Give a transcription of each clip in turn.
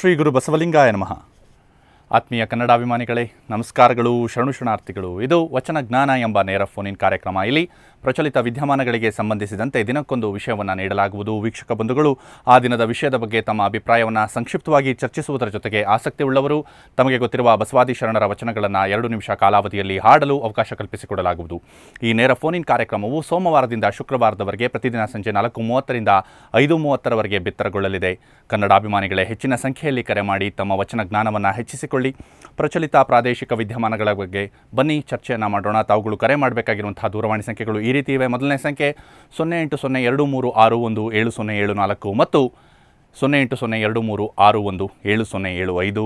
ಶ್ರೀ ಗುರು ಬಸವಲಿಂಗಾಯ ನಮಃ ಆತ್ಮೀಯ ಕನ್ನಡಾಭಿಮಾನಿಗಳೇ ನಮಸ್ಕಾರಗಳು ಶರಣು ಶರಣಾರ್ಥಿಗಳು ಇದು ವಚನ ಜ್ಞಾನ ಎಂಬ ನೇರ ಫೋನಿನ್ ಕಾರ್ಯಕ್ರಮ ಇಲ್ಲಿ ಪ್ರಚಲಿತ ವಿದ್ಯಮಾನಗಳಿಗೆ ಸಂಬಂಧಿಸಿದಂತೆ ದಿನಕ್ಕೊಂದು ವಿಷಯವನ್ನು ನೀಡಲಾಗುವುದು ವೀಕ್ಷಕ ಬಂಧುಗಳು ಆ ದಿನದ ವಿಷಯದ ಬಗ್ಗೆ ತಮ್ಮ ಅಭಿಪ್ರಾಯವನ್ನು ಸಂಕ್ಷಿಪ್ತವಾಗಿ ಚರ್ಚಿಸುವುದರ ಜೊತೆಗೆ ಆಸಕ್ತಿ ಉಳ್ಳವರು ತಮಗೆ ಗೊತ್ತಿರುವ ಬಸವಾದಿ ಶರಣರ ವಚನಗಳನ್ನು ಎರಡು ನಿಮಿಷ ಕಾಲಾವಧಿಯಲ್ಲಿ ಹಾಡಲು ಅವಕಾಶ ಕಲ್ಪಿಸಿಕೊಡಲಾಗುವುದು ಈ ನೇರ ಫೋನಿನ್ ಕಾರ್ಯಕ್ರಮವು ಸೋಮವಾರದಿಂದ ಶುಕ್ರವಾರದವರೆಗೆ ಪ್ರತಿದಿನ ಸಂಜೆ ನಾಲ್ಕು ಮೂವತ್ತರಿಂದ ಐದು ಮೂವತ್ತರವರೆಗೆ ಬಿತ್ತರಗೊಳ್ಳಲಿದೆ ಕನ್ನಡಾಭಿಮಾನಿಗಳೇ ಹೆಚ್ಚಿನ ಸಂಖ್ಯೆಯಲ್ಲಿ ಕರೆ ಮಾಡಿ ತಮ್ಮ ವಚನ ಜ್ಞಾನವನ್ನು ಹೆಚ್ಚಿಸಿಕೊಳ್ಳಿ ಪ್ರಚಲಿತ ಪ್ರಾದೇಶಿಕ ವಿದ್ಯಮಾನಗಳ ಬಗ್ಗೆ ಬನ್ನಿ ಚರ್ಚೆಯನ್ನು ಮಾಡೋಣ ತಾವುಗಳು ಕರೆ ಮಾಡಬೇಕಾಗಿರುವಂತಹ ದೂರವಾಣಿ ಸಂಖ್ಯೆಗಳು ಈ ರೀತಿ ಇವೆ ಮೊದಲನೇ ಸಂಖ್ಯೆ ಸೊನ್ನೆ ಎಂಟು ಸೊನ್ನೆ ಎರಡು ಮೂರು ಆರು ಒಂದು ಏಳು ಸೊನ್ನೆ ಏಳು ನಾಲ್ಕು ಮತ್ತು ಸೊನ್ನೆ ಎಂಟು ಸೊನ್ನೆ ಎರಡು ಮೂರು ಆರು ಒಂದು ಏಳು ಸೊನ್ನೆ ಏಳು ಐದು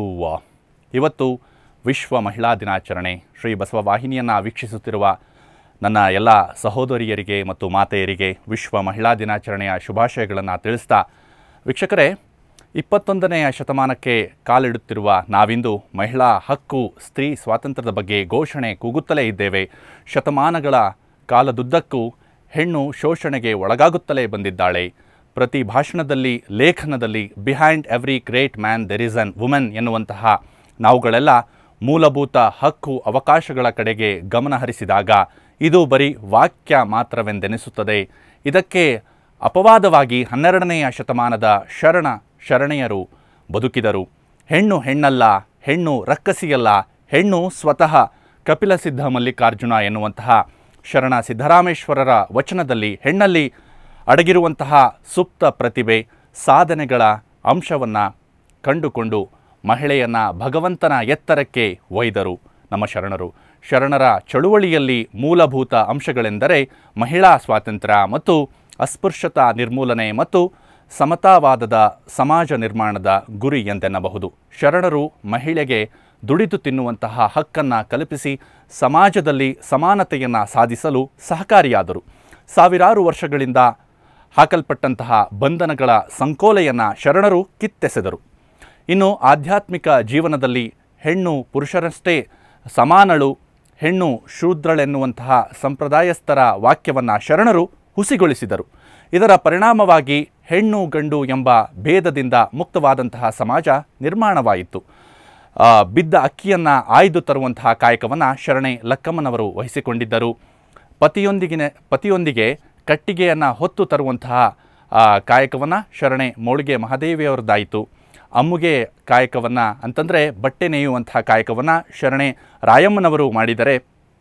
ಇವತ್ತು ವಿಶ್ವ ಮಹಿಳಾ ದಿನಾಚರಣೆ ಶ್ರೀ ಬಸವ ವಾಹಿನಿಯನ್ನು ವೀಕ್ಷಿಸುತ್ತಿರುವ ನನ್ನ ಎಲ್ಲ ಸಹೋದರಿಯರಿಗೆ ಮತ್ತು ಮಾತೆಯರಿಗೆ ವಿಶ್ವ ಮಹಿಳಾ ದಿನಾಚರಣೆಯ ಶುಭಾಶಯಗಳನ್ನು ತಿಳಿಸ್ತಾ ವೀಕ್ಷಕರೇ ಇಪ್ಪತ್ತೊಂದನೆಯ ಶತಮಾನಕ್ಕೆ ಕಾಲಿಡುತ್ತಿರುವ ನಾವಿಂದು ಮಹಿಳಾ ಹಕ್ಕು ಸ್ತ್ರೀ ಸ್ವಾತಂತ್ರ್ಯದ ಬಗ್ಗೆ ಘೋಷಣೆ ಕೂಗುತ್ತಲೇ ಇದ್ದೇವೆ ಶತಮಾನಗಳ ಕಾಲದುದ್ದಕ್ಕೂ ಹೆಣ್ಣು ಶೋಷಣೆಗೆ ಒಳಗಾಗುತ್ತಲೇ ಬಂದಿದ್ದಾಳೆ ಪ್ರತಿ ಭಾಷಣದಲ್ಲಿ ಲೇಖನದಲ್ಲಿ behind every great man there is an women ಎನ್ನುವಂತಹ ನಾವುಗಳೆಲ್ಲ ಮೂಲಭೂತ ಹಕ್ಕು ಅವಕಾಶಗಳ ಕಡೆಗೆ ಗಮನ ಹರಿಸಿದಾಗ ಇದು ಬರೀ ವಾಕ್ಯ ಮಾತ್ರವೆಂದೆನಿಸುತ್ತದೆ ಇದಕ್ಕೆ ಅಪವಾದವಾಗಿ ಹನ್ನೆರಡನೆಯ ಶತಮಾನದ ಶರಣ ಶರಣೆಯರು ಬದುಕಿದರು ಹೆಣ್ಣು ಹೆಣ್ಣಲ್ಲ ಹೆಣ್ಣು ರಕ್ಕಸಿಯಲ್ಲ ಹೆಣ್ಣು ಸ್ವತಃ ಕಪಿಲಸಿದ್ಧ ಮಲ್ಲಿಕಾರ್ಜುನ ಎನ್ನುವಂತಹ ಶರಣ ಸಿದ್ದರಾಮೇಶ್ವರರ ವಚನದಲ್ಲಿ ಹೆಣ್ಣಲ್ಲಿ ಅಡಗಿರುವಂತಹ ಸುಪ್ತ ಪ್ರತಿಭೆ ಸಾಧನೆಗಳ ಅಂಶವನ್ನು ಕಂಡುಕೊಂಡು ಮಹಿಳೆಯನ್ನು ಭಗವಂತನ ಎತ್ತರಕ್ಕೆ ಒಯ್ದರು ನಮ್ಮ ಶರಣರು ಶರಣರ ಚಳುವಳಿಯಲ್ಲಿ ಮೂಲಭೂತ ಅಂಶಗಳೆಂದರೆ ಮಹಿಳಾ ಸ್ವಾತಂತ್ರ್ಯ ಮತ್ತು ಅಸ್ಪೃಶ್ಯತಾ ನಿರ್ಮೂಲನೆ ಮತ್ತು ಸಮತಾವಾದದ ಸಮಾಜ ನಿರ್ಮಾಣದ ಗುರಿ ಎಂದೆನ್ನಬಹುದು ಶರಣರು ಮಹಿಳೆಗೆ ದುಡಿದು ತಿನ್ನುವಂತಹ ಹಕ್ಕನ್ನು ಕಲ್ಪಿಸಿ ಸಮಾಜದಲ್ಲಿ ಸಮಾನತೆಯನ್ನು ಸಾಧಿಸಲು ಸಹಕಾರಿಯಾದರು ಸಾವಿರಾರು ವರ್ಷಗಳಿಂದ ಹಾಕಲ್ಪಟ್ಟಂತಹ ಬಂಧನಗಳ ಸಂಕೋಲೆಯನ್ನು ಶರಣರು ಕಿತ್ತೆಸೆದರು ಇನ್ನು ಆಧ್ಯಾತ್ಮಿಕ ಜೀವನದಲ್ಲಿ ಹೆಣ್ಣು ಪುರುಷರಷ್ಟೇ ಸಮಾನಳು ಹೆಣ್ಣು ಶೂದ್ರಳೆನ್ನುವಂತಹ ಸಂಪ್ರದಾಯಸ್ಥರ ವಾಕ್ಯವನ್ನು ಶರಣರು ಹುಸಿಗೊಳಿಸಿದರು ಇದರ ಪರಿಣಾಮವಾಗಿ ಹೆಣ್ಣು ಗಂಡು ಎಂಬ ಭೇದದಿಂದ ಮುಕ್ತವಾದಂತಹ ಸಮಾಜ ನಿರ್ಮಾಣವಾಯಿತು ಆ, ಬಿದ್ದ ಅಕ್ಕಿಯನ್ನು ಆಯ್ದು ತರುವಂತಹ ಕಾಯಕವನ್ನು ಶರಣೆ ಲಕ್ಕಮ್ಮನವರು ವಹಿಸಿಕೊಂಡಿದ್ದರು ಪತಿಯೊಂದಿಗಿನ ಪತಿಯೊಂದಿಗೆ ಕಟ್ಟಿಗೆಯನ್ನು ಹೊತ್ತು ತರುವಂತಹ ಕಾಯಕವನ್ನು ಶರಣೆ ಮೌಳಿಗೆ ಮಹಾದೇವಿಯವರದ್ದಾಯಿತು ಅಮ್ಮುಗೆ ಕಾಯಕವನ್ನು ಅಂತಂದರೆ ಬಟ್ಟೆ ನೇಯುವಂತಹ ಕಾಯಕವನ್ನು ಶರಣೆ ರಾಯಮ್ಮನವರು ಮಾಡಿದರೆ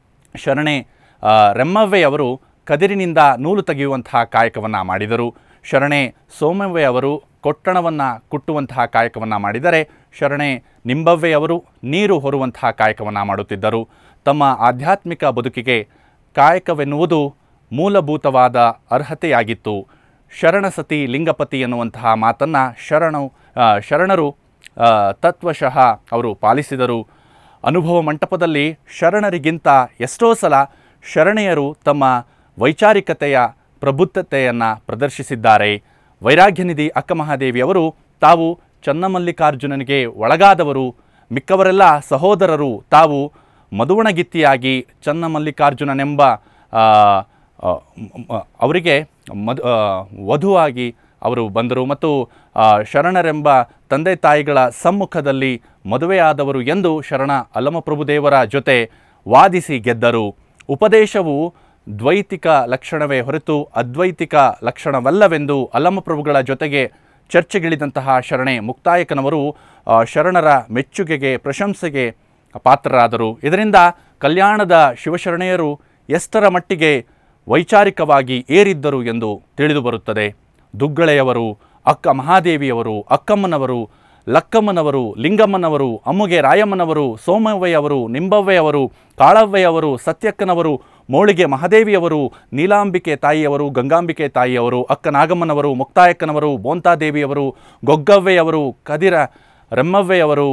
ಶರಣೆ ಆ, ರೆಮ್ಮವ್ವೆಯವರು ಕದಿರಿನಿಂದ ನೂಲು ತೆಗೆಯುವಂತಹ ಕಾಯಕವನ್ನು ಮಾಡಿದರು ಶರಣೆ ಸೋಮವ್ವೆಯವರು ಕೊಟ್ಟಣವನ್ನು ಕುಟ್ಟುವಂತಹ ಕಾಯಕವನ್ನು ಮಾಡಿದರೆ ಶರಣೆ ನಿಂಬವ್ವೆಯವರು ನೀರು ಹೊರುವಂತಹ ಕಾಯಕವನ್ನು ಮಾಡುತ್ತಿದ್ದರು ತಮ್ಮ ಆಧ್ಯಾತ್ಮಿಕ ಬದುಕಿಗೆ ಕಾಯಕವೆನ್ನುವುದು ಮೂಲಭೂತವಾದ ಅರ್ಹತೆಯಾಗಿತ್ತು ಶರಣಸತಿ ಲಿಂಗಪತಿ ಎನ್ನುವಂತಹ ಮಾತನ್ನು ಶರಣು ಆ, ಶರಣರು ಆ, ತತ್ವಶಃ ಅವರು ಪಾಲಿಸಿದರು ಅನುಭವ ಮಂಟಪದಲ್ಲಿ ಶರಣರಿಗಿಂತ ಎಷ್ಟೋ ಸಲ ಶರಣೆಯರು ತಮ್ಮ ವೈಚಾರಿಕತೆಯ ಪ್ರಬುದ್ಧತೆಯನ್ನು ಪ್ರದರ್ಶಿಸಿದ್ದಾರೆ ವೈರಾಗ್ಯನಿಧಿ ಅಕ್ಕಮಹಾದೇವಿಯವರು ತಾವು ಚನ್ನಮಲ್ಲಿಕಾರ್ಜುನನಿಗೆ ಒಳಗಾದವರು ಮಿಕ್ಕವರೆಲ್ಲ ಸಹೋದರರು ತಾವು ಮಧುವಣಗಿತ್ತಿಯಾಗಿ ಚನ್ನಮಲ್ಲಿಕಾರ್ಜುನನೆಂಬ ಆ, ಆ, ಮ- ಅವರಿಗೆ ಮಧು ಆ, ವಧುವಾಗಿ ಅವರು ಬಂದರು ಮತ್ತು ಆ, ಶರಣರೆಂಬ ತಂದೆ ತಾಯಿಗಳ ಸಮ್ಮುಖದಲ್ಲಿ ಮದುವೆಯಾದವರು ಎಂದು ಶರಣ ಅಲ್ಲಮಪ್ರಭುದೇವರ ಜೊತೆ ವಾದಿಸಿ ಗೆದ್ದರು ಉಪದೇಶವು ದ್ವೈತಿಕ ಲಕ್ಷಣವೇ ಹೊರತು ಅದ್ವೈತಿಕ ಲಕ್ಷಣವಲ್ಲವೆಂದು ಅಲ್ಲಮಪ್ರಭುಗಳ ಜೊತೆಗೆ ಚರ್ಚೆಗಿಳಿದಂತಹ ಶರಣೆ ಮುಕ್ತಾಯಕನವರು ಆ, ಶರಣರ ಮೆಚ್ಚುಗೆಗೆ ಪ್ರಶಂಸೆಗೆ ಪಾತ್ರರಾದರು ಇದರಿಂದ ಕಲ್ಯಾಣದ ಶಿವಶರಣೆಯರು ಎಷ್ಟರ ಮಟ್ಟಿಗೆ ವೈಚಾರಿಕವಾಗಿ ಏರಿದ್ದರು ಎಂದು ತಿಳಿದುಬರುತ್ತದೆ ದುಗ್ಗಳೆಯವರು ಅಕ್ಕ ಮಹಾದೇವಿಯವರು ಅಕ್ಕಮ್ಮನವರು ಲಕ್ಕಮ್ಮನವರು ಲಿಂಗಮ್ಮನವರು ಅಮ್ಮುಗೆ ರಾಯಮ್ಮನವರು ಸೋಮವ್ವೆಯವರು ನಿಂಬವ್ವೆಯವರು ಕಾಳವ್ವೆಯವರು ಸತ್ಯಕ್ಕನವರು ಮೋಳಿಗೆ ಮಹಾದೇವಿಯವರು ನೀಲಾಂಬಿಕೆ ತಾಯಿಯವರು ಗಂಗಾಂಬಿಕೆ ತಾಯಿಯವರು ಅಕ್ಕ ನಾಗಮ್ಮನವರು ಮುಕ್ತಾಯಕ್ಕನವರು ಬೋಂತಾದೇವಿಯವರು ಗೊಗ್ಗವ್ವೆಯವರು ಕದಿರ ರೆಮ್ಮವ್ವೆಯವರು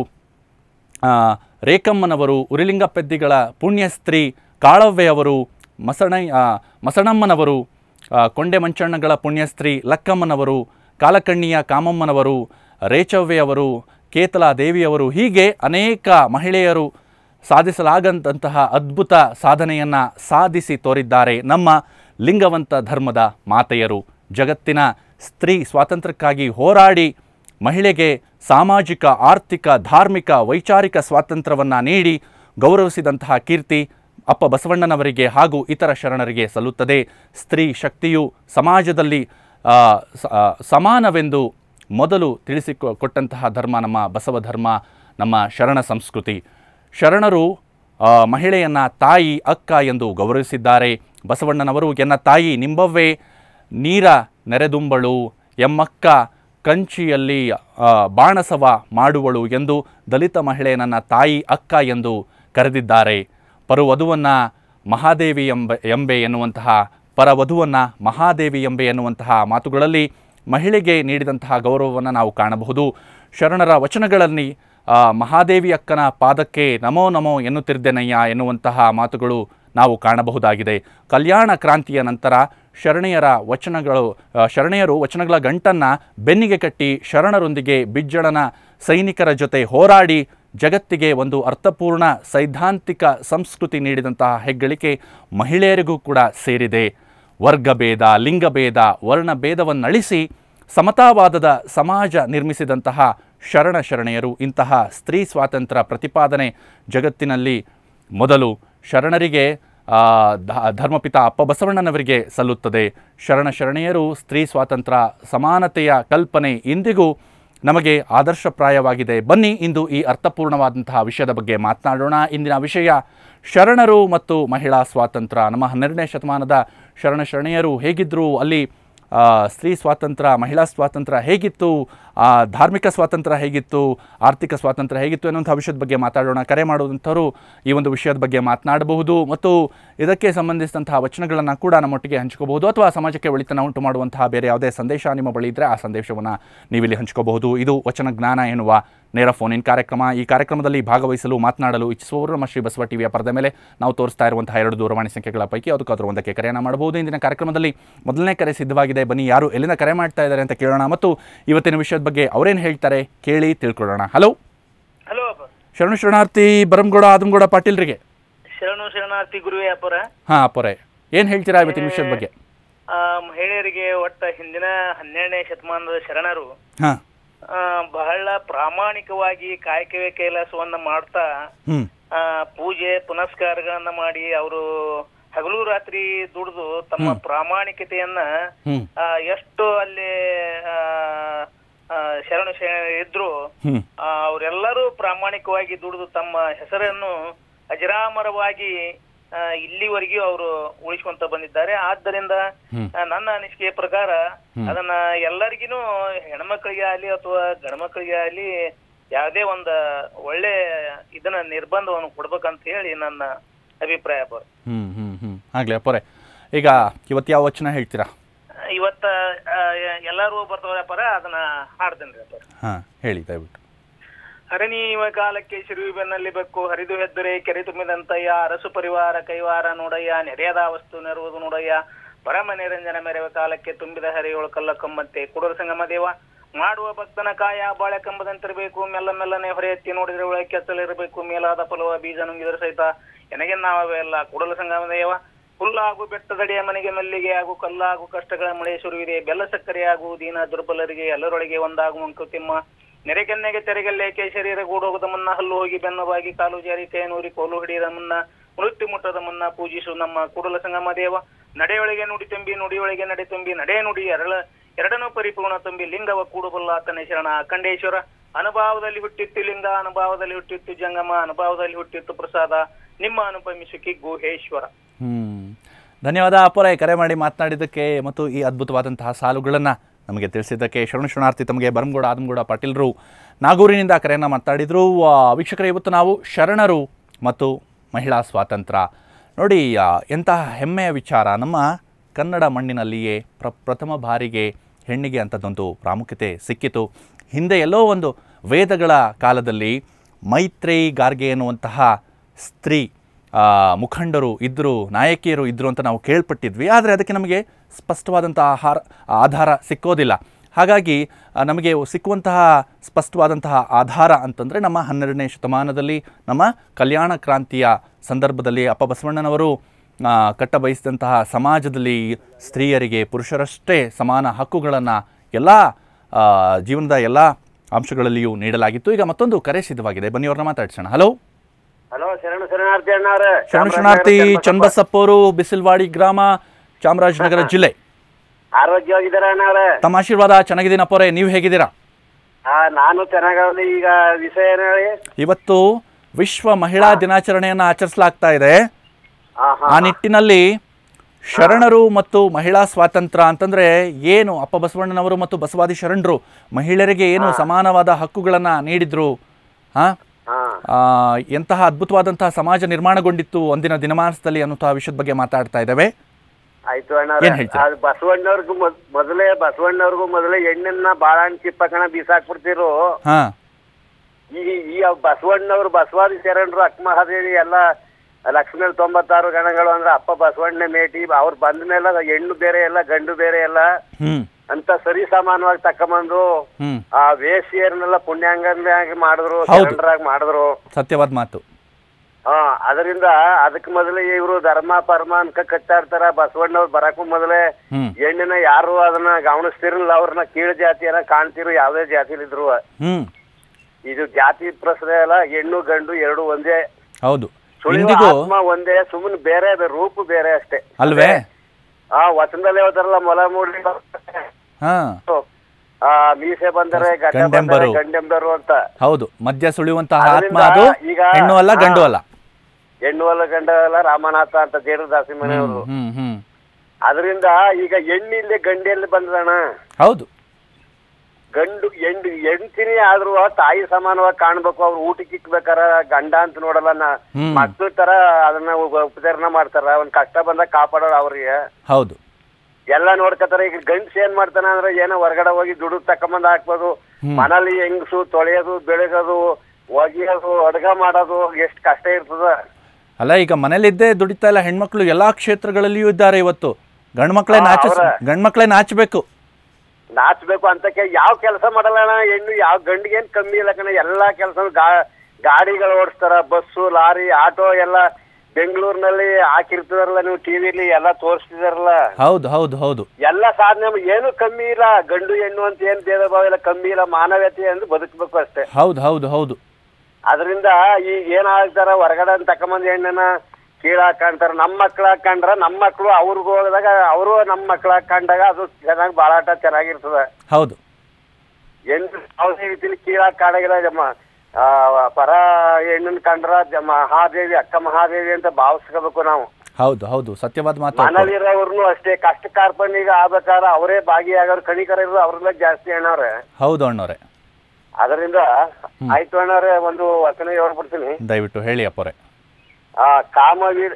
ಆ, ರೇಕಮ್ಮನವರು ಉರಿಲಿಂಗಪೆದ್ದಿಗಳ ಪುಣ್ಯಸ್ತ್ರೀ ಕಾಳವ್ವೆಯವರು ಮಸಣೈ ಆ, ಮಸಣಮ್ಮನವರು ಆ, ಕೊಂಡೆ ಮಂಚಣ್ಣಗಳ ಪುಣ್ಯಸ್ತ್ರೀ ಲಕ್ಕಮ್ಮನವರು ಕಾಲಕಣ್ಣಿಯ ಕಾಮಮ್ಮನವರು ರೇಚವ್ವೆಯವರು ಕೇತಲ ದೇವಿಯವರು ಹೀಗೆ ಅನೇಕ ಮಹಿಳೆಯರು ಸಾಧಿಸಲಾಗಂತಹ ಅದ್ಭುತ ಸಾಧನೆಯನ್ನು ಸಾಧಿಸಿ ತೋರಿದ್ದಾರೆ ನಮ್ಮ ಲಿಂಗವಂತ ಧರ್ಮದ ಮಾತೆಯರು ಜಗತ್ತಿನ ಸ್ತ್ರೀ ಸ್ವಾತಂತ್ರ್ಯಕ್ಕಾಗಿ ಹೋರಾಡಿ ಮಹಿಳೆಗೆ ಸಾಮಾಜಿಕ ಆರ್ಥಿಕ ಧಾರ್ಮಿಕ ವೈಚಾರಿಕ ಸ್ವಾತಂತ್ರ್ಯವನ್ನು ನೀಡಿ ಗೌರವಿಸಿದಂತಹ ಕೀರ್ತಿ ಅಪ್ಪ ಬಸವಣ್ಣನವರಿಗೆ ಹಾಗೂ ಇತರ ಶರಣರಿಗೆ ಸಲ್ಲುತ್ತದೆ ಸ್ತ್ರೀ ಶಕ್ತಿಯು ಸಮಾಜದಲ್ಲಿ ಆ, ಸ- ಆ, ಸಮಾನವೆಂದು ಮೊದಲು ತಿಳಿಸಿಕೊ ಕೊಟ್ಟಂತಹ ಧರ್ಮ ನಮ್ಮ ಬಸವ ಧರ್ಮ ನಮ್ಮ ಶರಣ ಸಂಸ್ಕೃತಿ ಶರಣರು ಆ, ಮಹಿಳೆಯನ್ನ ತಾಯಿ ಅಕ್ಕ ಎಂದು ಗೌರವಿಸಿದ್ದಾರೆ ಬಸವಣ್ಣನವರು ಎನ್ನ ತಾಯಿ ನಿಂಬವ್ವೇ ನೀರ ನೆರೆದುಂಬಳು ಎಮ್ಮಕ್ಕ ಕಂಚಿಯಲ್ಲಿ ಆ, ಬಾಣಸವ ಮಾಡುವಳು ಎಂದು ದಲಿತ ಮಹಿಳೆ ನನ್ನ ತಾಯಿ ಅಕ್ಕ ಎಂದು ಕರೆದಿದ್ದಾರೆ ಪರುವಧುವನ್ನು ಮಹಾದೇವಿ ಎಂಬ ಎಂಬೆ ಎನ್ನುವಂತಹ ಪರವಧುವನ್ನು ಮಹಾದೇವಿ ಎಂಬೆ ಎನ್ನುವಂತಹ ಮಾತುಗಳಲ್ಲಿ ಮಹಿಳೆಗೆ ನೀಡಿದಂತಹ ಗೌರವವನ್ನು ನಾವು ಕಾಣಬಹುದು ಶರಣರ ವಚನಗಳಲ್ಲಿ ಆ, ಮಹಾದೇವಿ ಅಕ್ಕನ ಪಾದಕ್ಕೆ ನಮೋ ನಮೋ ಎನ್ನುತ್ತಿರ್ದೆನಯ್ಯ ಎನ್ನುವಂತಹ ಮಾತುಗಳು ನಾವು ಕಾಣಬಹುದಾಗಿದೆ ಕಲ್ಯಾಣ ಕ್ರಾಂತಿಯ ನಂತರ ಶರಣೆಯರ ವಚನಗಳು ಆ, ಶರಣೆಯರು ವಚನಗಳ ಗಂಟನ್ನು ಬೆನ್ನಿಗೆ ಕಟ್ಟಿ ಶರಣರೊಂದಿಗೆ ಬಿಜ್ಜಳನ ಸೈನಿಕರ ಜೊತೆ ಹೋರಾಡಿ ಜಗತ್ತಿಗೆ ಒಂದು ಅರ್ಥಪೂರ್ಣ ಸೈದ್ಧಾಂತಿಕ ಸಂಸ್ಕೃತಿ ನೀಡಿದಂತಹ ಹೆಗ್ಗಳಿಕೆ ಮಹಿಳೆಯರಿಗೂ ಕೂಡ ಸೇರಿದೆ ವರ್ಗಭೇದ ಲಿಂಗಭೇದ ವರ್ಣಭೇದವನ್ನಳಿಸಿ ಸಮತಾವಾದದ ಸಮಾಜ ನಿರ್ಮಿಸಿದಂತಹ ಶರಣ ಶರಣೆಯರು ಇಂತಹ ಸ್ತ್ರೀ ಸ್ವಾತಂತ್ರ್ಯ ಪ್ರತಿಪಾದನೆ ಜಗತ್ತಿನಲ್ಲಿ ಮೊದಲು ಶರಣರಿಗೆ ಆ, ಧ- ಧರ್ಮಪಿತ ಅಪ್ಪ ಬಸವಣ್ಣನವರಿಗೆ ಸಲ್ಲುತ್ತದೆ ಶರಣ ಶರಣೆಯರು ಸ್ತ್ರೀ ಸ್ವಾತಂತ್ರ್ಯ ಸಮಾನತೆಯ ಕಲ್ಪನೆ ಇಂದಿಗೂ ನಮಗೆ ಆದರ್ಶಪ್ರಾಯವಾಗಿದೆ ಬನ್ನಿ ಇಂದು ಈ ಅರ್ಥಪೂರ್ಣವಾದಂತಹ ವಿಷಯದ ಬಗ್ಗೆ ಮಾತನಾಡೋಣ ಇಂದಿನ ವಿಷಯ ಶರಣರು ಮತ್ತು ಮಹಿಳಾ ಸ್ವಾತಂತ್ರ್ಯ ನಮ್ಮ ಹನ್ನೆರಡನೇ ಶತಮಾನದ ಶರಣ ಶರಣೆಯರು ಹೇಗಿದ್ದರು ಅಲ್ಲಿ ಆ, ಸ್ತ್ರೀ ಸ್ವಾತಂತ್ರ್ಯ ಮಹಿಳಾ ಸ್ವಾತಂತ್ರ್ಯ ಹೇಗಿತ್ತು ಆ, ಧಾರ್ಮಿಕ ಸ್ವಾತಂತ್ರ್ಯ ಹೇಗಿತ್ತು ಆರ್ಥಿಕ ಸ್ವಾತಂತ್ರ್ಯ ಹೇಗಿತ್ತು ಅನ್ನುವಂಥ ವಿಷಯದ ಬಗ್ಗೆ ಮಾತಾಡೋಣ ಕರೆ ಮಾಡುವಂಥವ್ರು ಈ ಒಂದು ವಿಷಯದ ಬಗ್ಗೆ ಮಾತನಾಡಬಹುದು ಮತ್ತು ಇದಕ್ಕೆ ಸಂಬಂಧಿಸಿದಂತಹ ವಚನಗಳನ್ನು ಕೂಡ ನಮ್ಮೊಟ್ಟಿಗೆ ಹಂಚ್ಕೋಬಹುದು ಅಥವಾ ಸಮಾಜಕ್ಕೆ ಒಳಿತನ ಉಂಟು ಮಾಡುವಂತಹ ಬೇರೆ ಯಾವುದೇ ಸಂದೇಶ ನಿಮ್ಮ ಬಳಿ ಇದ್ದರೆ ಆ ಸಂದೇಶವನ್ನು ನೀವಿಲ್ಲಿ ಹಂಚ್ಕೋಬಹುದು ಇದು ವಚನ ಜ್ಞಾನ ಎನ್ನುವ ನೇರ ಫೋನ್ ಇನ್ ಕಾರ್ಯಕ್ರಮ ಈ ಕಾರ್ಯಕ್ರಮದಲ್ಲಿ ಭಾಗವಹಿಸಲು ಮಾತನಾಡಲು ಇಚ್ಛಿಸುವವರು ನಮ್ಮ ಶ್ರೀ ಬಸವ ಟಿವಿಯ ಪರದೆ ಮೇಲೆ ನಾವು ತೋರಿಸ್ತಾ ಇರುವಂತಹ ಎರಡು ದೂರವಾಣಿ ಸಂಖ್ಯೆಗಳ ಪೈಕಿ ಯಾವುದಕ್ಕಾದ್ರೂ ಒಂದಕ್ಕೆ ಕರೆಯನ್ನು ಮಾಡಬಹುದು ಇಂದಿನ ಕಾರ್ಯಕ್ರಮದಲ್ಲಿ ಮೊದಲನೇ ಕರೆ ಸಿದ್ಧವಾಗಿದೆ ಬನ್ನಿ ಯಾರು ಎಲ್ಲಿಂದ ಕರೆ ಮಾಡ್ತಾ ಇದ್ದಾರೆ ಅಂತ ಕೇಳೋಣ ಮತ್ತು ಇವತ್ತಿನ ವಿಷಯದ ಬಗ್ಗೆ ಅವರೇನು ಹೇಳ್ತಾರೆ ಕೇಳಿ ತಿಳ್ಕೊಳ್ಳೋಣ ಹಲೋ ಹಲೋ ಅಪ್ಪ ಶರಣು ಶರಣಾರ್ಥಿ ಬರಂಗೌಡ ಆದಮಗೌಡ ಪಾಟೀಲ್ರಿಗೆ ಶರಣು ಶರಣಾರ್ಥಿ ಗುರುವೇ ಅಪ್ಪರ ಹಾಂ ಅಪ್ಪರೇ ಏನು ಹೇಳ್ತೀರಾ ಇವತ್ತಿನ ವಿಷಯದ ಬಗ್ಗೆ ಆ, ಮಹಿಳೆಯರಿಗೆ ಒಟ್ಟ ಹಿಂದಿನ ಹನ್ನೆರಡನೇ ಶತಮಾನದ ಶರಣರು ಹಾಂ ಆ, ಬಹಳ ಪ್ರಾಮಾಣಿಕವಾಗಿ ಕಾಯಕವೇ ಕೈಲಾಸವನ್ನ ಮಾಡ್ತಾ ಹ್ಞೂ ಆ, ಪೂಜೆ ಪುನಸ್ಕಾರಗಳನ್ನ ಮಾಡಿ ಅವರು ಹಗಲು ರಾತ್ರಿ ದುಡಿದು ತಮ್ಮ ಪ್ರಾಮಾಣಿಕತೆಯನ್ನ ಹ್ಞೂ ಆ, ಎಷ್ಟು ಅಲ್ಲಿ ಆ, ಆ, ಶರಣು ಶರಣ ಇದ್ರು ಹ್ಞೂ ಆ, ಅವರೆಲ್ಲರೂ ಪ್ರಾಮಾಣಿಕವಾಗಿ ದುಡಿದು ತಮ್ಮ ಹೆಸರನ್ನು ಅಜರಾಮರವಾಗಿ ಆ, ಇಲ್ಲಿವರೆಗೂ ಅವರು ಉಳಿಸ್ಕೊಂತ ಬಂದಿದ್ದಾರೆ ಆದ್ದರಿಂದ ಹ್ಮ್. ಆ, ನನ್ನ ಅನಿಸಿಕೆಯ ಪ್ರಕಾರ ಅದನ್ನ ಎಲ್ಲರಿಗೂ ಹೆಣ್ಮಕ್ಳಿಗೆ ಆಗಲಿ ಅಥವಾ ಗಂಡ್ಮಕ್ಳಿಗೆ ಆಗಲಿ ಯಾವುದೇ ಒಂದು ಒಳ್ಳೆ ಇದನ್ನ ನಿರ್ಬಂಧವನ್ನು ಕೊಡ್ಬೇಕಂತ ಹೇಳಿ ನನ್ನ ಅಭಿಪ್ರಾಯ ಅಪ್ಪ. ಹ್ಞೂ ಹ್ಞೂ ಹ್ಞೂ ಆಗಲಿ ಅಪ್ಪರೇ ಈಗ ಇವತ್ತು ಯಾವ ವಚನ ಹೇಳ್ತೀರಾ ಇವತ್ತ ಆ, ಎಲ್ಲರೂ ಬರ್ತಾವ್ರೆ ಅಪ್ಪಾರ ಅದನ್ನ ಹಾಡ್ತೇನೆ ರೀ ಅಪ್ಪಾರ ಹಾಂ ಹೇಳಿ ದಯವಿಟ್ಟು ಹರನೀವ ಕಾಲಕ್ಕೆ ಶಿರುವಿ ಬೆನ್ನಲ್ಲಿ ಬೆಕ್ಕು ಹರಿದು ಹೆದ್ದರೆ ಕೆರೆ ತುಂಬಿದಂತಯ್ಯ ಅರಸು ಪರಿವಾರ ಕೈವಾರ ನೋಡಯ್ಯ ನೆರೆಯದ ವಸ್ತು ನೆರುವುದು ನೋಡಯ್ಯ ಪರಮ ನಿರಂಜನ ಮೆರೆವ ಕಾಲಕ್ಕೆ ತುಂಬಿದ ಹರಿಯೋಳು ಕಲ್ಲ ಕಮ್ಮತ್ತೆ ಕುಡುರ ಸಂಗಮ ದೇವ ಮಾಡುವ ಭಕ್ತನ ಕಾಯ ಬಾಳೆ ಕಂಬದಂತಿರಬೇಕು ಮೆಲ್ಲ ಮೆಲ್ಲನೆ ಹೊರೆ ಎತ್ತಿ ನೋಡಿದ್ರೆ ಒಳಗೆ ಕೆತ್ತಲಿರಬೇಕು ಮೇಲಾದ ಫಲವ ಬೀಜ ನುಂಗಿದ್ರೆ ಸಹಿತ ಎನಗೆ ನಾವೇ ಅಲ್ಲ ಕುಡಲ ಸಂಗಮ ದೇವ ಹುಲ್ಲಾಗು ಬೆಟ್ಟದಡಿಯ ಮನೆಗೆ ಮಲ್ಲಿಗೆ ಹಾಗೂ ಕಲ್ಲಾಗು ಕಷ್ಟಗಳ ಮಳೆ ಸುರುವಿದೆ ಬೆಲ್ಲ ಸಕ್ಕರೆ ಹಾಗೂ ದೀನ ದುರ್ಬಲರಿಗೆ ಎಲ್ಲರೊಳಗೆ ಒಂದಾಗು ಮಂಕುತಿಮ್ಮ ನೆರೆಕೆನ್ನೆಗೆ ತೆರೆಗಲ್ಲೇಕೆ ಶರೀರ ಗೂಡೋಗದ ಮುನ್ನ ಹಲ್ಲು ಹೋಗಿ ಬೆನ್ನವಾಗಿ ಕಾಲು ಜಾರಿ ಕೈ ನೂರಿ ಕೋಲು ಹಿಡಿಯದ ಮುನ್ನ ಮೃತ್ಯು ಮುಟ್ಟದ ಮುನ್ನ ಪೂಜಿಸು ನಮ್ಮ ಕೂಡಲ ಸಂಗಮ ದೇವ ನಡೆಯೊಳಗೆ ನುಡಿ ತುಂಬಿ ನುಡಿಯೊಳಗೆ ನಡೆ ತುಂಬಿ ನಡೆ ನುಡಿ ಎರಳ ಎರಡನೂ ಪರಿಪೂರ್ಣ ತುಂಬಿ ಲಿಂಗವ ಕೂಡಬಲ್ಲ ಆತನೇ ಶರಣ ಅಖಂಡೇಶ್ವರ ಅನುಭಾವದಲ್ಲಿ ಹುಟ್ಟಿತ್ತು ಲಿಂಗ ಅನುಭಾವದಲ್ಲಿ ಹುಟ್ಟಿತ್ತು ಜಂಗಮ ಅನುಭಾವದಲ್ಲಿ ಹುಟ್ಟಿತ್ತು ಪ್ರಸಾದ ನಿಮ್ಮ ಅನುಪಮಿಸು ಕಿಗ್ಗುಹೇಶ್ವರ ಹ್ಮ್ ಧನ್ಯವಾದ ಅಪ್ಪರೇ ಕರೆ ಮಾಡಿ ಮಾತನಾಡಿದ್ದಕ್ಕೆ ಮತ್ತು ಈ ಅದ್ಭುತವಾದಂತಹ ಸಾಲುಗಳನ್ನು ನಮಗೆ ತಿಳಿಸಿದ್ದಕ್ಕೆ ಶರಣು ಶರಣಾರ್ಥಿ ತಮಗೆ ಬರಂಗೌಡ ಆದಮಗೌಡ ಪಾಟೀಲ್ರು ನಾಗೂರಿನಿಂದ ಕರೆಯನ್ನು ಮಾತನಾಡಿದರು ಆ, ವೀಕ್ಷಕರೇ ಇವತ್ತು ನಾವು ಶರಣರು ಮತ್ತು ಮಹಿಳಾ ಸ್ವಾತಂತ್ರ್ಯ ನೋಡಿ ಆ, ಎಂತಹ ಹೆಮ್ಮೆಯ ವಿಚಾರ ನಮ್ಮ ಕನ್ನಡ ಮಣ್ಣಿನಲ್ಲಿಯೇ ಪ್ರ ಪ್ರಥಮ ಬಾರಿಗೆ ಹೆಣ್ಣಿಗೆ ಅಂಥದ್ದೊಂದು ಪ್ರಾಮುಖ್ಯತೆ ಸಿಕ್ಕಿತು ಹಿಂದೆ ಎಲ್ಲೋ ಒಂದು ವೇದಗಳ ಕಾಲದಲ್ಲಿ ಮೈತ್ರೇಯಿ ಗಾರ್ಗೆ ಎನ್ನುವಂತಹ ಸ್ತ್ರೀ ಆ, ಮುಖಂಡರು ಇದ್ದರು ನಾಯಕಿಯರು ಇದ್ದರು ಅಂತ ನಾವು ಕೇಳ್ಪಟ್ಟಿದ್ವಿ ಆದರೆ ಅದಕ್ಕೆ ನಮಗೆ ಸ್ಪಷ್ಟವಾದಂಥ ಆಹಾರ ಆಧಾರ ಸಿಕ್ಕೋದಿಲ್ಲ ಹಾಗಾಗಿ ಆ, ನಮಗೆ ಸಿಕ್ಕುವಂತಹ ಸ್ಪಷ್ಟವಾದಂತಹ ಆಧಾರ ಅಂತಂದರೆ ನಮ್ಮ ಹನ್ನೆರಡನೇ ಶತಮಾನದಲ್ಲಿ ನಮ್ಮ ಕಲ್ಯಾಣ ಕ್ರಾಂತಿಯ ಸಂದರ್ಭದಲ್ಲಿ ಅಪ್ಪ ಬಸವಣ್ಣನವರು ಆ, ಕಟ್ಟ ಬಯಸಿದಂತಹ ಸಮಾಜದಲ್ಲಿ ಸ್ತ್ರೀಯರಿಗೆ ಪುರುಷರಷ್ಟೇ ಸಮಾನ ಹಕ್ಕುಗಳನ್ನು ಎಲ್ಲ ಆ, ಜೀವನದ ಎಲ್ಲ ಅಂಶಗಳಲ್ಲಿಯೂ ನೀಡಲಾಗಿತ್ತು ಈಗ ಮತ್ತೊಂದು ಕರೆ ಸಿದ್ಧವಾಗಿದೆ ಬನ್ನಿ ಅವ್ರನ್ನ ಮಾತಾಡ್ಸೋಣ ಹಲೋ ಹಲೋ ಶರಣ ಶರಣಾರ್ಥಿ ಅಣ್ಣವ್ರೆ ಶರಣ ಶರಣಾರ್ಥಿ ಚನ್ನಬಸಪ್ಪ ಅವರು ಬಿಸಿಲ್ವಾಡಿ ಗ್ರಾಮ ಚಾಮರಾಜನಗರ ಜಿಲ್ಲೆ ಆರೋಗ್ಯವಾಗಿದ್ದೀರ ಅಣ್ಣವ್ರೆ ತಮ್ಮ ಆಶೀರ್ವಾದ ಚೆನ್ನಾಗಿದ್ದೀನಪ್ಪರೇ ನೀವು ಹೇಗಿದ್ದೀರಾ ಆ ನಾನು ಚೆನ್ನಾಗವನಿ ಈಗ ವಿಷಯ ಏನ್ ಹೇಳಿ ಇವತ್ತು ವಿಶ್ವ ಮಹಿಳಾ ದಿನಾಚರಣೆಯನ್ನು ಆಚರಿಸಲಾಗ್ತಾ ಇದೆ ಹಾ ಹಾ ಆ ನಿಟ್ಟಿನಲ್ಲಿ ಶರಣರು ಮತ್ತು ಮಹಿಳಾ ಸ್ವಾತಂತ್ರ್ಯ ಅಂತಂದ್ರೆ ಏನು ಅಪ್ಪ ಬಸವಣ್ಣನವರು ಮತ್ತು ಬಸವಾದಿ ಶರಣರು ಮಹಿಳೆಯರಿಗೆ ಏನು ಸಮಾನವಾದ ಹಕ್ಕುಗಳನ್ನು ನೀಡಿದ್ರು ಹಾ ಹಾ ಆ, ಎಂತಹ ಅದ್ಭುತವಾದಂತಹ ಸಮಾಜ ನಿರ್ಮಾಣಗೊಂಡಿತ್ತು ಅಂದಿನ ದಿನಮಾನದಲ್ಲಿ ಅನ್ನುವಂತಹ ವಿಷಯದ ಬಗ್ಗೆ ಮಾತಾಡ್ತಾ ಇದ್ದೇವೆ ಆಯ್ತು ಅಣ್ಣವ್ರೆ ಏನ್ ಹೇಳ್ತೀರಾ? ಅದು ಬಸವಣ್ಣವ್ರಿಗೂ ಮೊದ್- ಮೊದಲೇ ಬಸವಣ್ಣವ್ರಿಗೂ ಮೊದಲೇ ಎಣ್ಣೆನ್ನ ಬಾಳಹಣ್ಣು ಚಿಪ್ಪಕಣ ಬೀಸಾಕ್ಬಿಡ್ತಿರು ಹಾ ಈ ಈ ಬಸವಣ್ಣವ್ರು ಬಸವಾದಿ ಶರಣರು ಅಕ್ಕಮಹಾದೇವಿ ಎಲ್ಲ ಲಕ್ಷ್ಮೀ ತೊಂಬತ್ತಾರು ಗಣಗಳು ಅಂದ್ರೆ ಅಪ್ಪ ಬಸವಣ್ಣ ಮೇಟಿ ಅವ್ರು ಬಂದ ಮೇಲೆ ಹೆಣ್ಣು ಬೇರೆ ಎಲ್ಲ ಗಂಡು ಬೇರೆ ಎಲ್ಲ ಹ್ಮ್ ಅಂತ ಸರಿ ಸಮಾನವಾಗಿ ತಕೊಂಬಂದು ಹ್ಮ್ ಆ ವೇಸಿಯರ್ನೆಲ್ಲ ಪುಣ್ಯಾಂಗನಾಗಿ ಮಾಡಿದ್ರು ಹೌದು. ಶರಣರಾಗಿ ಮಾಡಿದ್ರು ಸತ್ಯವಾದ ಮಾತು ಹಾ ಅದರಿಂದ ಅದಕ್ ಮೊದಲೇ ಇವರು ಧರ್ಮ ಪರಮ ಅನ್ಕ ಕಚ್ಚಾಡ್ತಾರ ಬಸವಣ್ಣವ್ರು ಬರಕ್ಕೂ ಮೊದಲೇ ಹ್ಮ್ ಹೆಣ್ಣಿನ ಯಾರು ಅದನ್ನ ಗಮನಿಸ್ತಿರಲಿಲ್ಲ ಅವ್ರನ್ನ ಕೀಳು ಜಾತಿಯನ್ನ ಕಾಣ್ತಿರು ಯಾವ್ದೇ ಜಾತಿಲಿದ್ರು ಹ್ಮ್ ಇದು ಜಾತಿ ಪ್ರಶ್ನೆ ಅಲ್ಲ ಹೆಣ್ಣು ಗಂಡು ಎರಡು ಒಂದೇ ಹೌದು ಸುಳಿವ ಇಂದಿಗೂ ಆತ್ಮ ಒಂದೇ ಸುಮ್ಮನೆ ಬೇರೆ ಬೇ- ರೂಪ ಬೇರೆ ಅಷ್ಟೇ ಅಲ್ವೇ ಆ ವಚನದಲ್ಲಿ ಹೇಳ್ತಾರಲ್ಲ ಮೊಲ ಮೂಡಿ ಹಾ ಆ ಮೀಸೆ ಬಂದರೆ ಗಡ್ಡ ಬಂದರೆ ಗಂಡೆಂಬರು. ಗಂಡೆಂಬರು ಅಂತ ಹೌದು ಮದ್ಯ ಸುಳಿಯುವಂತಹ ಆತ್ಮ ಅದರಿಂದ ಅದು ಈಗ ಹೆಣ್ಣು ಅಲ್ಲ ಹಾ. ಗಂಡು ಅಲ್ಲ ಹೆಣ್ಣು ಅಲ್ಲ ಗಂಡ ಅಲ್ಲ ರಾಮನಾಥ ಅಂತ ಜೇಡು ದಾಸಿ ಮನೆಯವರು ಹ್ಮ್ ಹ್ಮ್ ಅದರಿಂದ ಈಗ ಹೆಣ್ಣಿಲ್ಲದೆ ಗಂಡಿಯಲ್ಲಿ ಬಂದದಣ ಹೌದು ಗಂಡು ಹೆಣ್ಣು ಹೆಣ್ತಿನಿ ಆದ್ರೂ ತಾಯಿ ಸಮಾನವಾಗಿ ಕಾಣ್ಬೇಕು ಅವ್ರು ಊಟಕ್ಕೆ ಇಕ್ಬೇಕಾರ ಗಂಡ ಅಂತ ನೋಡಲ್ಲ ನಾ ಹ್ಮ್. ಮಕ್ಳ ತರ ಅದನ್ನ ಉಪ- ಉಪಚಾರಣ ಮಾಡ್ತಾರ ಒಂದ್ ಕಷ್ಟ ಬಂದಾಗ ಕಾಪಾಡೋರು ಅವ್ರಿಗೆ ಹೌದು ಎಲ್ಲ ನೋಡ್ಕತಾರ ಈಗ ಗಂಡ್ಸ್ ಏನ್ ಮಾಡ್ತಾನ ಅಂದ್ರೆ ಏನೋ ಹೊರಗಡೆ ಹೋಗಿ ದುಡ್ಡು ತಕೊಂಬಂದ್ ಹಾಕ್ಬೋದು ಮನೇಲಿ ಹೆಂಗಸು ತೊಳೆಯೋದು ಬೆಳಗೋದು ಒಗಿಯೋದು ಅಡ್ಗ ಮಾಡೋದು ಎಷ್ಟ್ ಕಷ್ಟ ಇರ್ತದ ಅಲ್ಲ ಈಗ ಮನೇಲಿದ್ದೇ ದುಡಿತಾ ಇಲ್ಲ ಹೆಣ್ಮಕ್ಳು ಎಲ್ಲಾ ಕ್ಷೇತ್ರಗಳಲ್ಲಿಯೂ ಇದ್ದಾರೆ ಇವತ್ತು ಗಂಡು ಮಕ್ಕಳೇ ಹಾ, ನಾಚ ಅವ್ರೆ. ಗಂಡು ಮಕ್ಕಳೇ ನಾಚಬೇಕು ನಾಚ್ಬೇಕು ಅಂತ ಯಾವ ಕೆಲಸ ಮಾಡಲ್ಲ ಅಣ್ಣ ಹೆಣ್ಣು ಯಾವ ಗಂಡಿಗೆ ಏನ್ ಕಮ್ಮಿ ಇಲ್ಲ ಕಣ ಎಲ್ಲಾ ಕೆಲಸ ಗಾಡಿಗಳು ಓಡಿಸ್ತಾರ ಬಸ್ಸು ಲಾರಿ ಆಟೋ ಎಲ್ಲ ಬೆಂಗಳೂರಿನಲ್ಲಿ ಹಾಕಿರ್ತಾರಲ್ಲ ನೀವು ಟಿವಿಲಿ ಎಲ್ಲ ತೋರಿಸ್ತಿದಾರಲ್ಲ ಹೌದು ಹೌದು ಹೌದು ಎಲ್ಲ ಸಾಧನೆ ಮಾಡಿ ಏನು ಕಮ್ಮಿ ಇಲ್ಲ ಗಂಡು ಹೆಣ್ಣು ಅಂತ ಏನ್ ಭೇದ ಭಾವ ಇಲ್ಲ ಕಮ್ಮಿ ಇಲ್ಲ ಮಾನವೀಯತೆ ಎಂದು ಬದುಕಬೇಕು ಅಷ್ಟೇ ಹೌದು ಹೌದು ಹೌದು ಅದರಿಂದ ಈಗ ಏನಾಗ್ತಾರ ಹೊರಗಡೆ ಅಂತ ತಕೊಂಬಂದ್ ಹೆಣ್ಣನ ಕೀಳ ಹಾಕೊಂತಾರ ನಮ್ಮ ಮಕ್ಳು ಹಾಕೊಂಡ್ರ ನಮ್ಮ ಮಕ್ಳು ಅವ್ರಿಗೆ ಹೋದಾಗ ಅವರು ನಮ್ಮ ಮಕ್ಳು ಹಾಕೊಂಡಾಗ ಅದು ಚೆನ್ನಾಗಿ ಬಾಳಾಟ ಚೆನ್ನಾಗಿರ್ತದ ಹೌದು ಹೆಣ್ಣು ಯಾವುದೇ ರೀತಿಲಿ ಕೀಳ ಕಾಡಾಗಿಲ್ಲ ಜಮ್ಮ ಆ, ಪರ ಹೆಣ್ಣನ್ ಕಂಡ್ರ ಜ- ಮಹಾದೇವಿ ಅಕ್ಕ ಮಹಾದೇವಿ ಅಂತ ಭಾವಿಸ್ಕೋಬೇಕು ನಾವು ಹೌದು ಹೌದು ಸತ್ಯವಾದ ಮಾತು ಮನೇಲಿರೋರ್ನು ಅಷ್ಟೇ ಕಷ್ಟ ಕಾರ್ಪಣ್ಯಗ ಆಗ್ಬೇಕಾದ್ರೆ ಅವರೇ ಭಾಗಿಯಾಗೋರು ಕಣಿಕರ ಇರೋದು ಅವ್ರನ್ನ ಜಾಸ್ತಿ ಅಣ್ಣವ್ರೆ ಹೌದು ಅಣ್ಣವ್ರೆ ಅದರಿಂದ ಆಯ್ತು ಅಣ್ಣವ್ರೆ ಒಂದು ವಚನ ಹೇಳ್ಬಿಡ್ತೀನಿ ದಯವಿಟ್ಟು ಹೇಳಿ ಅಪ್ಪರೆ ಆ ಕಾಮವಿಲ್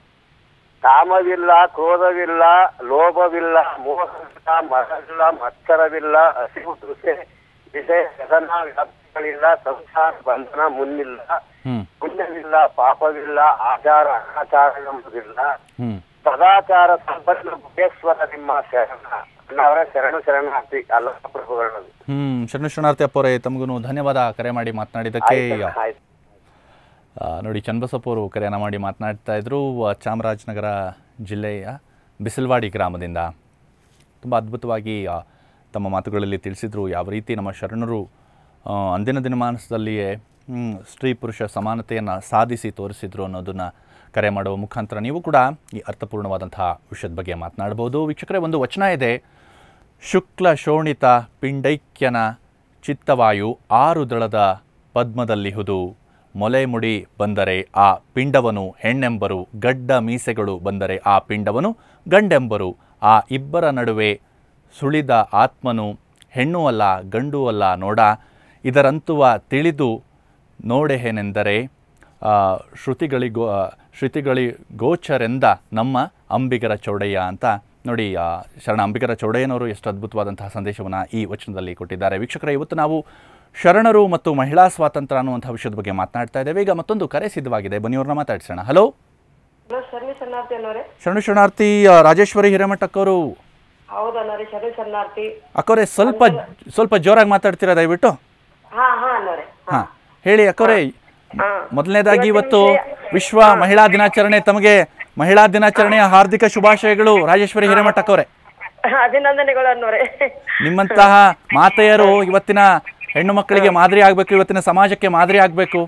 ಕಾಮವಿಲ್ಲ ಕ್ರೋಧವಿಲ್ಲ ಲೋಭವಿಲ್ಲ ಮೋಹವಿಲ್ಲ ಮರವಿಲ್ಲ ಮತ್ಸರವಿಲ್ಲ ಹಸಿವು ದೃಶ್ಯ ವಿಷಯ ವ್ಯಸನ ವ್ಯಾಪ್ತಿಗಳಿಲ್ಲ ಸಂಸಾರ ಬಂಧನ ಮುನ್ನಿಲ್ಲ ಹ್ಮ್ ಪುಣ್ಯವಿಲ್ಲ ಪಾಪವಿಲ್ಲ ಆಚಾರ ಅನಾಚಾರ ಎಂಬುದಿಲ್ಲ ಹ್ಮ್ ಸದಾಚಾರ ಸಂಪನ್ನ ಮುಖೇಶ್ವರ ನಿಮ್ಮ ಶರಣ ಅವರ ಶರಣ ಶರಣಾರ್ಥಿ ಅಲ್ಲ ಪ್ರಭುಗಳನ್ನದು ಹ್ಮ್ ಶರಣ ಶರಣಾರ್ಥಿ ಅಪ್ಪರೇ ತಮಗೂ ಧನ್ಯವಾದ ಕರೆ ಮಾಡಿ ಮಾತನಾಡಿದ್ದಕ್ಕೆ ಆಯ್ತು ಆ, ನೋಡಿ ಚನ್ನಬಸಪ್ಪ ಅವರು ಕರೆಯನ್ನು ಮಾಡಿ ಮಾತನಾಡ್ತಾ ಇದ್ರು ಆ, ಚಾಮರಾಜನಗರ ಜಿಲ್ಲೆಯ ಬಿಸಿಲ್ವಾಡಿ ಗ್ರಾಮದಿಂದ ತುಂಬ ಅದ್ಭುತವಾಗಿ ಆ, ತಮ್ಮ ಮಾತುಗಳಲ್ಲಿ ತಿಳಿಸಿದರು ಯಾವ ರೀತಿ ನಮ್ಮ ಶರಣರು ಆ, ಅಂದಿನ ದಿನಮಾನಸದಲ್ಲಿಯೇ ಹ್ಮ್, ಸ್ತ್ರೀ ಪುರುಷ ಸಮಾನತೆಯನ್ನು ಸಾಧಿಸಿ ತೋರಿಸಿದ್ರು ಅನ್ನೋದನ್ನು ಕರೆ ಮಾಡುವ ಮುಖಾಂತರ ನೀವು ಕೂಡ ಈ ಅರ್ಥಪೂರ್ಣವಾದಂತಹ ವಿಷಯದ ಬಗ್ಗೆ ಮಾತನಾಡ್ಬೋದು ವೀಕ್ಷಕರೇ ಒಂದು ವಚನ ಇದೆ ಶುಕ್ಲ ಶೋಣಿತ ಪಿಂಡೈಕ್ಯನ ಚಿತ್ತವಾಯು ಆರು ದಳದ ಪದ್ಮದಲ್ಲಿಹುದು ಮೊಲೆ ಮುಡಿ ಬಂದರೆ ಆ ಪಿಂಡವನು ಹೆಣ್ಣೆಂಬರು ಗಡ್ಡ ಮೀಸೆಗಳು ಬಂದರೆ ಆ ಪಿಂಡವನು ಗಂಡೆಂಬರು ಆ ಇಬ್ಬರ ನಡುವೆ ಸುಳಿದ ಆತ್ಮನು ಹೆಣ್ಣು ಅಲ್ಲ ಗಂಡು ಅಲ್ಲ ನೋಡ ಇದರಂತುವ ತಿಳಿದು ನೋಡೆಹೆನೆಂದರೆ ಆ, ಶ್ರುತಿಗಳಿಗೋ ಆ, ಶ್ರುತಿಗಳಿ ಗೋಚರೆಂದ ನಮ್ಮ ಅಂಬಿಗರ ಚೌಡಯ್ಯ ಅಂತ ನೋಡಿ ಆ, ಶರಣ ಅಂಬಿಗರ ಚೌಡಯ್ಯನವರು ಎಷ್ಟು ಅದ್ಭುತವಾದಂತಹ ಸಂದೇಶವನ್ನು ಈ ವಚನದಲ್ಲಿ ಕೊಟ್ಟಿದ್ದಾರೆ ವೀಕ್ಷಕರೇ ಇವತ್ತು ನಾವು ಶರಣರು ಮತ್ತು ಮಹಿಳಾ ಸ್ವಾತಂತ್ರ್ಯ ಅನ್ನುವಂಥ ವಿಷಯದ ಬಗ್ಗೆ ಮಾತನಾಡ್ತಾ ಇದ್ದೇವೆ ಈಗ ಮತ್ತೊಂದು ಕರೆ ಸಿದ್ಧವಾಗಿದೆ ಬನ್ನಿಯವ್ರನ್ನ ಮಾತಾಡ್ಸೋಣ ಹಲೋ ಹಲೋ ಶರಣಿ ಶರಣಾರ್ಥಿ ಅನ್ನೋರೆ ಶರಣು ಶರಣಾರ್ಥಿ ಆ, ರಾಜೇಶ್ವರಿ ಹಿರೇಮಠ ಅಕ್ಕವರು ಹೌದು ಅನ್ನೋರೆ ಶರಣಿ ಶರಣಾರ್ಥಿ ಅಕ್ಕವ್ರೆ ಸ್ವಲ್ಪ ಸ್ವಲ್ಪ ಜೋರಾಗಿ ಮಾತಾಡ್ತೀರಾ ದಯವಿಟ್ಟು ಹಾ ಹಾ ಅನ್ನೋರೆ ಹಾಂ ಹೇಳಿ ಅಕ್ಕವ್ರೆ ಹಾ ಮೊದಲನೇದಾಗಿ ಇವತ್ತು ವಿಶ್ವ ಮಹಿಳಾ ದಿನಾಚರಣೆ ತಮಗೆ ಮಹಿಳಾ ದಿನಾಚರಣೆಯ ಹಾರ್ದಿಕ ಶುಭಾಶಯಗಳು ರಾಜೇಶ್ವರಿ ಹಿರೇಮಠ ಅವರೇ ಅಭಿನಂದನೆಗಳು ಅನ್ನೋರೆ ನಿಮ್ಮಂತಹ ಮಾತೆಯರು ಇವತ್ತಿನ ಹೆಣ್ಣು ಮಕ್ಕಳಿಗೆ ಮಾದರಿ ಆಗ್ಬೇಕು ಇವತ್ತಿನ ಸಮಾಜಕ್ಕೆ ಮಾದರಿ ಆಗ್ಬೇಕು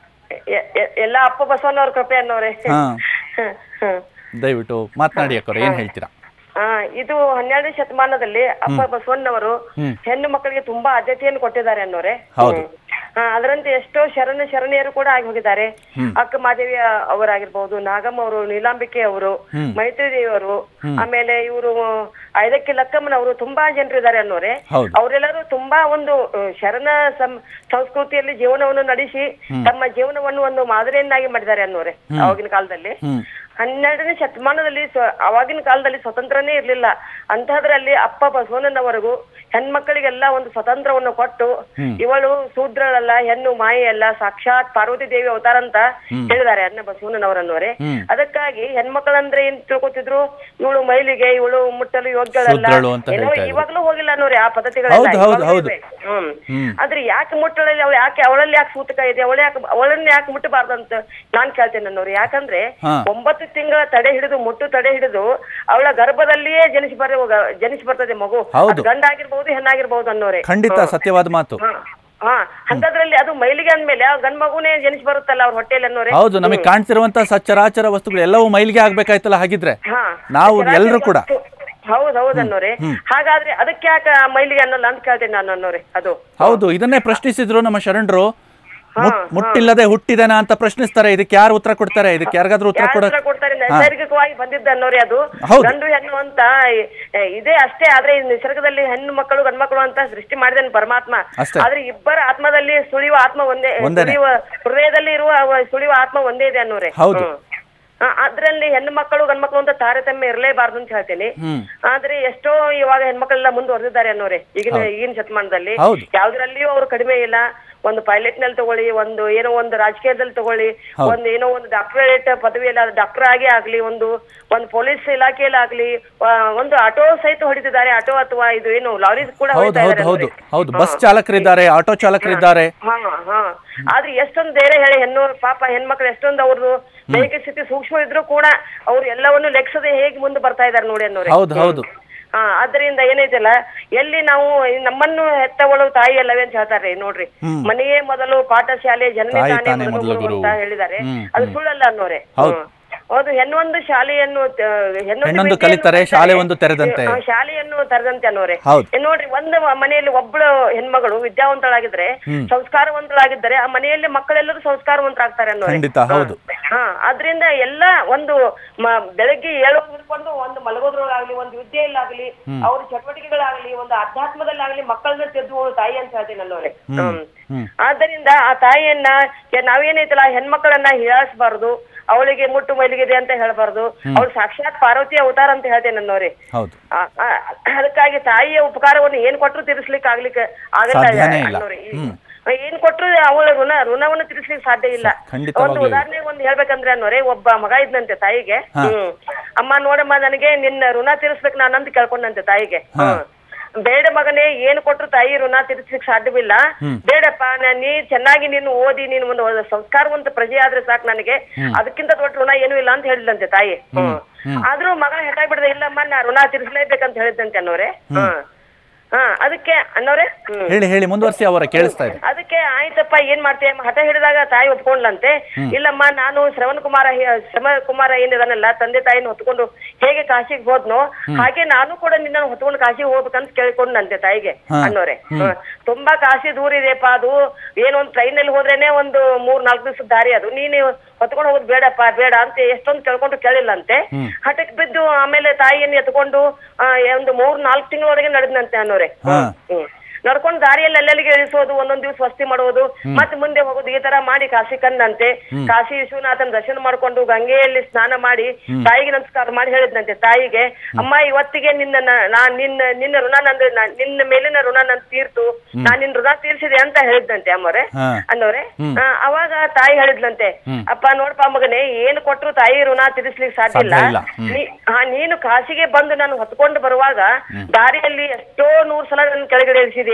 ಎ- ಎ- ಎಲ್ಲ ಅಪ್ಪ ಬಸವಣ್ಣವ್ರ ಕೃಪೆ ಅನ್ನೋರೆ ಹಾ. ಹ, ಹ. ದಯವಿಟ್ಟು ಮಾತನಾಡಿ ಅಕ್ಕವ್ರೆ ಏನ್ ಹೇಳ್ತೀರಾ ಆ, ಇದು ಹನ್ನೆರಡನೇ ಶತಮಾನದಲ್ಲಿ ಅಪ್ಪ ಬಸವಣ್ಣವರು ಹೆಣ್ಣು ಮಕ್ಕಳಿಗೆ ತುಂಬಾ ಆದ್ಯತೆಯನ್ನು ಕೊಟ್ಟಿದ್ದಾರೆ ಅನ್ನೋರೆ ಹೌದು. ಹ್ಮ್. ಆ, ಅದರಂತೆ ಎಷ್ಟೋ ಶರಣ ಶರಣೆಯರು ಕೂಡ ಆಗಿ ಹೋಗಿದ್ದಾರೆ ಅಕ್ಕ ಮಾದೇವಿ ಅವರಾಗಿರ್ಬಹುದು ನಾಗಮ್ಮ ಅವರು ನೀಲಾಂಬಿಕೆ ಅವರು ಮೈತ್ರಿ ದೇವಿ ಅವರು ಆಮೇಲೆ ಇವರು ಐದಕ್ಕೆ ಲಕ್ಕಮ್ಮನವರು ತುಂಬಾ ಜನರು ಇದ್ದಾರೆ ಅನ್ನೋರೆ ಹೌದು. ಅವರೆಲ್ಲರೂ ತುಂಬಾ ಒಂದು ಆ, ಶರಣ ಸಂ- ಸಂಸ್ಕೃತಿಯಲ್ಲಿ ಜೀವನವನ್ನು ನಡೆಸಿ ತಮ್ಮ ಜೀವನವನ್ನು ಒಂದು ಮಾದರಿಯನ್ನಾಗಿ ಮಾಡಿದ್ದಾರೆ ಅನ್ನೋರೆ ಆವಾಗಿನ ಕಾಲದಲ್ಲಿ ಹ್ಮ್ ಹನ್ನೆರಡನೇ ಶತಮಾನದಲ್ಲಿ ಸ್ವ- ಅವಾಗಿನ ಕಾಲದಲ್ಲಿ ಸ್ವತಂತ್ರನೇ ಇರ್ಲಿಲ್ಲ ಅಂತಹದ್ರಲ್ಲಿ ಅಪ್ಪ ಬಸವಣ್ಣನವರೆಗೂ ಹೆಣ್ಮಕ್ಕಳಿಗೆಲ್ಲ ಒಂದು ಸ್ವತಂತ್ರವನ್ನು ಕೊಟ್ಟು ಇವಳು ಶೂದ್ರಳಲ್ಲ ಹೆಣ್ಣು ಮಾಯೆಯಲ್ಲ ಸಾಕ್ಷಾತ್ ಪಾರ್ವತಿ ದೇವಿ ಅವತಾರ ಅಂತ ಹೇಳಿದ್ದಾರೆ ಅನ್ನ ಬಸವಣ್ಣನವರನ್ನವರೇ ಅದಕ್ಕಾಗಿ ಹೆಣ್ಮಕ್ಳಂದ್ರೆ ಏನ್ ತಿಳ್ಕೊತಿದ್ರು ಇವಳು ಮೈಲಿಗೆ ಇವಳು ಮುಟ್ಟಲು ಯೋಗ್ಯಳಲ್ಲ ಶೂದ್ರಳು ಅಂತ ಏನೋ ಹೇಳ್ತಾ ಇದ್ರು. ಇವಾಗ್ಲೂ ಹೋಗಿಲ್ಲ ಅನ್ನೋರಿ ಆ ಪದ್ಧತಿಗಳೆಲ್ಲ ಹೌದು, ಹೌದು, ಇವಾಗ್ಲೂ ಹೌದು. ಇವೆ. ಹ್ಮ್ ಆದ್ರೆ ಯಾಕೆ ಮುಟ್ಟಳಲ್ಲಿ ಅವಳು ಯಾಕೆ ಅವಳಲ್ಲಿ ಯಾಕೆ ಸೂತಕ ಇದೆ ಅವಳ ಯಾಕೆ ಅವಳನ್ನ ಯಾಕೆ ಮುಟ್ಟಬಾರ್ದಂತ ನಾನ್ ಕೇಳ್ತೇನೆ ಅನ್ನೋರು ಯಾಕಂದ್ರೆ ಹಾ. ಒಂಬತ್ತು ತಿಂಗಳ ತಡೆ ಹಿಡಿದು ಮುಟ್ಟು ತಡೆ ಹಿಡಿದು ಅವಳ ಗರ್ಭದಲ್ಲಿಯೇ ಜನಿಸಿ ಬರ ಜನಿಸಿ ಬರ್ತದೆ ಮಗು ಹೌದು. ಅದು ಗಂಡ ಆಗಿರ್ಬಹುದು ಹೆಣ್ಣಾಗಿರ್ಬಹುದು ಅನ್ನೋರೆ ಖಂಡಿತ ಸತ್ಯವಾದ ಮಾತು ಹಾ ಹಾ ಅಂತದ್ರಲ್ಲಿ ಅದು ಮೈಲಿಗೆ ಅಂದ್ಮೇಲೆ ಆ ಗಂಡ್ ಮಗುನೇ ಜನಿಸಿ ಬರುತ್ತಲ್ಲ ಅವ್ರ ಹೊಟ್ಟೆಯಲ್ಲಿ ಅನ್ನೋರೆ ಹೌದು ನಮಗೆ ಕಾಣ್ತಿರುವಂತ ಸಚ್ಚರಾಚರ ವಸ್ತುಗಳು ಎಲ್ಲವೂ ಮೈಲಿಗೆ ಆಗ್ಬೇಕಾಯ್ತಲ್ಲ ಹಾಗಿದ್ರೆ ಹಾ ನಾವು ಎಲ್ಲರೂ ಕೂಡ ಹೌದ್ ಹೌದ್ ಅನ್ನೋರೆ ಹಾಗಾದ್ರೆ ಅದಕ್ಕೆ ಯಾಕೆ ಮೈಲಿಗೆ ಅನ್ನೋಲ್ಲ ಅಂತ ಕೇಳ್ತೇನೆ ನಾನು ಅನ್ನೋರೆ ಅದು ಹೌದು ಇದನ್ನೇ ಪ್ರಶ್ನಿಸಿದ್ರು ನಮ್ಮ ಶರಣರು ಮುಟ್- ಮುಟ್ಟಿಲ್ಲದೆ ಹುಟ್ಟಿದನ ಅಂತ ಪ್ರಶ್ನಿಸ್ತಾರೆ ಇದಕ್ಕೆ ಯಾರು ಉತ್ತರ ಕೊಡ್ತಾರೆ ಇದಕ್ಕೆ ಯಾರಿಗಾದ್ರೂ ಉತ್ತರ ಯಾರ್ ಕೊಡ ಉತ್ತರ ಕೊಡ್ತಾರೆ ನೈಸರ್ಗಿಕವಾಗಿ ಬಂದಿದ್ದ ಅನ್ನೋರಿ ಅದು ಹೌದು. ಗಂಡು ಹೆಣ್ಣು ಅಂತ ಎ, ಇದೇ ಅಷ್ಟೇ ಆದ್ರೆ ಈ ನಿಸರ್ಗದಲ್ಲಿ ಹೆಣ್ಣು ಮಕ್ಕಳು ಗಂಡು ಮಕ್ಕಳು ಅಂತ ಸೃಷ್ಟಿ ಮಾಡಿದಾನೆ ಪರಮಾತ್ಮ ಅಷ್ಟೇ. ಆದ್ರೆ ಇಬ್ಬರ ಆತ್ಮದಲ್ಲಿ ಸುಳಿಯುವ ಆತ್ಮ ಒಂದೇ ಒಂದೇನೆ. ಸುಳಿಯುವ ಹೃದಯದಲ್ಲಿ ಇರುವ ಅವ ಸುಳಿಯುವ ಆತ್ಮ ಒಂದೇ ಇದೆ ಅನ್ನೋರೆ ಹೌದು. ಹ್ಮ್. ಆ, ಅದ್ರಲ್ಲಿ ಹೆಣ್ಣು ಮಕ್ಕಳು ಗಂಡು ಮಕ್ಕಳು ಅಂತ ತಾರತಮ್ಯ ಇರಲೇಬಾರ್ದು ಅಂತ ಹೇಳ್ತೀನಿ ಹ್ಮ್. ಆದ್ರೆ ಎಷ್ಟೋ ಇವಾಗ ಹೆಣ್ಮಕ್ಳೆಲ್ಲ ಮುಂದುವರೆದಿದ್ದಾರೆ ಅನ್ನೋರೆ ಈಗಿನ ಈಗಿನ ಶತಮಾನದಲ್ಲಿ ಹೌದು. ಯಾವ್ದ್ರಲ್ಲಿಯೂ ಅವ್ರು ಕಡಿಮೆ ಇಲ್ಲ ಒಂದು ಪೈಲಟ್ ನಲ್ಲಿ ತಗೊಳ್ಳಿ ಒಂದು ಏನೋ ಒಂದು ರಾಜಕೀಯದಲ್ಲಿ ತಗೊಳ್ಳಿ ಒಂದು ಏನೋ ಒಂದು ಡಾಕ್ಟರೇಟ್ ಪದವಿಯಲ್ಲಿ ಡಾಕ್ಟರ್ ಆಗೇ ಆಗ್ಲಿ ಒಂದು ಒಂದು ಪೊಲೀಸ್ ಇಲಾಖೆಯಲ್ಲಿ ಆಗ್ಲಿ ಆ, ಒಂದು ಆಟೋ ಸಹಿತ ಹೊಡಿತಿದ್ದಾರೆ ಆಟೋ ಅಥವಾ ಇದು ಏನು ಲಾರಿ ಕೂಡ ಹೌದು ಹೊಡಿತಾ ಹೌದು ಇದ್ದಾರೆ ಹೌದು ನೋಡಿ. ಹೌದು ಬಸ್ ಚಾಲಕರಿದ್ದಾರೆ ಆಟೋ ಚಾಲಕರಿದ್ದಾರೆ ಹಾ ಹಾ ಆದ್ರೆ ಎಷ್ಟೊಂದು ಧೈರ್ಯ ಹೇಳಿ ಹೆಣ್ಣು ಪಾಪ ಹೆಣ್ಮಕ್ಳು ಎಷ್ಟೊಂದು ಅವ್ರದ್ದು ದೈಹಿಕ ಸ್ಥಿತಿ ಸೂಕ್ಷ್ಮ ಇದ್ರೂ ಕೂಡ ಅವ್ರು ಎಲ್ಲವನ್ನು ಲೆಕ್ಸದೆ ಹೇಗೆ ಮುಂದೆ ಬರ್ತಾ ಇದಾರೆ ನೋಡಿ ಅನ್ನೋರೆ ಹೌದು ಹೌದು ಹಾ ಅದರಿಂದ ಏನೈತಲ್ಲ ಎಲ್ಲಿ ನಾವು ನಮ್ಮನ್ನು ಹೆತ್ತವಳು ತಾಯಿ ಅಲ್ಲವೇ ಅಂತ ಹೇಳ್ತಾರೆ ನೋಡ್ರಿ ಮನೆಯೇ ಮೊದಲು ಪಾಠಶಾಲೆ ಜನನಿ ತಾಯಿ ತಾನೇ ತಾನೇ ಮೊದಲು ಮೊದಲು ಗುರು ಗುರು. ಅಂತ ಹೇಳಿದ್ದಾರೆ ಹ್ಮ್, ಅದು ಸುಳ್ಳಲ್ಲ ಅನ್ನೋರೆ ಹೌದು. ಹ್ಮ್. ಹೌದು ಹೆಣ್ಣೊಂದು ಶಾಲೆಯನ್ನು ತ- ಹೆಣ್ಣೊಂದು ಹೆಣ್ಣೊಂದು ವಿದ್ಯೆಯನ್ನು ಕಲಿತರೆ ಕಲಿತರೆ, ಶಾಲೆ ಒಂದು ತೆರೆದಂತೆ. ಆ, ಶಾಲೆಯನ್ನು ತೆರೆದಂತೆ ಅನ್ನೋರೆ ಹೌದು. ಏ ನೋಡ್ರಿ ಒಂದು ಮ- ಮನೆಯಲ್ಲಿ ಒಬ್ಬಳು ಹೆಣ್ಮಗಳು ವಿದ್ಯಾವಂತಳಾಗಿದ್ರೆ ಸಂಸ್ಕಾರವಂತಳಾಗಿದ್ದರೆ ಆ ಮನೆಯಲ್ಲಿ ಮಕ್ಕಳೆಲ್ಲರೂ ಸಂಸ್ಕಾರವಂತರಾಗ್ತಾರೆ ಅನ್ನೋರೆ ಖಂಡಿತ, ಹೌದು. ಹಾ ಅದ್ರಿಂದ ಎಲ್ಲ ಒಂದು ಮ- ಬೆಳಗ್ಗೆ ಏಳೋದು ಹಿಡ್ಕೊಂಡು ಒಂದು ಮಲಗೋದ್ರೊಳಗಾಗ್ಲಿ ಒಂದು ವಿದ್ಯೆಯಲ್ಲಾಗ್ಲಿ ಅವ್ರ ಚಟುವಟಿಕೆಗಳಾಗ್ಲಿ ಒಂದು ಅಧ್ಯಾತ್ಮದಲ್ಲಾಗ್ಲಿ ಮಕ್ಕಳನ್ನ ತೆಗೆದುಕೊಳ್ಳು ತಾಯಿ ಅಂತ ಹೇಳ್ತೀನಿ ಅನ್ನೋರೆ ಹ್ಮ್ ಆದ್ದರಿಂದ ಆ ತಾಯಿಯನ್ನ ಯ- ನಾವೇನೈತಲ್ಲ ಹೆಣ್ಮಕ್ಳನ್ನ ಹೀಯಾಳಿಸಬಾರ್ದು ಅವಳಿಗೆ ಮುಟ್ಟು ಮೈಲಿಗಿದೆ ಅಂತ ಹೇಳ್ಬಾರ್ದು ಅವಳು ಸಾಕ್ಷಾತ್ ಪಾರ್ವತಿ ಅವತಾರ ಅಂತ ಹೇಳ್ತೇನೆ ಅನ್ನೋರೆ ಹೌದು ಆ- ಆ- ಅದಕ್ಕಾಗಿ ತಾಯಿಯ ಉಪಕಾರವನ್ನು ಏನ್ ಕೊಟ್ಟರು ತೀರಿಸ್ಲಿಕ್ಕೆ ಆಗ್ಲಿಕ್ಕೆ ಆಗಲ್ಲ ಸಾಧ್ಯನೇ ಇಲ್ಲ. ಅನ್ನೋರೆ. ಏನ್ ಕೊಟ್ರು ಅವಳ ಋಣ ಋಣವನ್ನು ತೀರಿಸ್ಲಿಕ್ಕೆ ಸಾಧ್ಯ ಇಲ್ಲ ಖಂಡಿತವಾಗ್ಲೂ ಒಂದು ಇಲ್ಲ. ಉದಾಹರಣೆ ಒಂದು ಹೇಳ್ಬೇಕಂದ್ರೆ ಅನ್ನೋರೆ ಒಬ್ಬ ಮಗ ಇದ್ನಂತೆ ತಾಯಿಗೆ ಹ್ಮ್ ಅಮ್ಮ ನೋಡಮ್ಮ ನನಗೆ ನಿನ್ನ ಋಣ ತೀರಿಸ್ಬೇಕು ನಾನಂತ ಕೇಳ್ಕೊಂಡಂತೆ ತಾಯಿಗೆ ಹ್ಮ್ ಬೇಡ ಮಗನೇ ಏನು ಕೊಟ್ರು ತಾಯಿ ಋಣ ತೀರಿಸ್ಲಿಕ್ಕೆ ಸಾಧ್ಯವಿಲ್ಲ ಬೇಡಪ್ಪ ನ- ನೀ ಚೆನ್ನಾಗಿ ನೀನು ಓದಿ ನೀನು ಒಂದು ಒಳ್ಳೆ ಸಂಸ್ಕಾರವಂತ ಪ್ರಜೆ ಆದ್ರೆ ಸಾಕು ನನಗೆ ಅದಕ್ಕಿಂತ ದೊಡ್ಡ ಋಣ ಏನೂ ಇಲ್ಲ ಅಂತ ಹೇಳಿದಂತೆ ತಾಯಿ ಹ್ಮ್ ಆದ್ರೂ ಮಗ ಹೆಟಾಗ್ಬಿಡದೆ ಇಲ್ಲಮ್ಮ ನಾ ಋಣ ತೀರಿಸ್ಲೇಬೇಕಂತ ಹೇಳಿದಂತೆ ಅನ್ನೋರೆ ಹ್ಮ್ ಹಾ ಅದಕ್ಕೆ ಅನ್ನೋರೆ ಹ್ಮ್ ಹೇಳಿ ಹೇಳಿ ಮುಂದುವರಿಸಿ ಅವರ ಕೇಳಿಸ್ತಾ ಇದೆ ಅದಕ್ಕೆ ಆಯ್ತಪ್ಪ ಏನ್ ಮಾಡ್ತೀಯ ಹಠ ಹಿಡಿದಾಗ ತಾಯಿ ಒಪ್ಕೊಂಡ್ಲಂತೆ ಇಲ್ಲಮ್ಮ ನಾನು ಶ್ರವಣ್ ಕುಮಾರ ಹೇ- ಶ್ರವಣ ಕುಮಾರ ಏನಿದಾನಲ್ಲ ತಂದೆ ತಾಯಿನ ಹೊತ್ಕೊಂಡು ಹೇಗೆ ಕಾಶಿಗೆ ಹೋದ್ನೋ ಹಾಗೆ ನಾನು ಕೂಡ ನಿನ್ನ ಹೊತ್ಕೊಂಡು ಕಾಶಿಗೆ ಹೋಗ್ಬೇಕಂತ ಕೇಳ್ಕೊಂಡಂತೆ ತಾಯಿಗೆ ಅನ್ನೋರೆ ಹ್ಮ್. ತುಂಬಾ ಕಾಶಿ ದೂರ ಇದೆಯಪ್ಪ ಅದು ಏನೋ ಒಂದು ಟ್ರೈನ್ ಅಲ್ಲಿ ಹೋದ್ರೇನೆ ಒಂದು ಮೂರ್ ನಾಲ್ಕು ದಿವಸದ ದಾರಿ ಅದು ನೀನು ಹೊತ್ಕೊಂಡು ಹೋಗೋದು ಬೇಡಪ್ಪ ಬೇಡ ಅಂತ ಎಷ್ಟೊಂದು ಕೇಳ್ಕೊಂಡು ಕೇಳಿಲ್ಲಂತೆ ಹಠಕ್ಕೆ ಬಿದ್ದು ಆಮೇಲೆ ತಾಯಿಯನ್ನು ಎತ್ಕೊಂಡು ಆ, ಒಂದು ಮೂರ್ ನಾಲ್ಕು ತಿಂಗಳವರೆಗೆ ನಡೆದ್ನಂತೆ ಅನ್ನೋರೆ ಹಾ. ಹ್ಮ್. ನಡ್ಕೊಂಡು ದಾರಿಯಲ್ಲಿ ಅಲ್ಲೆಲ್ಲಿಗೆ ಇಳಿಸೋದು ಒಂದೊಂದ್ ದಿವಸ ವಸ್ತಿ ಮಾಡೋದು ಮತ್ತೆ ಮುಂದೆ ಹೋಗೋದು ಈ ತರ ಮಾಡಿ ಕಾಶಿ ಕಂದಂತೆ ಕಾಶಿ ವಿಶ್ವನಾಥನ ದರ್ಶನ ಮಾಡ್ಕೊಂಡು ಗಂಗೆಯಲ್ಲಿ ಸ್ನಾನ ಮಾಡಿ ತಾಯಿಗೆ ನಮಸ್ಕಾರ ಮಾಡಿ ಹೇಳಿದ್ನಂತೆ ತಾಯಿಗೆ ಅಮ್ಮ ಇವತ್ತಿಗೆ ನಿನ್ನ ನ- ನಾನ್ ನಿನ್ನ ನಿನ್ನ ಋಣ ನಂದು ನಾನ್- ನಿನ್ನ ಮೇಲಿನ ಋಣ ನನ್ ತೀರ್ತು ನಾನ್ ನಿನ್ ಋಣ ತೀರ್ಸಿದೆ ಅಂತ ಹೇಳಿದ್ನಂತೆ ಅಮ್ಮವ್ರೆ ಹಾ. ಅನ್ನೋರೆ ಆ, ಅವಾಗ ತಾಯಿ ಹೇಳಿದ್ಲಂತೆ ಅಪ್ಪ ನೋಡಪ್ಪ ಮಗನೇ ಏನು ಕೊಟ್ರು ತಾಯಿ ಋಣ ತೀರಿಸ್ಲಿಕ್ಕೆ ಸಾಧ್ಯ ಇಲ್ಲ ಸಾಧ್ಯ ಇಲ್ಲ. ಹ್ಮ್. ನೀ- ಹಾ ನೀನು ಕಾಶಿಗೆ ಬಂದು ನಾನು ಹೊತ್ಕೊಂಡು ಬರುವಾಗ ದಾರಿಯಲ್ಲಿ ಎಷ್ಟೋ ನೂರ್ ಸಲ ನನ್ನ ಕೆಳಗಡೆ ಇಳಿಸಿದೆ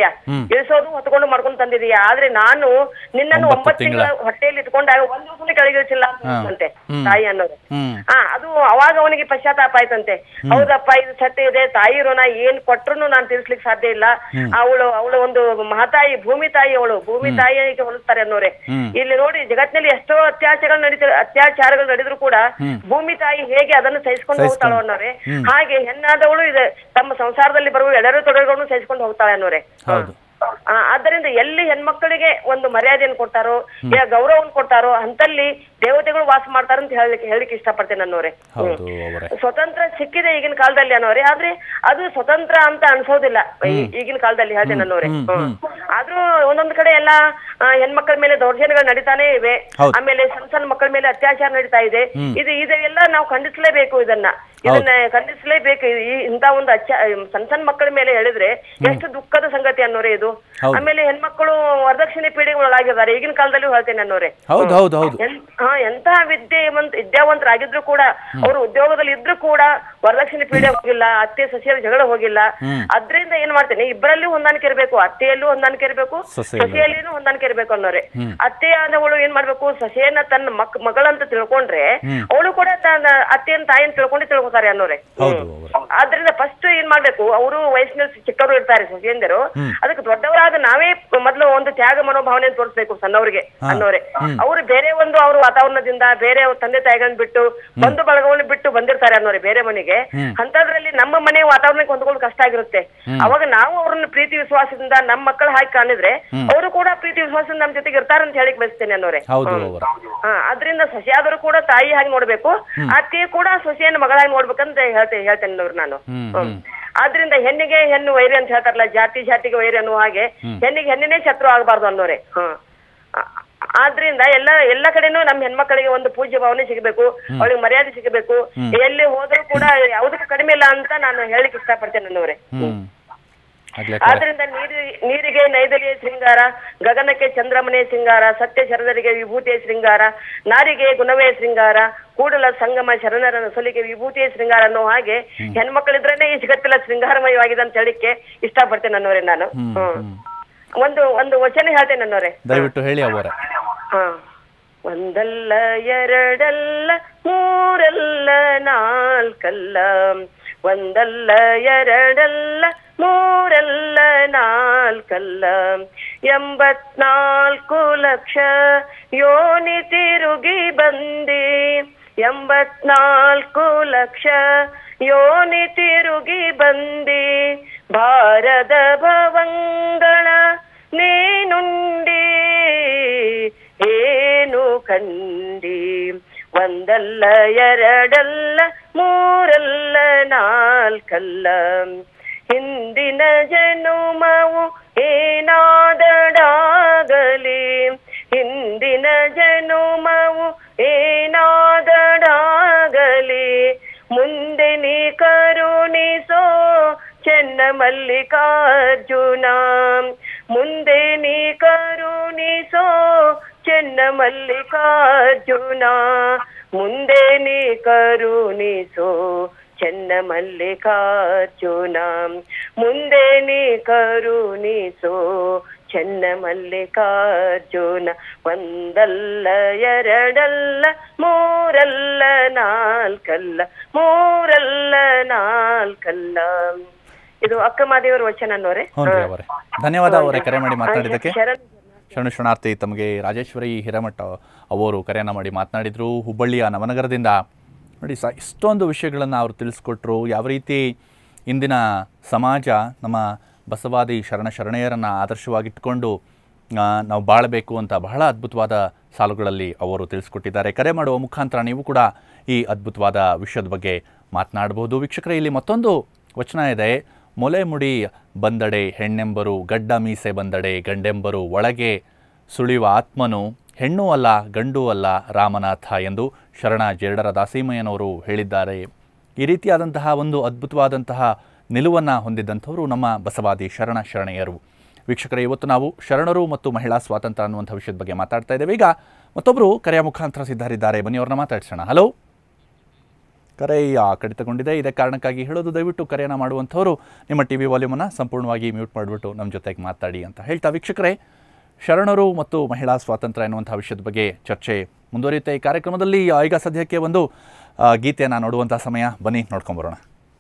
ತಂದಿದೀಯಾ ಇಳಿಸೋದು ಹೊತ್ಕೊಂಡು ಮಾಡ್ಕೊಂಡು ತಂದಿದೀಯಾ ಆದ್ರೆ ನಾನು ನಿನ್ನನ್ನು ಒಂಬತ್ತು ಒಂಬತ್ತು ತಿಂಗಳ ತಿಂಗಳ. ಹೊಟ್ಟೆಯಲ್ಲಿ ಇಟ್ಕೊಂಡಾಗ ಒಂದ್ ದಿವಸನೇ ಕೆಳಗಿಳಿಸಿಲ್ಲ ಅಂತಂತೆ ಹ್ಮ್. ತಾಯಿ ಅನ್ನೋದು ಹ್ಮ್ ಹಾ ಅದು ಅವಾಗ ಅವನಿಗೆ ಪಶ್ಚಾತ್ತಾಪ ಆಯ್ತಂತೆ ಹೌದಪ್ಪ ಇದು ಸತ್ಯ ಇದೆ ತಾಯಿ ಋಣ ಏನ್ ಕೊಟ್ರು ನಾನು ತೀರ್ಸ್ಲಿಕ್ಕೆ ಸಾಧ್ಯ ಇಲ್ಲ ಅವಳು ಅವಳು ಒಂದು ಮಹಾತಾಯಿ ಭೂಮಿ ತಾಯಿ ಅವಳು ಭೂಮಿ ತಾಯಿಗೆ ಹೋಲಿಸ್ತಾರೆ ಅನ್ನೋರೆ ಹ್ಮ್. ಇಲ್ಲಿ ನೋಡಿ ಜಗತ್ತಿನಲ್ಲಿ ಎಷ್ಟೋ ಅತ್ಯಾಚಾರಗಳು ನಡೀತ ಅತ್ಯಾಚಾರಗಳು ನಡೆದ್ರು ಕೂಡ ಭೂಮಿ ತಾಯಿ ಹೇಗೆ ಅದನ್ನು ಸಹಿಸ್ಕೊಂಡು ಹೋಗ್ತಾಳೋ ಅನ್ನೋರೆ ಹಾಗೆ ಹೆಣ್ಣಾದವಳು ಇದೆ ತಮ್ಮ ಸಂಸಾರದಲ್ಲಿ ಬರುವ ಎಡರು ತೊಡರುಗಳನ್ನು ಸಹಿಸ್ಕೊಂಡು ಹೋಗ್ತಾಳೆ ಅನ್ನೋರೆ ಹೌದು ಆ, ಆದ್ದರಿಂದ ಎಲ್ಲಿ ಹೆಣ್ಮಕ್ಕಳಿಗೆ ಒಂದು ಮರ್ಯಾದೆಯನ್ನು ಕೊಡ್ತಾರೋ ಯಾ ಗೌರವವನ್ನು ಕೊಡ್ತಾರೋ ಅಂತಲ್ಲಿ ದೇವತೆಗಳು ವಾಸ ಮಾಡ್ತಾರ ಅಂತ ಹೇಳಲಿಕ್ಕೆ ಹೇಳಲಿಕ್ಕೆ ಇಷ್ಟಪಡ್ತೇನೆ ಅನ್ನೋರೆ ಹೌದು ಅವರೇ ಸ್ವತಂತ್ರ ಸಿಕ್ಕಿದೆ ಈಗಿನ ಕಾಲದಲ್ಲಿ ಅನ್ನೋರೆ ಆದ್ರೆ ಅದು ಸ್ವತಂತ್ರ ಅಂತ ಅನ್ಸೋದಿಲ್ಲ ಈ- ಈಗಿನ ಕಾಲದಲ್ಲಿ ಹೇಳ್ತೇನೆ ಅನ್ನೋರೆ ಹ್ಮ್. ಆದ್ರೂ ಒಂದೊಂದ್ ಕಡೆ ಎಲ್ಲ ಆ, ಹೆಣ್ಮಕ್ಳ ಮೇಲೆ ದೌರ್ಜನ್ಯಗಳು ನಡೀತಾನೆ ಇವೆ ಹೌದು. ಆಮೇಲೆ ಸಣ್ಣ ಸಣ್ಣ ಮಕ್ಕಳ ಮೇಲೆ ಅತ್ಯಾಚಾರ ನಡೀತಾ ಇದೆ ಇದು ಇದೆಲ್ಲ ನಾವು ಖಂಡಿಸಲೇಬೇಕು ಇದನ್ನ ಇದನ್ನ ಖಂಡಿಸಲೇಬೇಕು ಈ ಇಂತ ಒಂದು ಅಚ್ಚ ಸಣ್ಣ ಸಣ್ಣ ಮಕ್ಕಳ ಮೇಲೆ ಹೇಳಿದ್ರೆ ಎಷ್ಟು ದುಃಖದ ಸಂಗತಿ ಅನ್ನೋರೆ ಇದು ಹೌದು. ಆಮೇಲೆ ಹೆಣ್ಮಕ್ಳು ವರದಕ್ಷಿಣೆ ಪೀಡೆಗೆ ಒಳಗಾಗಿದ್ದಾರೆ ಈಗಿನ ಕಾಲದಲ್ಲಿ ಹೇಳ್ತೇನೆ ಅನ್ನೋರೆ ಹೌದು ಹೌದು ಹೌದು ಎನ್- ಹಾ ಎಂತಹ ವಿದ್ಯೆವಂತ ವಿದ್ಯಾವಂತರಾಗಿದ್ರು ಕೂಡ ಅವರು ಉದ್ಯೋಗದಲ್ಲಿ ಇದ್ರು ಕೂಡ ವರದಕ್ಷಿಣೆ ಪೀಡೆ ಹೋಗಿಲ್ಲ ಅತ್ತೆ ಸೊಸೆಯರ ಜಗಳ ಹೋಗಿಲ್ಲ ಅದ್ರಿಂದ ಏನ್ ಮಾಡ್ತೇನೆ ಇಬ್ಬರಲ್ಲಿ ಹೊಂದಾಣಿಕೆ ಇರಬೇಕು ಅತ್ತೆಯಲ್ಲೂ ಹೊಂದಾಣಿಕೆ ಇರಬೇಕು ಸೊಸೆಯಲ್ಲೂ. ಸೊಸೆಯಲ್ಲಿನೂ ಹೊಂದಾಣಿಕೆ ಇರಬೇಕು ಅನ್ನೋರೆ ಅತ್ತೆ ಆದವಳು ಏನ್ ಮಾಡ್ಬೇಕು ಸೊಸೆಯನ್ನ ತನ್ನ ಮಕ್ ಮಗಳಂತ ತಿಳ್ಕೊಂಡ್ರೆ ಅವಳು ಕೂಡ ತನ್ನ ಅತ್ತೆಯನ್ನ ತಾಯಿಯನ್ನು ತಿಳ್ಕೊಂಡೆ ತಿಳ್ಕೊತಾರೆ ಅನ್ನೋರೆ ಹೌದು ಅವರೇ ಆದ್ರಿಂದ ಫಸ್ಟ್ ಏನ್ ಮಾಡ್ಬೇಕು ಅವರು ವಯಸ್ಸಿನಲ್ಲಿ ಚಿಕ್ಕವರು ಇರ್ತಾರೆ ಸೊಸೆಯಂದರು ಅದಕ್ಕೆ ದೊಡ್ಡವರಾದ ನಾವೇ ಮೊದಲು ಒಂದು ತ್ಯಾಗ ಮನೋಭಾವನೆ ತೋರಿಸ್ಬೇಕು ಸಣ್ಣವರಿಗೆ ಅನ್ನೋರೆ ಅವರು ಬೇರೆ ಒಂದು ಅವ್ರ ವಾತಾವರಣದಿಂದ ಬೇರೆ ಅವ್ರ ತಂದೆ ತಾಯಿಗಳನ್ನ ಬಿಟ್ಟು ಬಂಧು ಬಳಗವನ್ನು ಬಿಟ್ಟು ಬಂದಿರ್ತಾರೆ ಅನ್ನೋರೆ ಬೇರೆ ಮನೆಗೆ ಅಂತದ್ರಲ್ಲಿ ನಮ್ಮ ಮನೆ ವಾತಾವರಣಕ್ಕೆ ಹೊಂದ್ಕೊಳ್ಳೋದು ಕಷ್ಟ ಆಗಿರುತ್ತೆ ಅವಾಗ ನಾವು ಅವ್ರನ್ನ ಪ್ರೀತಿ ವಿಶ್ವಾಸದಿಂದ ನಮ್ಮ ಮಕ್ಕಳು ಹಾಕಿ ಕಾಣಿದ್ರೆ ಅವರು ಕೂಡ ಪ್ರೀತಿ ವಿಶ್ವಾಸದಿಂದ ನಮ್ಮ ಜೊತೆಗೆ ಇರ್ತಾರೆ ಅಂತ ಹೇಳಿಕ್ ಬಯಸ್ತೇನೆ ಅನ್ನೋರೆ ಹೌದು ಅವರ ಹಾ ಅದ್ರಿಂದ ಸೊಸೆಯಾದರೂ ಕೂಡ ತಾಯಿ ಹಾಗೆ ನೋಡ್ಬೇಕು ಅತ್ತೆ ಕೂಡ ಸೊಸೆಯನ್ನ ಮಗಳಾಗಿ ನೋಡ್ಬೇಕಂತ ಹೇಳ್ತೇನೆ ಹೇಳ್ತೇನೆ ನೋಡ್ರಿ ನಾನು ಹ್ಮ್, ಹ್ಮ್. ಆದ್ರಿಂದ ಹೆಣ್ಣಿಗೆ ಹೆಣ್ಣು ವೈರಿ ಅಂತ ಹೇಳ್ತಾರಲ್ಲ ಜಾತಿ ಜಾತಿಗೆ ವೈರಿ ಅನ್ನುವ ಹಾಗೆ ಹೆಣ್ಣಿಗೆ ಹೆಣ್ಣಿನೇ ಶತ್ರು ಆಗಬಾರ್ದು ಅನ್ನೋರೆ ಹ್ಮ್ ಆ- ಆದ್ರಿಂದ ಎಲ್ಲ ಎಲ್ಲ ಕಡೆನೂ ನಮ್ಮ ಹೆಣ್ಮಕ್ಳಿಗೆ ಒಂದು ಪೂಜ್ಯ ಭಾವನೆ ಸಿಗಬೇಕು ಅವಳಿಗೆ ಮರ್ಯಾದೆ ಸಿಗಬೇಕು ಎಲ್ಲಿ ಹೋದ್ರೂ ಕೂಡ ಯಾವುದಕ್ಕೂ ಕಡಿಮೆ ಇಲ್ಲ ಅಂತ ನಾನು ಹೇಳಿಕ್ ಇಷ್ಟಪಡ್ತೇನೆ ಅನ್ನೋರೆ ಹ್ಮ್ ಆಗ್ಲೇ ಆದ್ರಿಂದ ನೀರಿ ನೀರಿಗೆ ನೈದಲಿಯ ಶೃಂಗಾರ ಗಗನಕ್ಕೆ ಚಂದ್ರಮನೆ ಶೃಂಗಾರ ಸತ್ಯ ಶರಣರಿಗೆ ವಿಭೂತಿಯ ಶೃಂಗಾರ ನಾರಿಗೆ ಗುಣವೇ ಶೃಂಗಾರ ಕೂಡಲ ಸಂಗಮ ಶರಣರ ನಸಲಿಗೆ ವಿಭೂತಿಯ ಶೃಂಗಾರ ಅನ್ನೋ ಹಾಗೆ ಹೆಣ್ಮಕ್ಳಿದ್ರೇನೆ ಈ ಜಗತ್ತೆಲ್ಲ ಶೃಂಗಾರಮಯವಾಗಿದೆ ಅಂತ ಹೇಳಿಕ್ಕೆ ಇಷ್ಟಪಡ್ತೇನೆ ಅನ್ನೋರೆ ನಾನು ಹ್ಮ್ ಒಂದು ಒಂದು ವಚನ ಹೇಳ್ತೇನೆ ಅನ್ನೋರೆ ದಯವಿಟ್ಟು ಹೇಳಿ ಅವರೇ ಹಾ ಒಂದಲ್ಲ ಎರಡಲ್ಲ ಮೂರಲ್ಲ ನಾಲ್ಕಲ್ಲ ಒಂದಲ್ಲ ಎರಡಲ್ಲ ಮೂರಲ್ಲ ನಾಲ್ಕಲ್ಲ ಎಂಬತ್ನಾಲ್ಕು ಲಕ್ಷ ಯೋನಿ ತಿರುಗಿ ಬಂದಿ ಎಂಬತ್ನಾಲ್ಕು ಲಕ್ಷ ಯೋನಿ ತಿರುಗಿ ಬಂದಿ ಭಾರದ ಭವಂಗಳ ನೀನುಂಡಿ ಏನು ಕಂಡಿ ಒಂದಲ್ಲ ಎರಡಲ್ಲ ಮೂರಲ್ಲ ನಾಲ್ಕಲ್ಲ ಹಿಂದಿನ ಜನುಮವು ಏನಾದಡಾಗಲಿ ಹಿಂದಿನ ಜನುಮವು ಏನಾದಡಾಗಲಿ ಮುಂದೆ ನೀ ಕರುಣಿಸೋ ಚೆನ್ನ ಮಲ್ಲಿಕಾರ್ಜುನ ಮುಂದೆ ನೀ ಕರುಣಿಸೋ ಚೆನ್ನ ಮಲ್ಲಿಕಾರ್ಜುನ ಮುಂದೆ ನೀ ಕರುಣಿಸೋ ಚೆನ್ನ ಮಲ್ಲಿಕಾರ್ಜುನ ಮುಂದೆ ನೀ ಕರುಣಿಸೋ ಚೆನ್ನ ಮಲ್ಲಿಕಾರ್ಜುನ ಒಂದಲ್ಲ ಎರಡಲ್ಲ ಮೂರಲ್ಲ ನಾಲ್ಕಲ್ಲ ಮೂರಲ್ಲ ನಾಲ್ಕಲ್ಲ ಇದು ಅಕ್ಕಮಾದೇವರ ವಚನ ಅನ್ನೋರೆ ಹ್ಞೂ ರೀ ಅವರೇ ಧನ್ಯವಾದ ಅವರೇ ಕರೆ ಮಾಡಿ ಮಾತನಾಡಿದ್ದಕ್ಕೆ ಶರಣ್ ಶರಣು ಶರಣಾರ್ಥಿ ತಮಗೆ ರಾಜೇಶ್ವರಿ ಹಿರೇಮಠ ಅವರು ಕರೆಯನ್ನು ಮಾಡಿ ಮಾತನಾಡಿದರು ಹುಬ್ಬಳ್ಳಿಯ ನವನಗರದಿಂದ ನೋಡಿ ಸ ಇಷ್ಟೊಂದು ವಿಷಯಗಳನ್ನು ಅವರು ತಿಳಿಸ್ಕೊಟ್ರು ಯಾವ ರೀತಿ ಇಂದಿನ ಸಮಾಜ ನಮ್ಮ ಬಸವಾದಿ ಶರಣ ಶರಣೆಯರನ್ನು ಆದರ್ಶವಾಗಿಟ್ಕೊಂಡು ಆ, ನಾವು ಬಾಳಬೇಕು ಅಂತ ಬಹಳ ಅದ್ಭುತವಾದ ಸಾಲುಗಳಲ್ಲಿ ಅವರು ತಿಳಿಸ್ಕೊಟ್ಟಿದ್ದಾರೆ ಕರೆ ಮಾಡುವ ಮುಖಾಂತರ ನೀವು ಕೂಡ ಈ ಅದ್ಭುತವಾದ ವಿಷಯದ ಬಗ್ಗೆ ಮಾತನಾಡಬಹುದು ವೀಕ್ಷಕರೇ ಇಲ್ಲಿ ಮತ್ತೊಂದು ವಚನ ಇದೆ ಮೊಲೆ ಮುಡಿ ಬಂದಡೆ ಹೆಣ್ಣೆಂಬರು ಗಡ್ಡ ಮೀಸೆ ಬಂದಡೆ ಗಂಡೆಂಬರು ಒಳಗೆ ಸುಳಿಯುವ ಆತ್ಮನು ಹೆಣ್ಣು ಅಲ್ಲ ಗಂಡು ಅಲ್ಲ ರಾಮನಾಥ ಎಂದು ಶರಣ ಜೇಡರ ದಾಸಿಮಯ್ಯನವರು ಹೇಳಿದ್ದಾರೆ ಈ ರೀತಿಯಾದಂತಹ ಒಂದು ಅದ್ಭುತವಾದಂತಹ ನಿಲುವನ್ನು ಹೊಂದಿದ್ದಂಥವರು ನಮ್ಮ ಬಸವಾದಿ ಶರಣ ಶರಣೆಯರು ವೀಕ್ಷಕರೇ ಇವತ್ತು ನಾವು ಶರಣರು ಮತ್ತು ಮಹಿಳಾ ಸ್ವಾತಂತ್ರ್ಯ ಅನ್ನುವಂಥ ವಿಷಯದ ಬಗ್ಗೆ ಮಾತಾಡ್ತಾ ಇದ್ದೇವೆ ಈಗ ಮತ್ತೊಬ್ಬರು ಕರೆಯ ಮುಖಾಂತರ ಸಿದ್ಧರಿದ್ದಾರೆ ಬನ್ನಿ ಅವ್ರನ್ನ ಮಾತಾಡ್ಸೋಣ ಹಲೋ ಕರೆ ಆ, ಕಡಿತಗೊಂಡಿದೆ ಇದೇ ಕಾರಣಕ್ಕಾಗಿ ಹೇಳೋದು ದಯವಿಟ್ಟು ಕರೆಯನ್ನು ಮಾಡುವಂಥವ್ರು ನಿಮ್ಮ ಟಿ ವಿ ವಾಲ್ಯೂಮನ್ನು ಸಂಪೂರ್ಣವಾಗಿ ಮ್ಯೂಟ್ ಮಾಡಿಬಿಟ್ಟು ನಮ್ಮ ಜೊತೆಗೆ ಮಾತಾಡಿ ಅಂತ ಹೇಳ್ತಾ ವೀಕ್ಷಕರೇ ಶರಣರು ಮತ್ತು ಮಹಿಳಾ ಸ್ವಾತಂತ್ರ್ಯ ಎನ್ನುವಂಥ ವಿಷಯದ ಬಗ್ಗೆ ಚರ್ಚೆ ಮುಂದುವರಿಯುತ್ತೆ ಈ ಕಾರ್ಯಕ್ರಮದಲ್ಲಿ ಆ, ಈಗ ಸದ್ಯಕ್ಕೆ ಒಂದು ಆ, ಗೀತೆಯನ್ನು ನೋಡುವಂಥ ಸಮಯ ಬನ್ನಿ ನೋಡ್ಕೊಂಬರೋಣ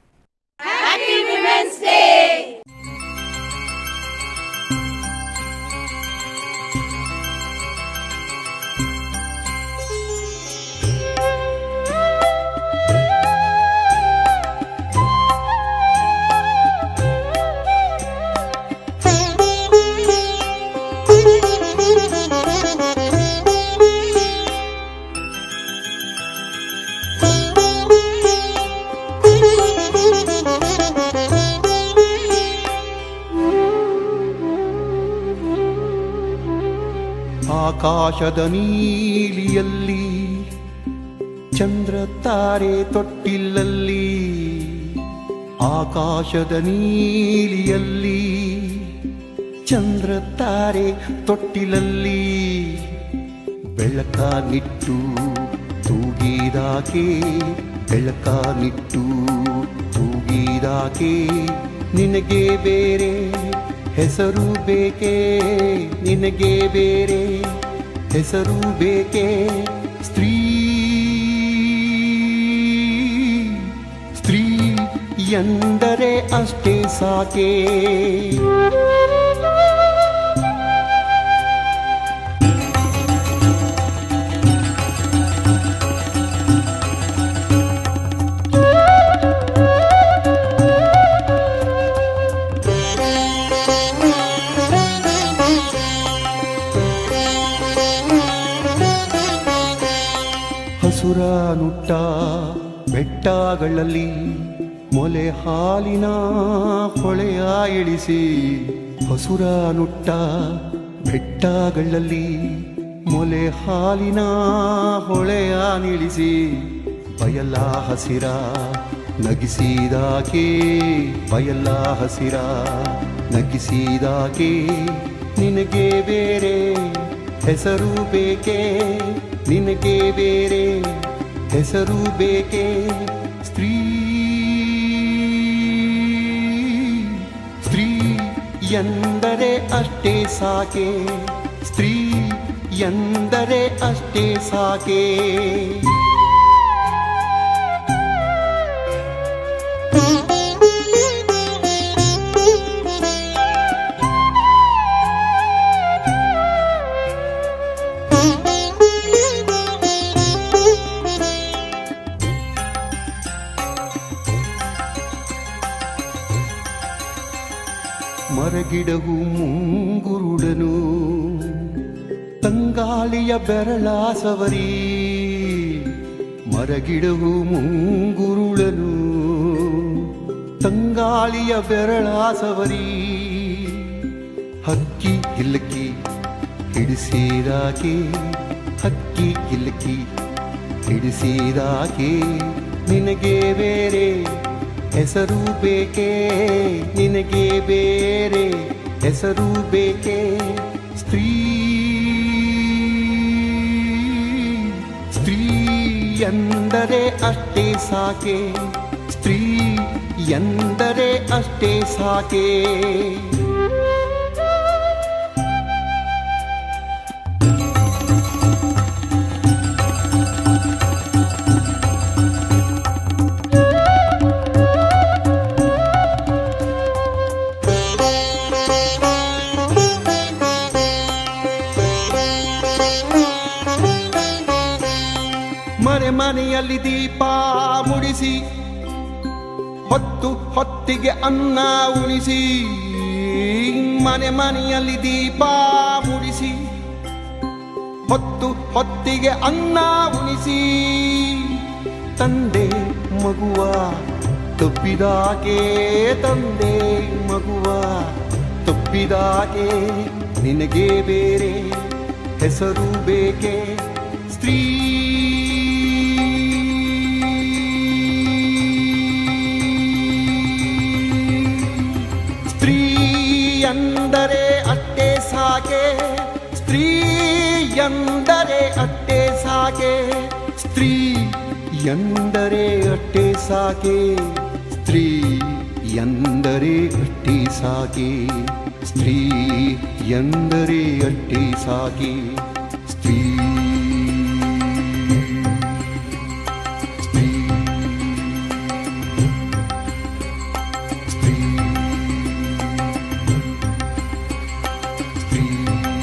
ಆಕಾಶದ ನೀಲಿಯಲ್ಲಿ ಚಂದ್ರ ತಾರೆ ತೊಟ್ಟಿಲ್ಲಲ್ಲಿ ಆಕಾಶದ ನೀಲಿಯಲ್ಲಿ ಚಂದ್ರ ತಾರೆ ತೊಟ್ಟಿಲಲ್ಲಿ ಬೆಳಕ ನಿಟ್ಟು ತೂಗಿದಾಕೆ ಬೆಳಕ ನಿಟ್ಟು ತೂಗಿದಾಕೆ ನಿನಗೆ ಬೇರೆ ಹೆಸರು ಬೇಕೆ ನಿನಗೆ ಬೇರೆ ಹೆಸರು ಬೇಕೆ ಸ್ತ್ರೀ ಸ್ತ್ರೀ ಎಂದರೆ ಅಷ್ಟೇ ಸಾಕೆ ಹಸುರ ನುಟ್ಟ ಬೆಟ್ಟಗಳಲ್ಲಿ ಮೊಲೆ ಹಾಲಿನ ಹೊಳೆಯ ಇಳಿಸಿ ಹಸುರ ನುಟ್ಟ ಬೆಟ್ಟಗಳಲ್ಲಿ ಮೊಲೆ ಹಾಲಿನ ಹೊಳೆಯ ನಿಳಿಸಿ ಬಯಲ ಹಸಿರ ನಗಿಸಿದಾಕೆ ಬಯಲ ಹಸಿರ ನಗಿಸಿದಾಕೆ ನಿನಗೆ ಬೇರೆ ಹೆಸರು ಬೇಕೆ ನಿನಗೆ ಬೇರೆ ಹೆಸರು ಬೇಕೆ ಸ್ತ್ರೀ ಸ್ತ್ರೀ ಎಂದರೆ ಅಷ್ಟೇ ಸಾಕೆ ಸ್ತ್ರೀ ಎಂದರೆ ಅಷ್ಟೇ ಸಾಕೆ ಮರಗಿಡವು ಮುಂಗುರುಡನು ತಂಗಾಳಿಯ ಬೆರಳ ಸವರಿ ಮರಗಿಡವು ಮುಂಗುರುಳನು ತಂಗಾಳಿಯ ಬೆರಳ ಸವರಿ ಹಕ್ಕಿ ಕಿಲಕಿ ಹಿಡಿಸಿದಾಕೆ ಹಕ್ಕಿ ಕಿಲಕಿ ಹಿಡಿಸಿದಾಕೆ ನಿನಗೆ ಬೇರೆ ಹೆಸರು ಬೇಕೆ ನಿನಗೆ ಬೇರೆ ಹೆಸರು ಬೇಕೆ ಸ್ತ್ರೀ ಸ್ತ್ರೀ ಎಂದರೆ ಅಷ್ಟೇ ಸಾಕೆ ಸ್ತ್ರೀ ಎಂದರೆ ಅಷ್ಟೇ ಸಾಕೆ ಮನೆ ಮನೆಯಲ್ಲಿ ದೀಪ ಮುಡಿಸಿ ಹೊತ್ತು ಹೊತ್ತಿಗೆ ಅನ್ನ ಉಣಿಸಿ ಮನೆ ಮನೆಯಲ್ಲಿ ದೀಪ ಮುಡಿಸಿ ಹೊತ್ತು ಹೊತ್ತಿಗೆ ಅನ್ನ ಉಣಿಸಿ ತಂದೆ ಮಗುವ ತಪ್ಪಿದಾಕೆ ತಂದೆ ಮಗುವ ತಪ್ಪಿದಾಕೆ ನಿನಗೆ ಬೇರೆ ಹೆಸರು ಬೇಕೆ ಸ್ತ್ರೀ ಸ್ತ್ರೀ ಎಂದರೆ ಅಟ್ಟೆ ಸಾಕೆ ಸ್ತ್ರೀ ಎಂದರೆ ಅಟ್ಟೆ ಸಾಕೆ ಸ್ತ್ರೀ ಎಂದರೆ ಅಟ್ಟೆ ಸಾಕೆ ಸ್ತ್ರೀ ಎಂದರೆ ಅಟ್ಟೆ ಸಾಕೆ ಸ್ತ್ರೀ ಎಂದರೆ ಅಟ್ಟೆ ಸಾಕೆ ಸ್ತ್ರೀ ಸ್ತ್ರೀ ಸ್ತ್ರೀ ಸ್ತ್ರೀ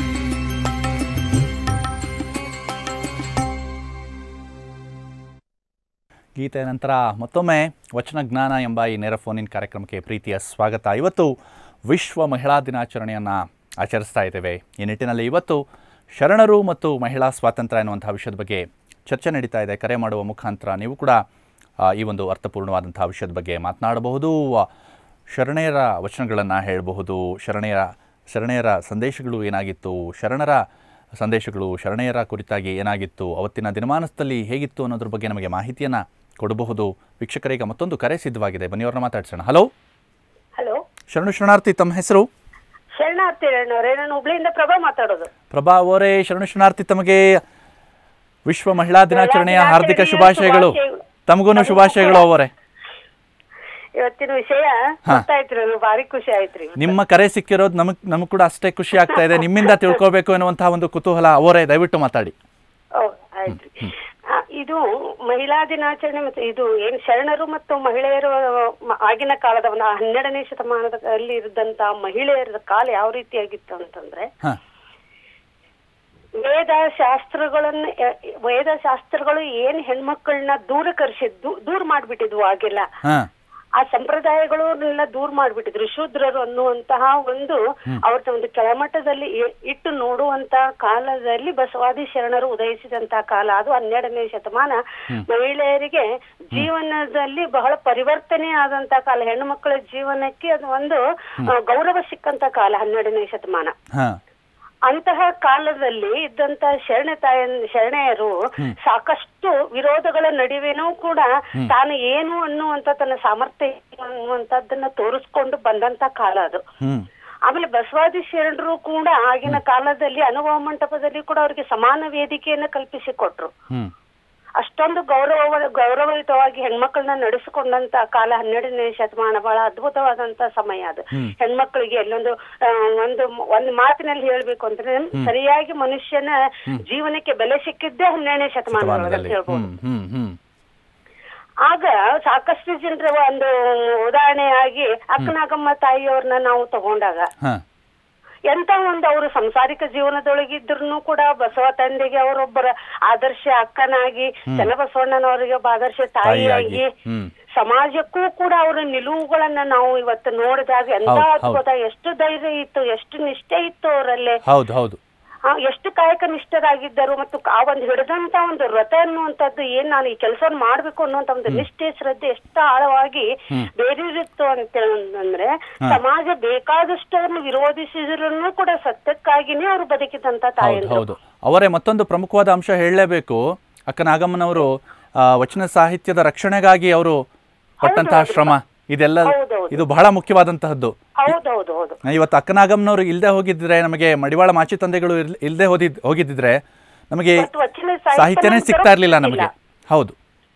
ಗೀತೆಯ ನಂತರ ಮತ್ತೊಮ್ಮೆ ವಚನ ಜ್ಞಾನ ಎಂಬ ಈ ನೇರ ಫೋನಿನ್ ಕಾರ್ಯಕ್ರಮಕ್ಕೆ ಪ್ರೀತಿಯ ಸ್ವಾಗತ ಇವತ್ತು ವಿಶ್ವ ಮಹಿಳಾ ದಿನಾಚರಣೆಯನ್ನು ಆಚರಿಸ್ತಾ ಇದ್ದೇವೆ ಈ ನಿಟ್ಟಿನಲ್ಲಿ ಇವತ್ತು ಶರಣರು ಮತ್ತು ಮಹಿಳಾ ಸ್ವಾತಂತ್ರ್ಯ ಎನ್ನುವಂಥ ವಿಷಯದ ಬಗ್ಗೆ ಚರ್ಚೆ ನಡೀತಾ ಇದೆ ಕರೆ ಮಾಡುವ ಮುಖಾಂತರ ನೀವು ಕೂಡ ಆ, ಈ ಒಂದು ಅರ್ಥಪೂರ್ಣವಾದಂಥ ವಿಷಯದ ಬಗ್ಗೆ ಮಾತನಾಡಬಹುದು ಆ, ಶರಣೆಯರ ವಚನಗಳನ್ನು ಹೇಳಬಹುದು ಶರಣೆಯರ ಶರಣೆಯರ ಸಂದೇಶಗಳು ಏನಾಗಿತ್ತು ಶರಣರ ಸಂದೇಶಗಳು ಶರಣೆಯರ ಕುರಿತಾಗಿ ಏನಾಗಿತ್ತು ಅವತ್ತಿನ ದಿನಮಾನದಲ್ಲಿ ಹೇಗಿತ್ತು ಅನ್ನೋದ್ರ ಬಗ್ಗೆ ನಮಗೆ ಮಾಹಿತಿಯನ್ನು ಕೊಡಬಹುದು ವೀಕ್ಷಕರೀಗ ಮತ್ತೊಂದು ಕರೆ ಸಿದ್ಧವಾಗಿದೆ ಬನ್ನಿ ಅವ್ರನ್ನ ಮಾತಾಡ್ಸೋಣ ಹಲೋ ಹಲೋ ಶರಣು ಶರಣಾರ್ಥಿ ತಮ್ಮ ಹೆಸರು ಶರಣಾರ್ಥಿ ಅಣ್ಣವ್ರೆ ನಾನು ಹುಬ್ಳಿಯಿಂದ ಪ್ರಭಾ ಮಾತಾಡೋದು ಪ್ರಭಾ ಅವರೇ ಶರಣು ಶರಣಾರ್ಥಿ ತಮಗೆ ವಿಶ್ವ ಮಹಿಳಾ ದಿನಾಚರಣೆಯ ಮಹಿಳಾ ಹಾರ್ದಿಕ ದಿನಾಚರಣೆಯ ಶುಭಾಶಯಗಳು ಶುಭಾಶಯಗಳು. ತಮಗೂ ಶುಭಾಶಯಗಳು ಅವರೇ ಇವತ್ತಿನ ವಿಷಯ ಗೊತ್ತಾಯ್ತ್ರಿ ನನಗೆ ಭಾರಿ ಖುಷಿ ಆಯ್ತ್ರಿ ನಿಮ್ಮ ಕರೆ ಸಿಕ್ಕಿರೋದು ನಮಗ್ ನಮಗ್ ಕೂಡ ಅಷ್ಟೇ ಖುಷಿ ಆಗ್ತಾ ಇದೆ ನಿಮ್ಮಿಂದ ತಿಳ್ಕೋಬೇಕು ಎನ್ನುವಂತಹ ಒಂದು ಕುತೂಹಲ ಅವರೇ ದಯವಿಟ್ಟು ಮಾತಾಡಿ ಓ ಆಯ್ತ್ರಿ ಆ, ಇದು ಮಹಿಳಾ ದಿನಾಚರಣೆ ಮತ್ತು ಇದು ಏನ್ ಶರಣರು ಮತ್ತು ಮಹಿಳೆಯರು ಮ- ಆಗಿನ ಕಾಲದ ಒಂದು ಹನ್ನೆರಡನೇ ಶತಮಾನದಲ್ಲಿ ಇದ್ದಂತ ಮಹಿಳೆಯರ ಕಾಲ ಯಾವ ರೀತಿಯಾಗಿತ್ತು ಅಂತಂದ್ರೆ ಹಾ ವೇದ ಶಾಸ್ತ್ರಗಳನ್ನ ಎ- ವೇದ ಶಾಸ್ತ್ರಗಳು ಏನ್ ಹೆಣ್ಮಕ್ಳನ್ನ ದೂರ ಕರ್ಸಿದ್ದು ದೂರ ಮಾಡ್ಬಿಟ್ಟಿದ್ವು ಆಗಿಲ್ಲ ಹಾ ಆ ಸಂಪ್ರದಾಯಗಳನ್ನೆಲ್ಲ ದೂರ ಮಾಡ್ಬಿಟ್ಟಿದ್ರು ಶೂದ್ರರು ಅನ್ನುವಂತಹ ಒಂದು ಅವ್ರ ಒಂದು ಕೆಳಮಟ್ಟದಲ್ಲಿ ಇ- ಇಟ್ಟು ನೋಡುವಂತ ಕಾಲದಲ್ಲಿ ಬಸವಾದಿ ಶರಣರು ಉದಯಿಸಿದಂತಹ ಕಾಲ ಅದು ಹನ್ನೆರಡನೇ ಶತಮಾನ ಮಹಿಳೆಯರಿಗೆ ಜೀವನದಲ್ಲಿ ಬಹಳ ಪರಿವರ್ತನೆ ಆದಂತ ಕಾಲ ಹೆಣ್ಣು ಮಕ್ಕಳ ಜೀವನಕ್ಕೆ ಅದು ಒಂದು ಆ, ಗೌರವ ಸಿಕ್ಕಂತ ಕಾಲ ಹನ್ನೆರಡನೇ ಶತಮಾನ ಹಾ ಅಂತಹ ಕಾಲದಲ್ಲಿ ಇದ್ದಂತ ಶರಣ ತಾಯ ಶರಣೆಯರು ಸಾಕಷ್ಟು ವಿರೋಧಗಳ ನಡುವೆನೂ ಕೂಡ ತಾನು ಏನು ಅನ್ನುವಂತ ತನ್ನ ಸಾಮರ್ಥ್ಯ ಏನು ಅನ್ನುವಂಥದ್ದನ್ನ ತೋರಿಸ್ಕೊಂಡು ಬಂದಂತ ಕಾಲ ಅದು ಹ್ಮ್ ಆಮೇಲೆ ಬಸವಾದಿ ಶರಣರು ಕೂಡ ಆಗಿನ ಕಾಲದಲ್ಲಿ ಅನುಭವ ಮಂಟಪದಲ್ಲಿ ಕೂಡ ಅವರಿಗೆ ಸಮಾನ ವೇದಿಕೆಯನ್ನ ಕಲ್ಪಿಸಿಕೊಟ್ರು ಹ್ಮ್ ಅಷ್ಟೊಂದು ಗೌರವ ಗೌರವಯುತವಾಗಿ ಹೆಣ್ಮಕ್ಳನ್ನ ನಡೆಸಿಕೊಂಡಂತ ಕಾಲ ಹನ್ನೆರಡನೇ ಶತಮಾನ ಬಹಳ ಅದ್ಭುತವಾದಂತ ಸಮಯ ಅದು ಹೆಣ್ಮಕ್ಳಿಗೆ ಎಲ್ಲೊಂದು ಆ, ಒಂದು ಒಂದು ಮಾತಿನಲ್ಲಿ ಹೇಳ್ಬೇಕು ಅಂದ್ರೆ ಸರಿಯಾಗಿ ಮನುಷ್ಯನ ಜೀವನಕ್ಕೆ ಬೆಲೆ ಸಿಕ್ಕಿದ್ದೇ ಹನ್ನೆರಡನೇ ಶತಮಾನದೊಳಗೆ ಅಂತ ಶತಮಾನದಲ್ಲಿ ಹೇಳ್ಬೋದು ಹ್ಮ್ ಹ್ಮ್ ಹ್ಮ್ ಆಗ ಸಾಕಷ್ಟು ಜನರ ಒಂದು ಉದಾಹರಣೆಯಾಗಿ ಅಕ್ಕನಾಗಮ್ಮ ತಾಯಿಯವ್ರನ್ನ ನಾವು ತಗೊಂಡಾಗ ಹಾ ಎಂತ ಒಂದು ಅವರು ಸಂಸಾರಿಕ ಜೀವನದೊಳಗಿದ್ರು ಕೂಡ ಬಸವ ತಂದೆಗೆ ಅವರೊಬ್ಬರ ಆದರ್ಶ ಅಕ್ಕನಾಗಿ ಚನ್ನಬಸವಣ್ಣನವರಿಗೆ ಒಬ್ಬ ಆದರ್ಶ ತಾಯಿಯಾಗಿ ತಾಯಿಯಾಗಿ, ಹ್ಮ್. ಸಮಾಜಕ್ಕೂ ಕೂಡ ಅವರ ನಿಲುವುಗಳನ್ನ ನಾವು ಇವತ್ತು ನೋಡಿದಾಗ ಎಂತ ಹೌದ್, ಹೌದ್. ಅದ್ಭುತ ಎಷ್ಟು ಧೈರ್ಯ ಇತ್ತು ಎಷ್ಟು ನಿಷ್ಠೆ ಇತ್ತು ಅವರಲ್ಲಿ ಹೌದು ಹೌದು ಆ, ಎಷ್ಟು ಕಾಯಕ ನಿಷ್ಠರಾಗಿದ್ದರು ಮತ್ತು ಆ ಒಂದು ಹಿಡಿದಂತ ಒಂದು ವ್ರತ ಅನ್ನುವಂಥದ್ದು ಏನ್ ನಾನು ಈ ಕೆಲಸವನ್ನು ಮಾಡ್ಬೇಕು ಅನ್ನುವಂತ ಒಂದು ನಿಷ್ಠೆ ಶ್ರದ್ಧೆ ಎಷ್ಟು ಆಳವಾಗಿ ಬೇರೂರಿತ್ತು ಅಂತ ಅಂದ್ರೆ ಸಮಾಜ ಬೇಕಾದಷ್ಟು ಅವ್ರನ್ನ ವಿರೋಧಿಸಿದ್ರು ಕೂಡ ಸತ್ಯಕ್ಕಾಗಿನೇ ಅವರು ಬದುಕಿದಂತ ಹೌದು ತಾಯಂದ್ರು ಹೌದು ಅವರೇ ಮತ್ತೊಂದು ಪ್ರಮುಖವಾದ ಅಂಶ ಹೇಳಲೇಬೇಕು ಅಕ್ಕ ನಾಗಮ್ಮನವರು ಆ, ವಚನ ಸಾಹಿತ್ಯದ ರಕ್ಷಣೆಗಾಗಿ ಅವರು ಪಟ್ಟಂತಹ ಶ್ರಮ ಇದೆಲ್ಲ ಹೌದೌದು. ಇದು ಬಹಳ ಮುಖ್ಯವಾದಂತಹದ್ದು ಹೌದೌದು ಹೌದು ಇವತ್ತು ಅಕ್ಕನಾಗಮ್ಮನವರು ಇಲ್ಲದೆ ಹೋಗಿದ್ರೆ ನಮಗೆ ಮಡಿವಾಳ ಮಾಚಿ ತಂದೆಗಳು ಇಲ್- ಇಲ್ದೆ ಹೋದಿದ್ ಹೋಗಿದ್ದಿದ್ರೆ ನಮಗೆ ಇವತ್ತು ವಚನ ಸಾಹಿತ್ಯ ಸಾಹಿತ್ಯನೇ ನಮ್ಗೆ ಸಿಗ್ತಾ ಇರ್ಲಿಲ್ಲ ದೊರಕ್ತಿರ್ಲಿಲ್ಲ. ನಮಗೆ ಹೌದು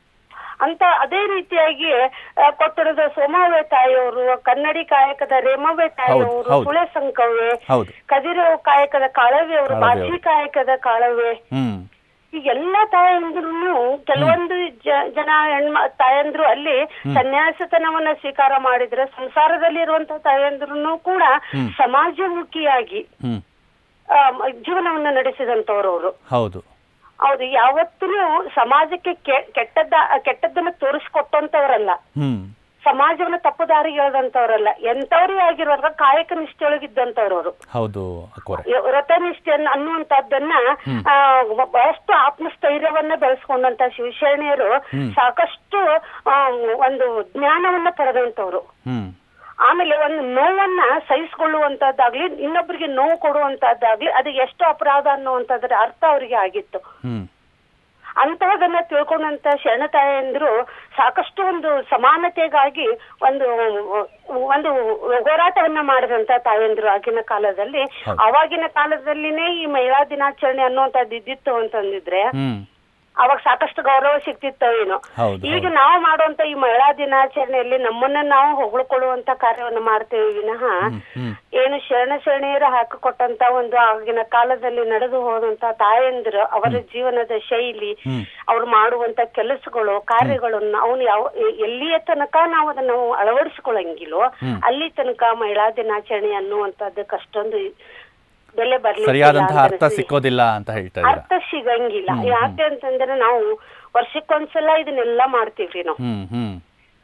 ಅಂತ ಅದೇ ರೀತಿಯಾಗಿ ಆ, ಕೊಟ್ಟಣದ ಸೋಮಾವೆ ತಾಯಿಯವರು ಕನ್ನಡಿ ಕಾಯಕದ ರೇಮವೆ ತಾಯಿಯವರು ಹೌದು. ಸುಳೆ ಸಂಕವ್ವೆ ಹೌದು ಕದಿರವು ಕಾಯಕದ ಕಾಳವೆ ಅವರು ಕಾಳವೆ ಬಾಸಿ ಕಾಯಕದ ಕಾಳವೆ ಹ್ಮ್ ಈ ಎಲ್ಲಾ ತಾಯಂದ್ರು ಕೆಲವೊಂದು ಜ- ಜನ ಹೆಣ್ಮ ತಾಯಂದ್ರು ಅಲ್ಲಿ ಸನ್ಯಾಸತನವನ್ನ ಸ್ವೀಕಾರ ಮಾಡಿದ್ರೆ ಸಂಸಾರದಲ್ಲಿ ಇರುವಂತ ತಾಯಂದ್ರು ಕೂಡ ಸಮಾಜಮುಖಿಯಾಗಿ ಹ್ಮ್ ಆ, ಮ- ಜೀವನವನ್ನ ನಡೆಸಿದಂತವ್ರು ಅವರು ಹೌದು ಹೌದು ಯಾವತ್ತೂ ಸಮಾಜಕ್ಕೆ ಕೆ- ಕೆಟ್ಟದ್ದ ಕೆಟ್ಟದ್ದನ್ನ ತೋರಿಸ್ಕೊಟ್ಟಂತವ್ರಲ್ಲ ಹ್ಮ್ ಸಮಾಜವನ್ನ ತಪ್ಪು ದಾರಿಗೆ ಎಳೆದಂತವ್ರಲ್ಲ ಎಂತವ್ರೇ ಆಗಿರೋರ್ಗ ಕಾಯಕ ನಿಷ್ಠೆಯೊಳಗಿದ್ದಂತವ್ರು ಅವರು ಹೌದು ಅಕ್ಕೋರೆ ವ್ರತನಿಷ್ಠೆಯನ್ನ ಅನ್ನುವಂಥದ್ದನ್ನ ಆ, ಬಹಳಷ್ಟು ಆತ್ಮಸ್ಥೈರ್ಯವನ್ನ ಬೆಳೆಸ್ಕೊಂಡಂತ ಶಿವಶರಣೆಯರು ಸಾಕಷ್ಟು ಆ, ಒಂದು ಜ್ಞಾನವನ್ನ ಪಡೆದಂತವ್ರು ಹ್ಮ್ ಆಮೇಲೆ ಒಂದು ನೋವನ್ನ ಸಹಿಸಿಕೊಳ್ಳುವಂತದ್ದಾಗ್ಲಿ ಇನ್ನೊಬ್ಬರಿಗೆ ನೋವು ಕೊಡುವಂತದ್ದಾಗ್ಲಿ ಅದು ಎಷ್ಟು ಅಪರಾಧ ಅನ್ನುವಂಥದ್ರ ಅರ್ಥ ಅವರಿಗೆ ಆಗಿತ್ತು ಹ್ಮ್ ಅಂತಹದನ್ನ ತಿಳ್ಕೊಂಡಂತ ಶರಣ ತಾಯಂದ್ರು ಸಾಕಷ್ಟು ಒಂದು ಸಮಾನತೆಗಾಗಿ ಒಂದು ಒಂದು ಹೋರಾಟವನ್ನ ಮಾಡಿದಂತ ತಾಯಂದ್ರು ಆಗಿನ ಕಾಲದಲ್ಲಿ ಅವಾಗಿನ ಕಾಲದಲ್ಲಿನೇ ಈ ಮಹಿಳಾ ದಿನಾಚರಣೆ ಅನ್ನುವಂಥದ್ದು ಇದ್ದಿತ್ತು ಅಂತಂದಿದ್ರೆ ಹ್ಮ್ ಅವಾಗ ಸಾಕಷ್ಟು ಗೌರವ ಸಿಗ್ತಿತ್ತೋ ಏನೋ ಹೌದು, ಈಗ ನಾವು ಮಾಡುವಂತ ಈ ಮಹಿಳಾ ದಿನಾಚರಣೆಯಲ್ಲಿ ನಮ್ಮನ್ನ ನಾವು ಹೊಗಳ್ಕೊಳ್ಳುವಂತ ಕಾರ್ಯವನ್ನ ಮಾಡ್ತೇವೆ ವಿನಃ ಏನು ಶರಣ ಶರಣೆಯರು ಹಾಕಿಕೊಟ್ಟಂತ ಒಂದು ಆಗಿನ ಕಾಲದಲ್ಲಿ ನಡೆದು ಹೋದಂತ ತಾಯಂದಿರು ಅವರ ಜೀವನದ ಶೈಲಿ ಅವ್ರು ಮಾಡುವಂತ ಕೆಲಸಗಳು ಕಾರ್ಯಗಳನ್ನು ಅವನು ಯಾವ ಎ- ಎಲ್ಲಿಯ ತನಕ ನಾವು ಅದನ್ನ ನಾವು ಅಳವಡಿಸ್ಕೊಳಂಗಿಲ್ವೋ ಅಲ್ಲಿ ತನಕ ಮಹಿಳಾ ದಿನಾಚರಣೆ ಅನ್ನುವಂತದ್ದಕ್ಕೆ ಅಷ್ಟೊಂದು ಬೆಲೆ ಬರ್ಲಿ ಸರಿಯಾದಂತಹ ಅರ್ಥ ಸಿಕ್ಕೋದಿಲ್ಲ ಅಂತ ಹೇಳ್ತಾ ಇದ್ದೀರಾ ಅರ್ಥ ಸಿಗಂಗಿಲ್ಲ ಯಾಕೆ ಅಂತಂದ್ರೆ ನಾವು ವರ್ಷಕ್ಕೊಂದ್ಸಲ ಇದನ್ನೆಲ್ಲ ಮಾಡ್ತೀವ್ರಿ ನಾವು ಹ್ಮ್ ಹ್ಮ್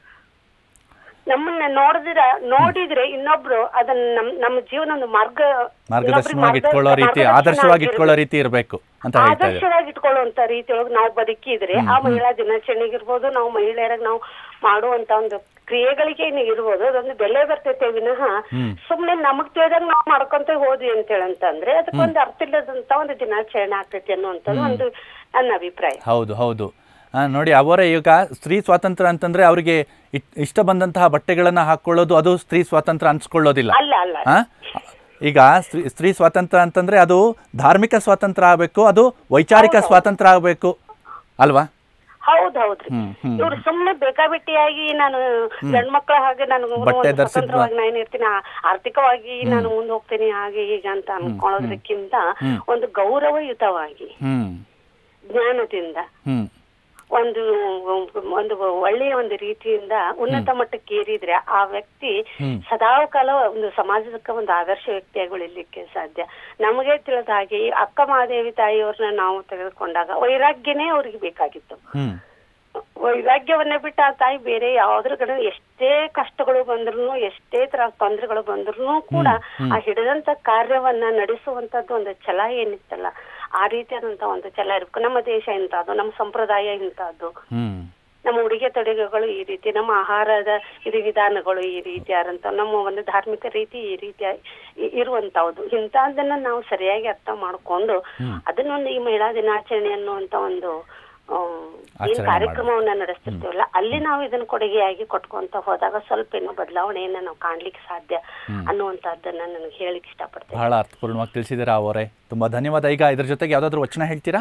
ನಮ್ಮನ್ನ ನೋಡಿದ್ರ ನೋಡಿದ್ರೆ ಇನ್ನೊಬ್ರು ಅದನ್ನ ನಮ್ ನಮ್ಮ ಜೀವನ ಒಂದು ಮಾರ್ಗ ಮಾರ್ಗದರ್ಶನವಾಗಿ ಇನ್ನೊಬ್ರಿಗೆ ಇಟ್ಕೊಳ್ಳೋ ರೀತಿ ಮಾರ್ಗದರ್ಶನ ಆದರ್ಶವಾಗಿ ಇಟ್ಕೊಳ್ಳೋ ಆಗಿರ್ಬೇಕು. ರೀತಿ ಇರಬೇಕು ಅಂತ ಹೇಳ್ತಾ ಇದ್ದೀರಾ ಆದರ್ಶವಾಗಿ ಇಟ್ಕೊಳ್ಳುವಂತ ರೀತಿಯೊಳಗೆ ನಾವು ಬದುಕಿದ್ರೆ ಆ ಮಹಿಳಾ ದಿನಾಚರಣೆಗಿರ್ಬೋದು ನಾವು ಮಹಿಳೆಯರಾಗ ನಾವು ಮಾಡುವಂತ ಒಂದು ಕ್ರಿಯೆಗಳಿಗೆ ಏನು ಇರ್ಬೋದು ಅದೊಂದು ಬೆಲೆ ಬರ್ತೈತೆ ವಿನಃ ಸುಮ್ನೆ ನಮಗ್ ತಿಳಿದಾಗ ನಾವು ಮಾಡ್ಕೊಂತ ಹೋದ್ವಿ ಅಂತ ಹೇಳಂತಂದ್ರೆ ಅದಕ್ಕೊಂದು ಅರ್ಥ ಇಲ್ಲದಂತ ಒಂದು ದಿನಾಚರಣೆ ಆಗ್ತೈತಿ ಅನ್ನುವಂಥದ್ದು ಒಂದು ನನ್ನ ಅಭಿಪ್ರಾಯ ಹೌದು ಹೌದು ಆ, ನೋಡಿ ಅವರೇ ಈಗ ಸ್ತ್ರೀ ಸ್ವಾತಂತ್ರ್ಯ ಅಂತಂದ್ರೆ ಅವರಿಗೆ ಇ- ಇಷ್ಟ ಬಂದಂತಹ ಬಟ್ಟೆಗಳನ್ನ ಹಾಕೊಳ್ಳೋದು ಅದು ಸ್ತ್ರೀ ಸ್ವಾತಂತ್ರ್ಯ ಅನ್ಸ್ಕೊಳ್ಳೋದಿಲ್ಲ ಅಲ್ಲ ಅಲ್ಲ ಆ? ಈಗ ಸ್ತ್ರೀ ಸ್ತ್ರೀ ಸ್ವಾತಂತ್ರ್ಯ ಅಂತಂದ್ರೆ ಅದು ಧಾರ್ಮಿಕ ಸ್ವಾತಂತ್ರ್ಯ ಆಗಬೇಕು ಅದು ವೈಚಾರಿಕ ಸ್ವಾತಂತ್ರ್ಯ ಆಗಬೇಕು ಅಲ್ವಾ ಹೌದ್ ಹೌದ್ರಿ ಹ್ಮ್, ಹ್ಮ್. ಇವ್ರು ಸುಮ್ನೆ ಬೇಕಾಬಿಟ್ಟಿಯಾಗಿ ನಾನು ಗಂಡ್ಮಕ್ಳ ಹಾಗೆ ನಾನು ಬಟ್ಟೆ ಒಂದು ಧರಿಸಿದ್ವ- ಸ್ವತಂತ್ರವಾಗಿ ನಾನು ಇರ್ತೀನಿ ಆ- ಆರ್ಥಿಕವಾಗಿ ನಾನು ಮುಂದೆ ಹೋಗ್ತೀನಿ ಹಾಗೆ ಹೀಗೆ ಅಂತ ಅನ್ಕೊಳ್ಳೋದಕ್ಕಿಂತ ಒಂದು ಗೌರವಯುತವಾಗಿ ಹ್ಮ್ ಜ್ಞಾನದಿಂದ ಹ್ಮ್ ಒಂದು ಒಂದು ಒಳ್ಳೆಯ ಒಂದು ರೀತಿಯಿಂದ ಉನ್ನತ ಮಟ್ಟಕ್ಕೆ ಏರಿದ್ರೆ ಆ ವ್ಯಕ್ತಿ ಸದಾ ಕಾಲ ಒಂದು ಸಮಾಜಕ್ಕೆ ಒಂದು ಆದರ್ಶ ವ್ಯಕ್ತಿಯಾಗಿ ಉಳಿಲಿಕ್ಕೆ ಸಾಧ್ಯ ನಮಗೆ ತಿಳಿದ ಹಾಗೆ ಈ ಅಕ್ಕ ಮಹಾದೇವಿ ತಾಯಿಯವ್ರನ್ನ ನಾವು ತೆಗೆದುಕೊಂಡಾಗ ವೈರಾಗ್ಯನೇ ಅವ್ರಿಗೆ ಬೇಕಾಗಿತ್ತು ಹ್ಮ್ ವೈರಾಗ್ಯವನ್ನ ಬಿಟ್ಟು ಆ ತಾಯಿ ಬೇರೆ ಯಾವ್ದ್ರ ಕಡೆ ಎಷ್ಟೇ ಕಷ್ಟಗಳು ಬಂದ್ರು ಎಷ್ಟೇ ತರ ತೊಂದರೆಗಳು ಬಂದ್ರು ಕೂಡ ಆ ಹಿಡಿದಂತ ಕಾರ್ಯವನ್ನ ನಡೆಸುವಂತದ್ದು ಒಂದು ಛಲ ಏನಿತ್ತಲ್ಲ ಆ ರೀತಿಯಾದಂತ ಒಂದು ಛಲ ಇರ್ಬೇಕು ನಮ್ಮ ದೇಶ ಇಂತಹದ್ದು ನಮ್ಮ ಸಂಪ್ರದಾಯ ಇಂತಹದ್ದು ಹ್ಮ್ ನಮ್ಮ ಉಡುಗೆ ತೊಡುಗೆಗಳು ಈ ರೀತಿ ನಮ್ಮ ಆಹಾರದ ವಿಧಿ ವಿಧಾನಗಳು ಈ ರೀತಿಯಾದಂತ ನಮ್ಮ ಒಂದು ಧಾರ್ಮಿಕ ರೀತಿ ಈ ರೀತಿಯ ಇ- ಇರುವಂತಹದ್ದು ಇಂತಹದನ್ನ ನಾವು ಸರಿಯಾಗಿ ಅರ್ಥ ಮಾಡ್ಕೊಂಡು ಅದನ್ನೊಂದು ಈ ಮಹಿಳಾ ದಿನಾಚರಣೆ ಅನ್ನುವಂತ ಒಂದು ಆ, ಏನ್ ಆಚರಣೆ ಕಾರ್ಯಕ್ರಮವನ್ನ ನಡೆಸ್ತಿರ್ತೀವಲ್ಲ ಅಲ್ಲಿ ನಾವು ಇದನ್ನ ಕೊಡುಗೆಯಾಗಿ ಕೊಟ್ಕೊಂತ ಹೋದಾಗ ಸ್ವಲ್ಪ ಏನೋ ಬದಲಾವಣೆಯನ್ನ ನಾವು ಕಾಣ್ಲಿಕ್ಕೆ ಸಾಧ್ಯ ಅನ್ನುವಂತಹದ್ದನ್ನ ನನಗೆ ಹೇಳಿಕ್ ಇಷ್ಟಪಡ್ತೇನೆ ಬಹಳ ಅರ್ಥಪೂರ್ಣವಾಗಿ ತಿಳಿಸಿದ್ದೀರಾ ಅವರೇ ತುಂಬಾ ಧನ್ಯವಾದ ಈಗ ಇದ್ರ ಜೊತೆಗೆ ಯಾವ್ದಾದ್ರು ವಚನ ಹೇಳ್ತೀರಾ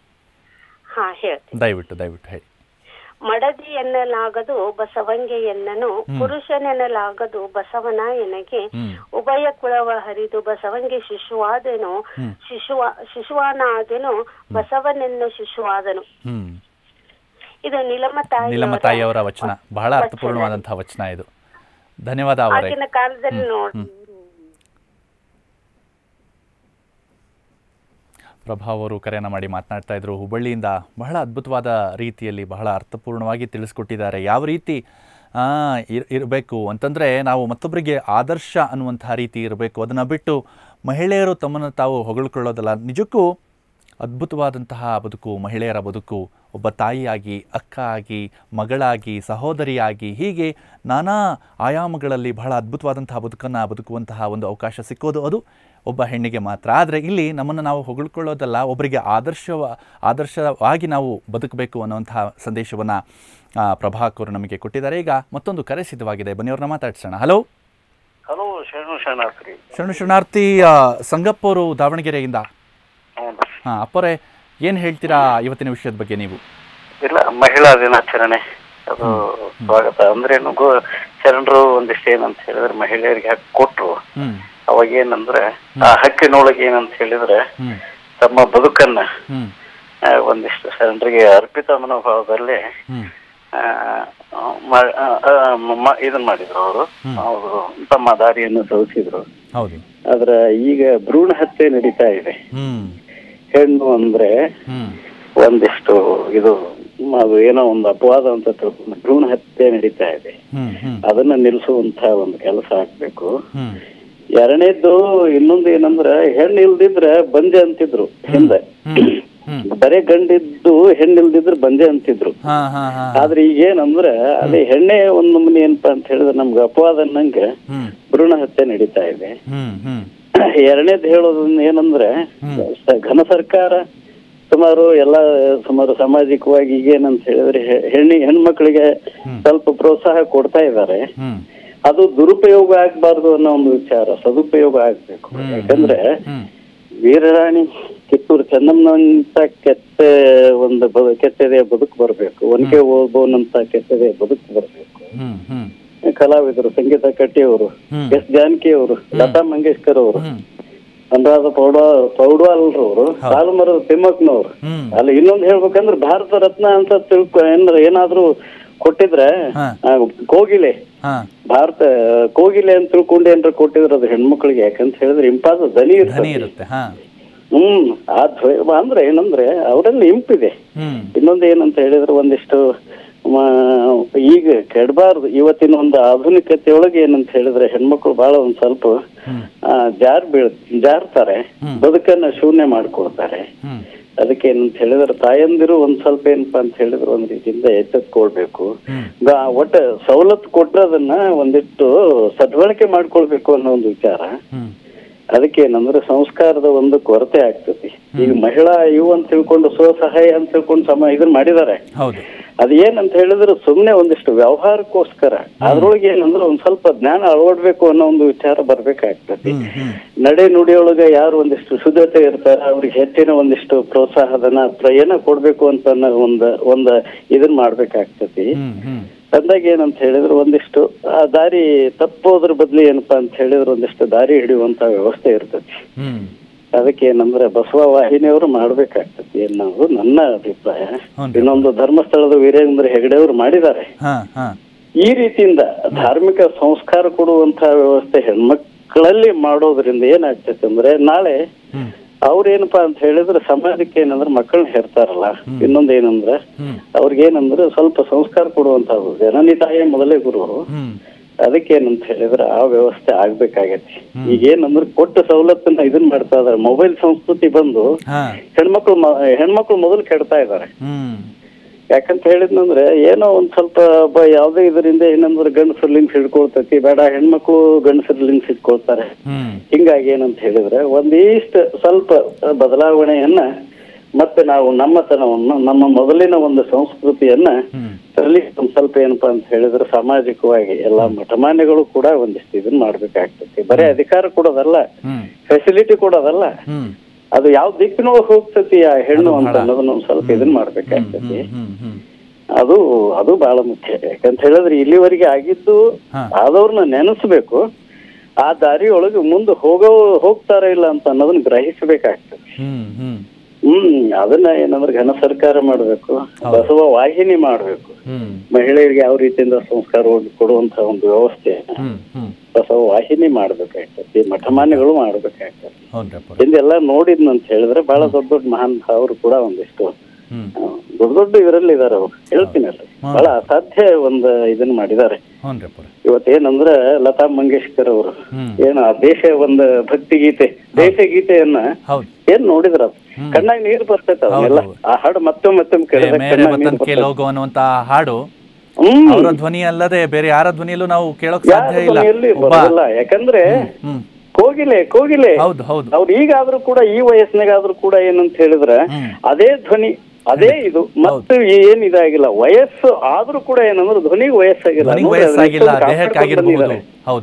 ಹಾ ಹೇಳ್ತೀನಿ ದಯವಿಟ್ಟು ದಯವಿಟ್ಟು ಹೇಳಿ ಮಡದಿ ಎನ್ನಲಾಗದು ಬಸವಂಗೆ ಎನ್ನನು ಪುರುಷನೆನ್ನಲಾಗದು ಬಸವನ ಎನಗೆ ಉಭಯ ಕುಳವ ಹರಿದು ಬಸವಂಗೆ ಶಿಶುವಾದನು ಶಿಶುವ ಶಿಶುವಾನಾದನು ಬಸವನೆನ್ನು ಶಿಶುವಾದನು ಹ್ಮ್ ಇದು ನಿಲಮ ತಾಯಿ ನೀಲಮ್ಮ ತಾಯಿಯವರ ವಚನ ಬಹಳ ಅರ್ಥಪೂರ್ಣವಾದಂತಹ ವಚನ ಇದು ಧನ್ಯವಾದ ಅವರೇ ಆಗಿನ ಕಾಲದಲ್ಲಿ ನೋಡಿ ಪ್ರಭಾ ಅವರು ಕರೆಯನ್ನು ಮಾಡಿ ಮಾತನಾಡ್ತಾ ಇದ್ರು ಹುಬ್ಬಳ್ಳಿಯಿಂದ ಬಹಳ ಅದ್ಭುತವಾದ ರೀತಿಯಲ್ಲಿ ಬಹಳ ಅರ್ಥಪೂರ್ಣವಾಗಿ ತಿಳಿಸ್ಕೊಟ್ಟಿದ್ದಾರೆ ಯಾವ ರೀತಿ ಇರಬೇಕು ಅಂತಂದರೆ ನಾವು ಮತ್ತೊಬ್ಬರಿಗೆ ಆದರ್ಶ ಅನ್ನುವಂತಹ ರೀತಿ ಇರಬೇಕು ಅದನ್ನು ಬಿಟ್ಟು ಮಹಿಳೆಯರು ತಮ್ಮನ್ನು ತಾವು ಹೊಗಳ್ಕೊಳ್ಳೋದಲ್ಲ ನಿಜಕ್ಕೂ ಅದ್ಭುತವಾದಂತಹ ಬದುಕು ಮಹಿಳೆಯರ ಬದುಕು ಒಬ್ಬ ತಾಯಿಯಾಗಿ ಅಕ್ಕ ಆಗಿ ಮಗಳಾಗಿ ಸಹೋದರಿಯಾಗಿ ಹೀಗೆ ನಾನಾ ಆಯಾಮಗಳಲ್ಲಿ ಬಹಳ ಅದ್ಭುತವಾದಂತಹ ಬದುಕನ್ನು ಬದುಕುವಂತಹ ಒಂದು ಅವಕಾಶ ಸಿಕ್ಕೋದು ಅದು ಒಬ್ಬ ಹೆಣ್ಣಿಗೆ ಮಾತ್ರ ಆದರೆ ಇಲ್ಲಿ ನಮ್ಮನ್ನು ನಾವು ಹೊಗಳ್ಕೊಳ್ಳೋದಲ್ಲ ಒಬ್ಬರಿಗೆ ಆದರ್ಶವ ಆದರ್ಶವಾಗಿ ನಾವು ಬದುಕಬೇಕು ಅನ್ನುವಂತಹ ಸಂದೇಶವನ್ನು ಪ್ರಭಾಕರ್ ನಮಗೆ ಕೊಟ್ಟಿದ್ದಾರೆ ಈಗ ಮತ್ತೊಂದು ಕರೆ ಸಿದ್ಧವಾಗಿದೆ ಬನ್ನಿಯವ್ರನ್ನ ಮಾತಾಡ್ಸೋಣ ಹಲೋ ಹಲೋ ಶರಣು ಶರಣಾರ್ಥಿ ಶರಣು ಶರಣಾರ್ಥಿ ಆ, ಸಂಗಪ್ಪ ಅವರು ದಾವಣಗೆರೆಯಿಂದ ಹೌದು ಹಾಂ ಅಪ್ಪರೇ ಏನು ಹೇಳ್ತೀರಾ ಇವತ್ತಿನ ವಿಷಯದ ಬಗ್ಗೆ ನೀವು ಇಲ್ಲ ಮಹಿಳಾ ದಿನಾಚರಣೆ ಅದು ಸ್ವಾಗತ ಅಂದ್ರೆ ಏನು ಗೋ- ಶರಣರು ಒಂದಿಷ್ಟು ಏನಂತ ಹೇಳಿದ್ರೆ ಮಹಿಳೆಯರಿಗೆ ಹಕ್ಕು ಕೊಟ್ರು ಹ್ಞೂ ಅವಾಗ ಏನಂದ್ರೆ ಆ ಹಕ್ಕಿನೊಳಗೆ ಏನಂತ ಹೇಳಿದ್ರೆ ಹ್ಞೂ ತಮ್ಮ ಬದುಕನ್ನ ಹ್ಞೂ ಆ, ಒಂದಿಷ್ಟು ಶರಣರಿಗೆ ಅರ್ಪಿತ ಮನೋಭಾವದಲ್ಲಿ ಹ್ಞೂ ಆ, ಮ- ಆ, ಆ, ಮ- ಇದನ್ ಮಾಡಿದ್ರು ಅವರು ಅವರು ತಮ್ಮ ದಾರಿಯನ್ನು ಸವಿಸಿದ್ರು ಹೌದು ಆದ್ರ ಈಗ ಭ್ರೂಣ ಹತ್ಯೆ ನಡೀತಾ ಇದೆ ಹ್ಞೂ ಹೆಣ್ಣು ಅಂದ್ರೆ ಹ್ಞೂ ಒಂದಿಷ್ಟು ಇದು ಮ- ಅದು ಏನೋ ಒಂದು ಅಪವಾದ ಅಂತ ತಿಳ್ಕೊಂಡು ಭ್ರೂಣ ಹತ್ಯೆ ನಡೀತಾ ಇದೆ ಹ್ಞೂ ಹ್ಞೂ ಅದನ್ನ ನಿಲ್ಲಿಸುವಂತ ಒಂದು ಕೆಲಸ ಆಗ್ಬೇಕು ಹ್ಞೂ ಎರಡನೇದ್ದು ಇನ್ನೊಂದು ಏನಂದ್ರ ಹೆಣ್ಣು ಇಲ್ದಿದ್ರೆ ಬಂದೆ ಅಂತಿದ್ರು ಹಿಂದೆ ಬರೇ ಗಂಡಿದ್ದು ಹೆಣ್ಣು ಇಲ್ದಿದ್ರೆ ಬಂದೆ ಅಂತಿದ್ರು ಹಾಂ ಹಾಂ ಹಾಂ ಆದ್ರೆ ಈಗ ಏನಂದ್ರ ಅದೇ ಹೆಣ್ಣೆ ಒಂದ್ ನಮೂನಿ ಏನಪ್ಪಾ ಅಂತ ಹೇಳಿದ್ರೆ ನಮ್ಗೆ ಅಪವಾದ ಅನ್ನಂಗೆ ಹ್ಞೂ ಭ್ರೂಣ ಹತ್ಯೆ ನಡೀತಾ ಇದೆ ಹ್ಞೂ ಹ್ಞೂ ಎರಡನೇದು ಹೇಳೋದು ಏನಂದ್ರೆ ಸ- ಘನ ಸರ್ಕಾರ ಸುಮಾರು ಎಲ್ಲ ಸುಮಾರು ಸಾಮಾಜಿಕವಾಗಿ ಈಗೇನಂತ ಹೇಳಿದ್ರೆ ಹೆ- ಹೆಣ್ಣಿ ಹೆಣ್ಮಕ್ಳಿಗೆ ಸ್ವಲ್ಪ ಪ್ರೋತ್ಸಾಹ ಕೊಡ್ತಾ ಇದ್ದಾರೆ ಹ್ಞೂ ಅದು ದುರುಪಯೋಗ ಆಗ್ಬಾರ್ದು ಅನ್ನೋ ಒಂದು ವಿಚಾರ ಸದುಪಯೋಗ ಆಗ್ಬೇಕು ಯಾಕಂದ್ರೆ ಹ್ಞೂ ವೀರರಾಣಿ ಕಿತ್ತೂರು ಚೆನ್ನಮ್ಮನಂತ ಕೆಟ್ಟ ಒಂದು ಬ- ಕೆಟ್ಟದೆಯ ಬದುಕು ಬರಬೇಕು ಒನಕೆ ಓಬೋನಂತ ಕೆಟ್ಟದೆಯ ಬದುಕು ಬರಬೇಕು ಹ್ಮ್ ಹ್ಮ್ ಕಲಾವಿದರು ಸಂಗೀತ ಕಟ್ಟಿಯವರು ಹ್ಮ್. ಎಸ್ ಜಾನಕಿ ಅವರು ಲತಾ ಮಂಗೇಶ್ಕರ್ ಅವರು ಹ್ಮ್ ಅನುರಾಧ ಪೌಡ ಪೌಡ್ವಾಲ್ರವರು ಸಾಲುಮರದ ತಿಮ್ಮಕ್ಕನವರು ಹ್ಮ್ ಅಲ್ಲಿ ಇನ್ನೊಂದು ಹೇಳ್ಬೇಕಂದ್ರೆ ಭಾರತ ರತ್ನ ಅಂತ ತಿಳ್ಕೊ ಏನಾರ ಏನಾದ್ರೂ ಕೊಟ್ಟಿದ್ರೆ ಹಾ. ಆ, ಕೋಗಿಲೆ ಹಾ ಭಾರತ ಕೋಗಿಲೆ ಅಂತ ತಿಳ್ಕೊಂಡು ಏನಾರ ಕೊಟ್ಟಿದ್ರೆ ಅದು ಹೆಣ್ಮಕ್ಳಿಗೆ ಯಾಕಂತ ಹೇಳಿದ್ರೆ ಇಂಪಾದ ದನಿ ಧನಿ ಇರ್ತದೆ ಇರುತ್ತೆ ಹಾ ಹ್ಮ್ ಆ ಧ್ವ- ಅಂದ್ರೆ ಏನಂದ್ರೆ ಅವರಲ್ಲಿ ಇಂಪಿದೆ ಹ್ಮ್ ಇನ್ನೊಂದು ಏನಂತ ಹೇಳಿದ್ರೆ ಒಂದಿಷ್ಟು ಮ- ಈಗ ಕೆಡಬಾರ್ದು ಇವತ್ತಿನ ಒಂದು ಆಧುನಿಕತೆ ಒಳಗೆ ಏನಂತ ಹೇಳಿದ್ರೆ ಹೆಣ್ಮಕ್ಳು ಬಹಳ ಒಂದ್ ಸ್ವಲ್ಪ ಆ, ಜಾರ್ ಬೀಳ್ ಜಾರ್ತಾರೆ ಬದುಕನ್ನ ಶೂನ್ಯ ಮಾಡ್ಕೊಡ್ತಾರೆ ಹ್ಮ್ ಅದಕ್ಕೆ ಏನಂತ ಹೇಳಿದ್ರೆ ತಾಯಂದಿರು ಒಂದ್ ಸ್ವಲ್ಪ ಏನಪ್ಪಾ ಅಂತ ಹೇಳಿದ್ರೆ ಒಂದ್ ರೀತಿಯಿಂದ ಎಚ್ಚೆತ್ಕೊಳ್ಬೇಕು ಗಾ- ಒಟ್ಟ ಸವಲತ್ತು ಕೊಟ್ಟರದನ್ನ ಒಂದಿಟ್ಟು ಸದ್ಬಳಕೆ ಮಾಡ್ಕೊಳ್ಬೇಕು ಅನ್ನೋ ಒಂದು ವಿಚಾರ ಹ್ಮ್ ಅದಕ್ಕೆ ಏನಂದ್ರೆ ಸಂಸ್ಕಾರದ ಒಂದು ಕೊರತೆ ಆಗ್ತತಿ ಈಗ ಮಹಿಳಾ ಇವು ಅಂತ ತಿಳ್ಕೊಂಡು ಸ್ವಸಹಾಯ ಅಂತ ತಿಳ್ಕೊಂಡು ಸಮ ಇದನ್ನ ಮಾಡಿದ್ದಾರೆ ಹೌದು ಅದ್ ಏನಂತ ಹೇಳಿದ್ರೆ ಸುಮ್ನೆ ಒಂದಿಷ್ಟು ವ್ಯವಹಾರಕ್ಕೋಸ್ಕರ ಅದ್ರೊಳಗೆ ಏನಂದ್ರೆ ಒಂದ್ ಸ್ವಲ್ಪ ಜ್ಞಾನ ಅಳವಡ್ಬೇಕು ಅನ್ನೋ ಒಂದು ವಿಚಾರ ಬರ್ಬೇಕಾಗ್ತತಿ ಹ್ಮ್ ಹ್ಮ್ ನಡೆ ನುಡಿಯೊಳಗೆ ಯಾರು ಒಂದಿಷ್ಟು ಶುದ್ಧತೆ ಇರ್ತಾರೆ ಅವ್ರಿಗೆ ಹೆಚ್ಚಿನ ಒಂದಿಷ್ಟು ಪ್ರೋತ್ಸಾಹದನ ಪ್ರಯಾಣ ಕೊಡ್ಬೇಕು ಅಂತ ಅನ್ನೋ ಒಂದ್ ಒಂದ್ ಇದನ್ ಮಾಡ್ಬೇಕಾಗ್ತತಿ ಹ್ಮ್ ಹ್ಮ್ ಅಂದಾಗ ಏನಂತ ಹೇಳಿದ್ರೆ ಒಂದಿಷ್ಟು ಆ ದಾರಿ ತಪ್ಪೋದ್ರ ಬದ್ಲಿ ಏನಪ್ಪಾ ಅಂತ ಹೇಳಿದ್ರೆ ಒಂದಿಷ್ಟು ದಾರಿ ಹಿಡಿಯುವಂತ ವ್ಯವಸ್ಥೆ ಇರ್ತತಿ ಹ್ಮ್ ಅದಕ್ಕೆ ಏನಂದ್ರೆ ಬಸವ ವಾಹಿನಿಯವರು ಮಾಡ್ಬೇಕಾಗ್ತತಿ ಅನ್ನೋದು ನನ್ನ ಅಭಿಪ್ರಾಯ ಹ್ಞೂ. ಇನ್ನೊಂದು ಧರ್ಮಸ್ಥಳದ ವೀರೇಂದ್ರ ಹೆಗಡೆ ಅವರು ಮಾಡಿದ್ದಾರೆ ಹಾ ಹಾ ಈ ರೀತಿಯಿಂದ ಧಾರ್ಮಿಕ ಸಂಸ್ಕಾರ ಕೊಡುವಂತ ವ್ಯವಸ್ಥೆ ಹೆಣ್ಮಕ್ಳಲ್ಲಿ ಮಾಡೋದ್ರಿಂದ ಏನಾಗ್ತೈತೆ ಅಂದ್ರೆ ನಾಳೆ ಹ್ಮ್ ಅವ್ರೇನಪ್ಪಾ ಅಂತ ಹೇಳಿದ್ರೆ ಸಮಾಜಕ್ಕೆ ಏನಂದ್ರೆ ಮಕ್ಕಳನ್ನ ಹೆರ್ತಾರಲ್ಲ ಇನ್ನೊಂದ್ ಏನಂದ್ರೆ ಹ್ಮ್ ಅವ್ರಿಗೇನಂದ್ರೆ ಸ್ವಲ್ಪ ಸಂಸ್ಕಾರ ಕೊಡುವಂತದ್ದು ಜನನಿ ತಾಯಿಯ ಮೊದಲೇ ಗುರು ಹ್ಮ್ ಅದಕ್ಕೆ ಏನಂತ ಹೇಳಿದ್ರೆ ಆ ವ್ಯವಸ್ಥೆ ಆಗ್ಬೇಕಾಗೈತಿ ಈಗ ಏನಂದ್ರೆ ಕೊಟ್ಟ ಸವಲತ್ತನ್ನ ಇದನ್ ಮಾಡ್ತಾ ಇದಾರೆ ಮೊಬೈಲ್ ಸಂಸ್ಕೃತಿ ಬಂದು ಹಾ ಹೆಣ್ಮಕ್ಳು ಮ- ಹೆಣ್ಮಕ್ಳು ಮೊದಲು ಕೆಡ್ತಾ ಇದಾರೆ ಹ್ಮ್ ಯಾಕಂತ ಹೇಳಿದ್ನಂದ್ರೆ ಏನೋ ಒಂದ್ ಸ್ವಲ್ಪ ಬ- ಯಾವ್ದೇ ಇದರಿಂದ ಏನಂದ್ರೆ ಗಂಡಸರ ಲಿಂಕ್ಸ್ ಹಿಡ್ಕೊಳ್ತೈತಿ ಬೇಡ ಹೆಣ್ಮಕ್ಳು ಗಂಡಸರ ಲಿಂಕ್ಸ್ ಇಟ್ಕೊಳ್ತಾರೆ ಹ್ಮ್ ಹಿಂಗಾಗಿ ಏನಂತ ಹೇಳಿದ್ರೆ ಒಂದಿಷ್ಟು ಸ್ವಲ್ಪ ಬದಲಾವಣೆಯನ್ನ ಮತ್ತೆ ನಾವು ನಮ್ಮತನವನ್ನು ನಮ್ಮ ಮೊದಲಿನ ಒಂದು ಸಂಸ್ಕೃತಿಯನ್ನ ಹ್ಮ್ ತರಲಿ ಒಂದ್ ಸ್ವಲ್ಪ ಏನಪ್ಪಾ ಅಂತ ಹೇಳಿದ್ರೆ ಸಾಮಾಜಿಕವಾಗಿ ಎಲ್ಲಾ ಮಠಮಾನ್ಯಗಳು ಕೂಡ ಒಂದಿಷ್ಟು ಇದನ್ನ ಮಾಡ್ಬೇಕಾಗ್ತೈತಿ ಬರೀ ಅಧಿಕಾರ ಕೊಡೋದಲ್ಲ ಹ್ಮ್ ಫೆಸಿಲಿಟಿ ಕೊಡೋದಲ್ಲ ಹ್ಮ್ ಅದು ಯಾವ ದಿಕ್ಕಿನೊಳಗೆ ಹೋಗ್ತತಿ ಆ ಹೆಣ್ಣು ಅಂತ ಅನ್ನೋದನ್ನ ಒಂದ್ ಸ್ವಲ್ಪ ಇದನ್ನ ಮಾಡ್ಬೇಕಾಗ್ತತಿ ಹ್ಮ್ ಹ್ಮ್ ಅದು ಅದು ಬಹಳ ಮುಖ್ಯ ಯಾಕಂತ ಹೇಳಿದ್ರೆ ಇಲ್ಲಿವರೆಗೆ ಆಗಿದ್ದು ಹಾ. ಆದವ್ರನ್ನ ನೆನೆಸ್ಬೇಕು ಆ ದಾರಿಯೊಳಗೆ ಮುಂದೆ ಹೋಗೋ ಹೋಗ್ತಾರ ಇಲ್ಲ ಅಂತ ಅನ್ನೋದನ್ನ ಗ್ರಹಿಸಬೇಕಾಗ್ತದೆ ಹ್ಮ್ ಹ್ಮ್ ಹ್ಮ್ ಅದನ್ನ ಏನಂದ್ರೆ ಘನ ಸರ್ಕಾರ ಮಾಡ್ಬೇಕು ಬಸವ ವಾಹಿನಿ ಮಾಡ್ಬೇಕು ಹ್ಮ್ ಮಹಿಳೆಯರಿಗೆ ಯಾವ ರೀತಿಯಿಂದ ಸಂಸ್ಕಾರ ಕೊಡುವಂತ ಒಂದು ವ್ಯವಸ್ಥೆ ಹ್ಮ್ ಹ್ಮ್ ಬಸವ ವಾಹಿನಿ ಮಾಡ್ಬೇಕಾಗ್ತತಿ ಮಠಮಾನ್ಯಗಳು ಮಾಡ್ಬೇಕಾಗ್ತದೆ ಹೌದ್ರಪ್ಪ ಹಿಂದೆಲ್ಲ ನೋಡಿದ್ನಂತ ಹೇಳಿದ್ರೆ ಬಹಳ ದೊಡ್ಡ ದೊಡ್ಡ ಮಹಾನ್ ಅವರು ಕೂಡ ಒಂದಿಷ್ಟು ಹ್ಮ್ ಆ, ದೊಡ್ಡ ದೊಡ್ಡ ಇದರಲ್ಲಿ ಇದಾರೆ ಅವ್ರು ಹೇಳ್ತೀನಲ್ರಿ ಬಹಳ ಅಸಾಧ್ಯ ಒಂದ್ ಇದನ್ನ ಮಾಡಿದ್ದಾರೆ ಹ್ಞೂನ್ರಪ್ಪ ಇವತ್ತೇನಂದ್ರ ಲತಾ ಮಂಗೇಶ್ಕರ್ ಅವರು ಹ್ಮ್. ಏನ ಆ ದೇಶ ಒಂದ್ ಭಕ್ತಿ ಗೀತೆ ದೇಶ ಗೀತೆಯನ್ನ ಹೌದು ಏನ್ ನೋಡಿದ್ರ ಕಣ್ಣಾಗ ನೀರು ಬರ್ತೈತೆ ಅವನ್ನೆಲ್ಲ ಹೌದು. ಆ ಹಾಡು ಮತ್ತೊಮ್ಮೆ ಮತ್ತೊಮ್ಮೆ ಏ, ಕೇಳಿದಾಗ ಮೇರೆ ಕಣ್ಣಾಗ್ ವತನ್ ನೀರ್ ಕೆ ಬರ್ತೈತೆ. ಲೋಗೋ ಅನ್ನುವಂತ ಹಾಡು ಹ್ಮ್ ಅವರ ಧ್ವನಿ ಅಲ್ಲದೆ ಬೇರೆ ಯಾರ ಧ್ವನಿಯಲ್ಲೂ ನಾವು ಕೇಳೋಕ್ ಯಾರ ಸಾಧ್ಯ ಇಲ್ಲ ಧ್ವನಿಯಲ್ಲಿ ಒಬ್ಬ ಬರೋದಿಲ್ಲ ಯಾಕಂದ್ರೆ ಹ್ಮ್ ಕೋಗಿಲೆ ಕೋಗಿಲೆ ಹೌದು ಹೌದು ಅವ್ರು ಈಗಾದ್ರೂ ಕೂಡ ಈ ವಯಸ್ಸಿನಾಗಾದ್ರೂ ಕೂಡ ಏನಂತ ಹೇಳಿದ್ರೆ ಹ್ಮ್. ಅದೇ ಧ್ವನಿ ಅದೇ ಇದು ಮತ್ತು ಏನ್ ಇದಾಗಿಲ್ಲ ವಯಸ್ಸು ಆದ್ರೂ ಕೂಡ ಏನಂದ್ರೆ ಧ್ವನಿಗೆ ವಯಸ್ಸಾಗಿಲ್ಲ ಧ್ವನಿಗೆ ನೋಡಿ, ಅದನ್ನ ವಯಸ್ಸಾಗಿಲ್ಲ ಎಷ್ಟೊಂದು ದೇಹಕ್ಕೆ ಕಾಪಾಡ್ಕೊಂಡು ಆಗಿರ್ಬಹುದು ಬಂದಿದ್ದಾರೆ. ಹೌದು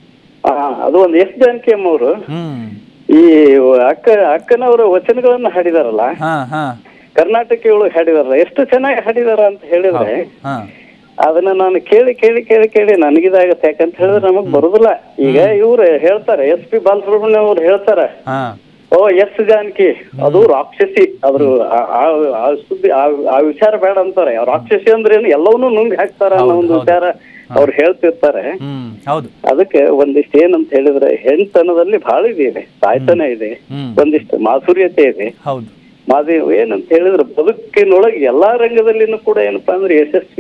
ಆ, ಅದು ಒಂದು ಎಸ್ ಜಾನಕಿ ಅವರು ಹ್ಮ್ ಈ ಅಕ್ಕ ಅಕ್ಕನವರ ವಚನಗಳನ್ನ ಹಾಡಿದಾರಲ್ಲ ಹಾ ಹಾ ಕರ್ನಾಟಕಗಳು ಹಾಡಿದಾರಲ್ಲ ಎಷ್ಟು ಚೆನ್ನಾಗಿ ಹಾಡಿದಾರ ಅಂತ ಹೇಳಿದ್ರೆ ಹಾ ಅದನ್ನ ನಾನು ಕೇಳಿ ಕೇಳಿ ಕೇಳಿ ಕೇಳಿ ನನಗಿದಾಗತ್ತೆ ಯಾಕಂತ ಹೇಳಿದ್ರೆ ನಮಗ್ ಬರುದಿಲ್ಲ ಈಗ ಇವ್ರು ಹೇಳ್ತಾರೆ ಎಸ್ ಪಿ ಬಾಲಸುಬ್ರಹ್ಮಣ್ಯ ಅವ್ರು ಹೇಳ್ತಾರೆ ಹಾ ಓ ಎಸ್ ಜಾನಕಿ ಅದು ರಾಕ್ಷಸಿ ಅದ್ರ ಆ- ಆ- ಆ ಸುದ್ದಿ ಆ- ಆ ವಿಚಾರ ಬೇಡ ಅಂತಾರೆ ಆ ರಾಕ್ಷಸಿ ಅಂದ್ರೆ ಏನು ಎಲ್ಲವನ್ನೂ ನುಂಗಿ ಹಾಕ್ತಾರ ಅನ್ನೋ ಒಂದು ಹೌದು, ವಿಚಾರ ಅವ್ರು ಹೇಳ್ತಿರ್ತಾರೆ ಹ್ಮ್ ಹೌದು ಅದಕ್ಕೆ ಒಂದಿಷ್ಟು ಏನಂತ ಹೇಳಿದ್ರೆ ಹೆಣ್ತನದಲ್ಲಿ ಬಹಳ ಇದೆ ತಾಯ್ತನ ಇದೆ ಹ್ಮ್ ಒಂದಿಷ್ಟು ಮಾಧುರ್ಯತೆ ಇದೆ ಹೌದು ಮಾದಿ ಏನಂತ ಹೇಳಿದ್ರೆ ಬದುಕಿನೊಳಗೆ ಎಲ್ಲಾ ರಂಗದಲ್ಲಿನೂ ಕೂಡ ಏನಪ್ಪಾ ಅಂದ್ರೆ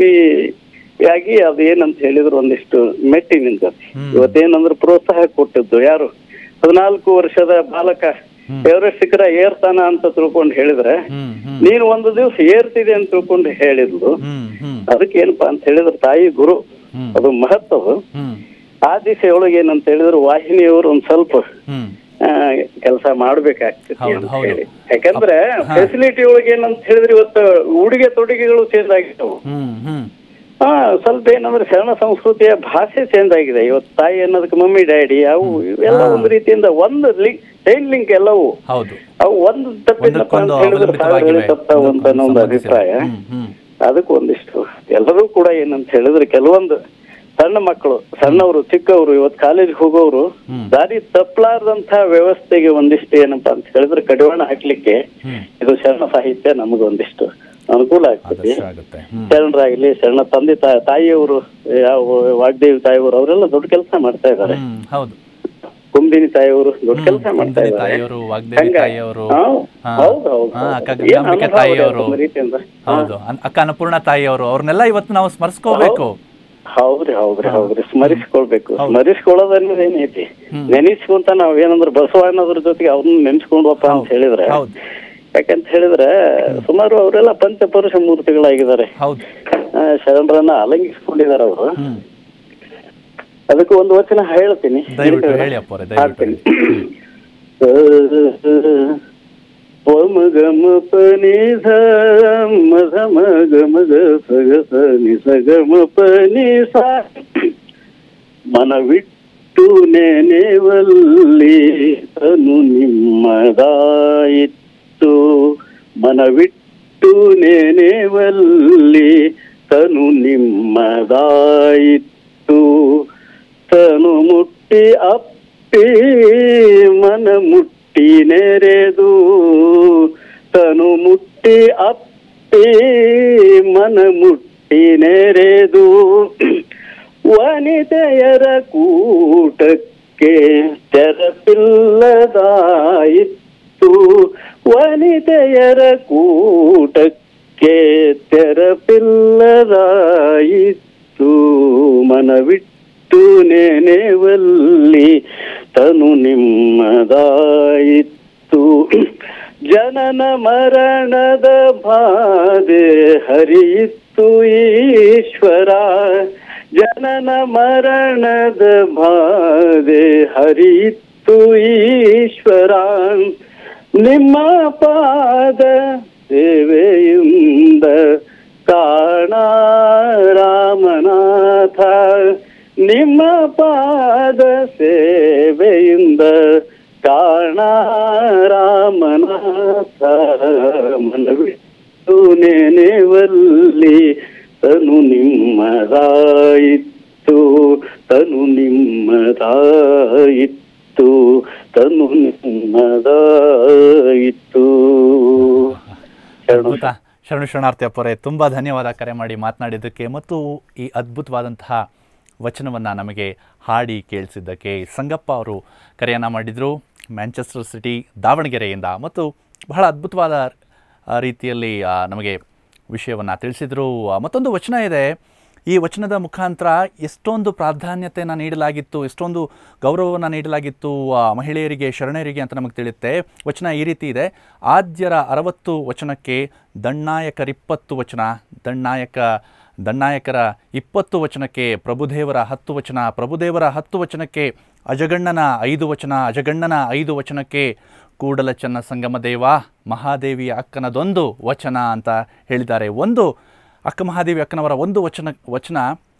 ಯಶಸ್ವಿಯಾಗಿ ಅದು ಏನಂತ ಹೇಳಿದ್ರೆ ಒಂದಿಷ್ಟು ಮೆಟ್ಟಿ ನಿಂತದೆ ಇವತ್ತೇನಂದ್ರೆ ಪ್ರೋತ್ಸಾಹ ಕೊಟ್ಟಿದ್ದು ಯಾರು ಹದಿನಾಲ್ಕು ವರ್ಷದ ಬಾಲಕ ಎವರೆಸ್ಟ್ ಶಿಖರ ಏರ್ತಾನ ಅಂತ ತಿಳ್ಕೊಂಡು ಹೇಳಿದ್ರೆ ಹ್ಮ್ ಹ್ಮ್ ನೀನು ಒಂದು ದಿವಸ ಏರ್ತಿದೆ ಅಂತ ತಿಳ್ಕೊಂಡು ಹೇಳಿದ್ಲು ಹ್ಮ್ ಹ್ಮ್ ಅದಕ್ಕೆ ಏನಪ್ಪಾ ಅಂತ ಹೇಳಿದ್ರೆ ತಾಯಿ ಗುರು ಹ್ಮ್. ಅದು ಮಹತ್ವ ಹ್ಮ್ ಆ ದಿಸೆಯೊಳಗೆ ಏನಂತ ಹೇಳಿದ್ರೆ ವಾಹಿನಿಯವರು ಒಂದ್ ಸ್ವಲ್ಪ ಹ್ಮ್ ಕೆಲಸ ಮಾಡ್ಬೇಕಾಗ್ತದೆ ಹೌದು, ಅಂತ ಹೌದು. ಹೇಳಿ ಯಾಕಂದ್ರೆ ಹಾ. ಫೆಸಿಲಿಟಿ ಒಳಗೆ ಏನಂತ ಹೇಳಿದ್ರೆ ಇವತ್ತು ಉಡುಗೆ ತೊಡುಗೆಗಳು ಚೇಂಜ್ ಆಗಿರ್ತವು ಹ್ಮ್ ಹ್ಮ್ ಹಾ ಸ್ವಲ್ಪ ಏನಂದ್ರೆ ಶರಣ ಸಂಸ್ಕೃತಿಯ ಭಾಷೆ ಚೇಂಜ್ ಆಗಿದೆ ಇವತ್ತು ತಾಯಿ ಅನ್ನೋದಕ್ಕೆ ಮಮ್ಮಿ ಡ್ಯಾಡಿ ಅವು ಇವೆಲ್ಲ ಒಂದು ರೀತಿಯಿಂದ ಒಂದು ಲಿಂಕ್ ಚೈನ್ ಲಿಂಕ್ ಎಲ್ಲವೂ ಹೌದು ಅವು ಒಂದು ತಪ್ಪಿಲ್ಲಪ್ಪ ಅಂತ ಒಂದಕ್ಕೊಂದು ಹೇಳಿದ್ರೆ ಸಾವಿರ ಹೇಳಿ ಅವಲಂಬಿತವಾಗಿವೆ ತಪ್ಪಾವು ಅಂತ ಅನ್ನೋ ಒಂದು ಅಭಿಪ್ರಾಯ ಹ್ಮ್ ಹ್ಮ್ ಅದಕ್ಕೆ ಒಂದಿಷ್ಟು ಎಲ್ಲರೂ ಕೂಡ ಏನಂತ ಹೇಳಿದ್ರೆ ಕೆಲವೊಂದು ಸಣ್ಣ ಮಕ್ಕಳು ಸಣ್ಣವರು ಚಿಕ್ಕವರು ಇವತ್ತು ಕಾಲೇಜ್ ಹೋಗೋರು ದಾರಿ ತಪ್ಪಲಾರ್ದಂತ ವ್ಯವಸ್ಥೆಗೆ ಒಂದಿಷ್ಟು ಏನಪ್ಪಾ ಅಂತ ಹೇಳಿದ್ರೆ ಕಡಿವಾಣ ಹಾಕ್ಲಿಕ್ಕೆ ಇದು ಶರಣ ಸಾಹಿತ್ಯ ನಮಗೆ ಒಂದಿಷ್ಟು ಅನುಕೂಲ ಆಗ್ತದೆ ಆದರ್ಶ ಆಗುತ್ತೆ ಹ್ಮ್ ಶರಣರಾಗ್ಲಿ ಶರಣ ತಂದೆ ತಾ- ತಾಯಿಯವರು ಯಾವ ವಾಗ್ದೇವಿ ತಾಯಿಯವರು ಅವರೆಲ್ಲ ದೊಡ್ಡ ಕೆಲಸ ಮಾಡ್ತಾ ಇದ್ದಾರೆ ಹ್ಮ್ ಹೌದು ಕುಂಬಿನಿ ತಾಯಿಯವರು ದೊಡ್ಡ ಕೆಲಸ ಮಾಡ್ತಾ ಕುಂದಿನಿ ಇದ್ದಾರೆ ತಾಯಿಯವರು ವಾಗ್ದೇವಿ ಹಂಗಾಗಿ- ತಾಯಿಯವರು ಹಾ, ಹಾ. ಹೌದು ಹೌದು ಹಾ, ಹೌದು. ಅಕ್ಕ ಏನ್ ಗಂಗಾಂಬಿಕೆ ಅನುಭವ ಇದೆ ತಾಯಿಯವರು ಒಂದು ರೀತಿಯಿಂದ ಹಾ. ಹೌದು ಅನ್- ಅಕ್ಕ ಅನ್ನಪೂರ್ಣ ತಾಯಿಯವರು ಅವ್ರನ್ನೆಲ್ಲ ಇವತ್ತು ನಾವು ಸ್ಮರಿಸ್ಕೋಬೇಕು ಹೌದ್ರಿ ಹೌದ್ರಿ ಹೌದ್ರಿ ಸ್ಮರಿಸ್ಕೊಳ್ಬೇಕು ಸ್ಮರಿಸ್ಕೊಳ್ಳೋದು ಅನ್ನೋದು ಏನೈತಿ ನೆನೆಸ್ಕೊಂತ ನಾವ್ ಏನಂದ್ರೆ ಬಸವಣ್ಣದ್ರ ಜೊತೆಗೆ ಅವ್ರನ್ನ ನೆನ್ಸ್ಕೊಂಡ್ವಪ್ಪ ಅಂತ ಹೇಳಿದ್ರೆ ಹೌದು ಯಾಕಂತ ಹೇಳಿದ್ರೆ ಸುಮಾರು ಅವರೆಲ್ಲ ಪಂಚಪುರುಷ ಮೂರ್ತಿಗಳಾಗಿದ್ದಾರೆ ಹೌದು ಆ, ಶರಣರನ್ನ ಅಲಂಗಿಸ್ಕೊಂಡಿದ್ದಾರೆ ಅವರು ಹ್ಮ್ ಅದಕ್ಕೆ ಒಂದು ವಚನ ಹೇಳ್ತೀನಿ ದಯವಿಟ್ಟು ಹೇಳಿ ಅಪ್ಪವ್ರೆ ದಯವಿಟ್ಟು ಹಾಡ್ತೀನಿ ಹೇಳಿ. ಓಂ ಗಮ ಪನಿ ಧ ಮ ಧ ಮ ಗ ಮ ಗ ಸ ಗ ಸ ನಿ ಸ ಗ ಮ ಪನಿ ಸ ಮನವಿಟ್ಟು ನೆನೆವಲ್ಲಿ ತನು ನಿಮ್ಮದಾಯಿತ್ತು ಮನವಿಟ್ಟು ನೆನೆವಲ್ಲಿ ತನು ನಿಮ್ಮದಾಯಿತ್ತು ತನು ಮುಟ್ಟಿ ಅಪ್ಪಿ ಮನ ಮುಟ್ಟಿ ನೆರೆದು ತನು ಮುಟ್ಟಿ ಅಪ್ಪಿ ಮನ ಮುಟ್ಟಿ ನೆರೆದು ವನಿತೆಯರ ಕೂಟಕ್ಕೆ ತೆರಪಿಲ್ಲದಾಯಿತ್ತು ವನಿತೆಯರ ಕೂಟಕ್ಕೆ ತೆರಪಿಲ್ಲದಾಯಿತ್ತು ಮನವಿಟ್ಟು ನೆನೆವಲ್ಲಿ ತನು ನಿಮ್ಮದಾಯಿತ್ತು ಜನನ ಮರಣದ ಬಾಧೆ ಹರಿಯಿತ್ತು ಈಶ್ವರ ಜನನ ಮರಣದ ಬಾಧೆ ಹರಿಯಿತ್ತು ಈಶ್ವರ ನಿಮ್ಮ ಪಾದ ಸೇವೆಯಿಂದ ಕಾಣ ರಾಮನಾಥ ನಿಮ್ಮ ಪಾದ ಸೇವೆಯಿಂದ ಕಾಣ ರಾಮನಾಥ ಮನವಿಟ್ಟು ನೆನೆವಲ್ಲಿ ತನು ನಿಮ್ಮದಾಯಿತ್ತು ತನು ನಿಮ್ಮದಾಯಿತ್ತು ತನು ನಿಮ್ಮದಾಯಿತ್ತು ಶರಣು ಅದ್ಭುತ ಶರಣು ಶರಣಾರ್ಥಿ ಅಪ್ಪರೇ ತುಂಬ ಧನ್ಯವಾದ ಕರೆ ಮಾಡಿ ಮಾತನಾಡಿದ್ದಕ್ಕೆ ಮತ್ತು ಈ ಅದ್ಭುತವಾದಂತಹ ವಚನವನ್ನು ನಮಗೆ ಹಾಡಿ ಕೇಳಿಸಿದ್ದಕ್ಕೆ ಸಂಗಪ್ಪ ಅವರು ಕರೆಯನ್ನು ಮಾಡಿದರು ಮ್ಯಾಂಚೆಸ್ಟರ್ ಸಿಟಿ ದಾವಣಗೆರೆಯಿಂದ ಮತ್ತು ಬಹಳ ಅದ್ಭುತವಾದ ಆ, ರೀತಿಯಲ್ಲಿ ಆ, ನಮಗೆ ವಿಷಯವನ್ನು ತಿಳಿಸಿದರು ಆ, ಮತ್ತೊಂದು ವಚನ ಇದೆ ಈ ವಚನದ ಮುಖಾಂತರ ಎಷ್ಟೊಂದು ಪ್ರಾಧಾನ್ಯತೆಯನ್ನು ನೀಡಲಾಗಿತ್ತು ಎಷ್ಟೊಂದು ಗೌರವವನ್ನು ನೀಡಲಾಗಿತ್ತು ಆ, ಮಹಿಳೆಯರಿಗೆ ಶರಣರಿಗೆ ಅಂತ ನಮಗೆ ತಿಳಿಯುತ್ತೆ ವಚನ ಈ ರೀತಿ ಇದೆ ಆದ್ಯರ ಅರವತ್ತು ವಚನಕ್ಕೆ ದಣ್ಣಾಯಕರಿಪ್ಪತ್ತು ವಚನ ದಣ್ಣಾಯಕ ದಣ್ಣಾಯಕರ ಇಪ್ಪತ್ತು ವಚನಕ್ಕೆ ಪ್ರಭುದೇವರ ಹತ್ತು ವಚನ ಪ್ರಭುದೇವರ ಹತ್ತು ವಚನಕ್ಕೆ ಅಜಗಣ್ಣನ ಐದು ವಚನ ಅಜಗಣ್ಣನ ಐದು ವಚನಕ್ಕೆ ಕೂಡಲ ಚನ್ನ ಸಂಗಮ ದೇವ ಮಹಾದೇವಿಯ ಅಕ್ಕನದೊಂದು ವಚನ ಅಂತ ಹೇಳಿದ್ದಾರೆ ಒಂದು ಅಕ್ಕ ಮಹಾದೇವಿ ಅಕ್ಕನವರ ಒಂದು ವಚನ ವಚನ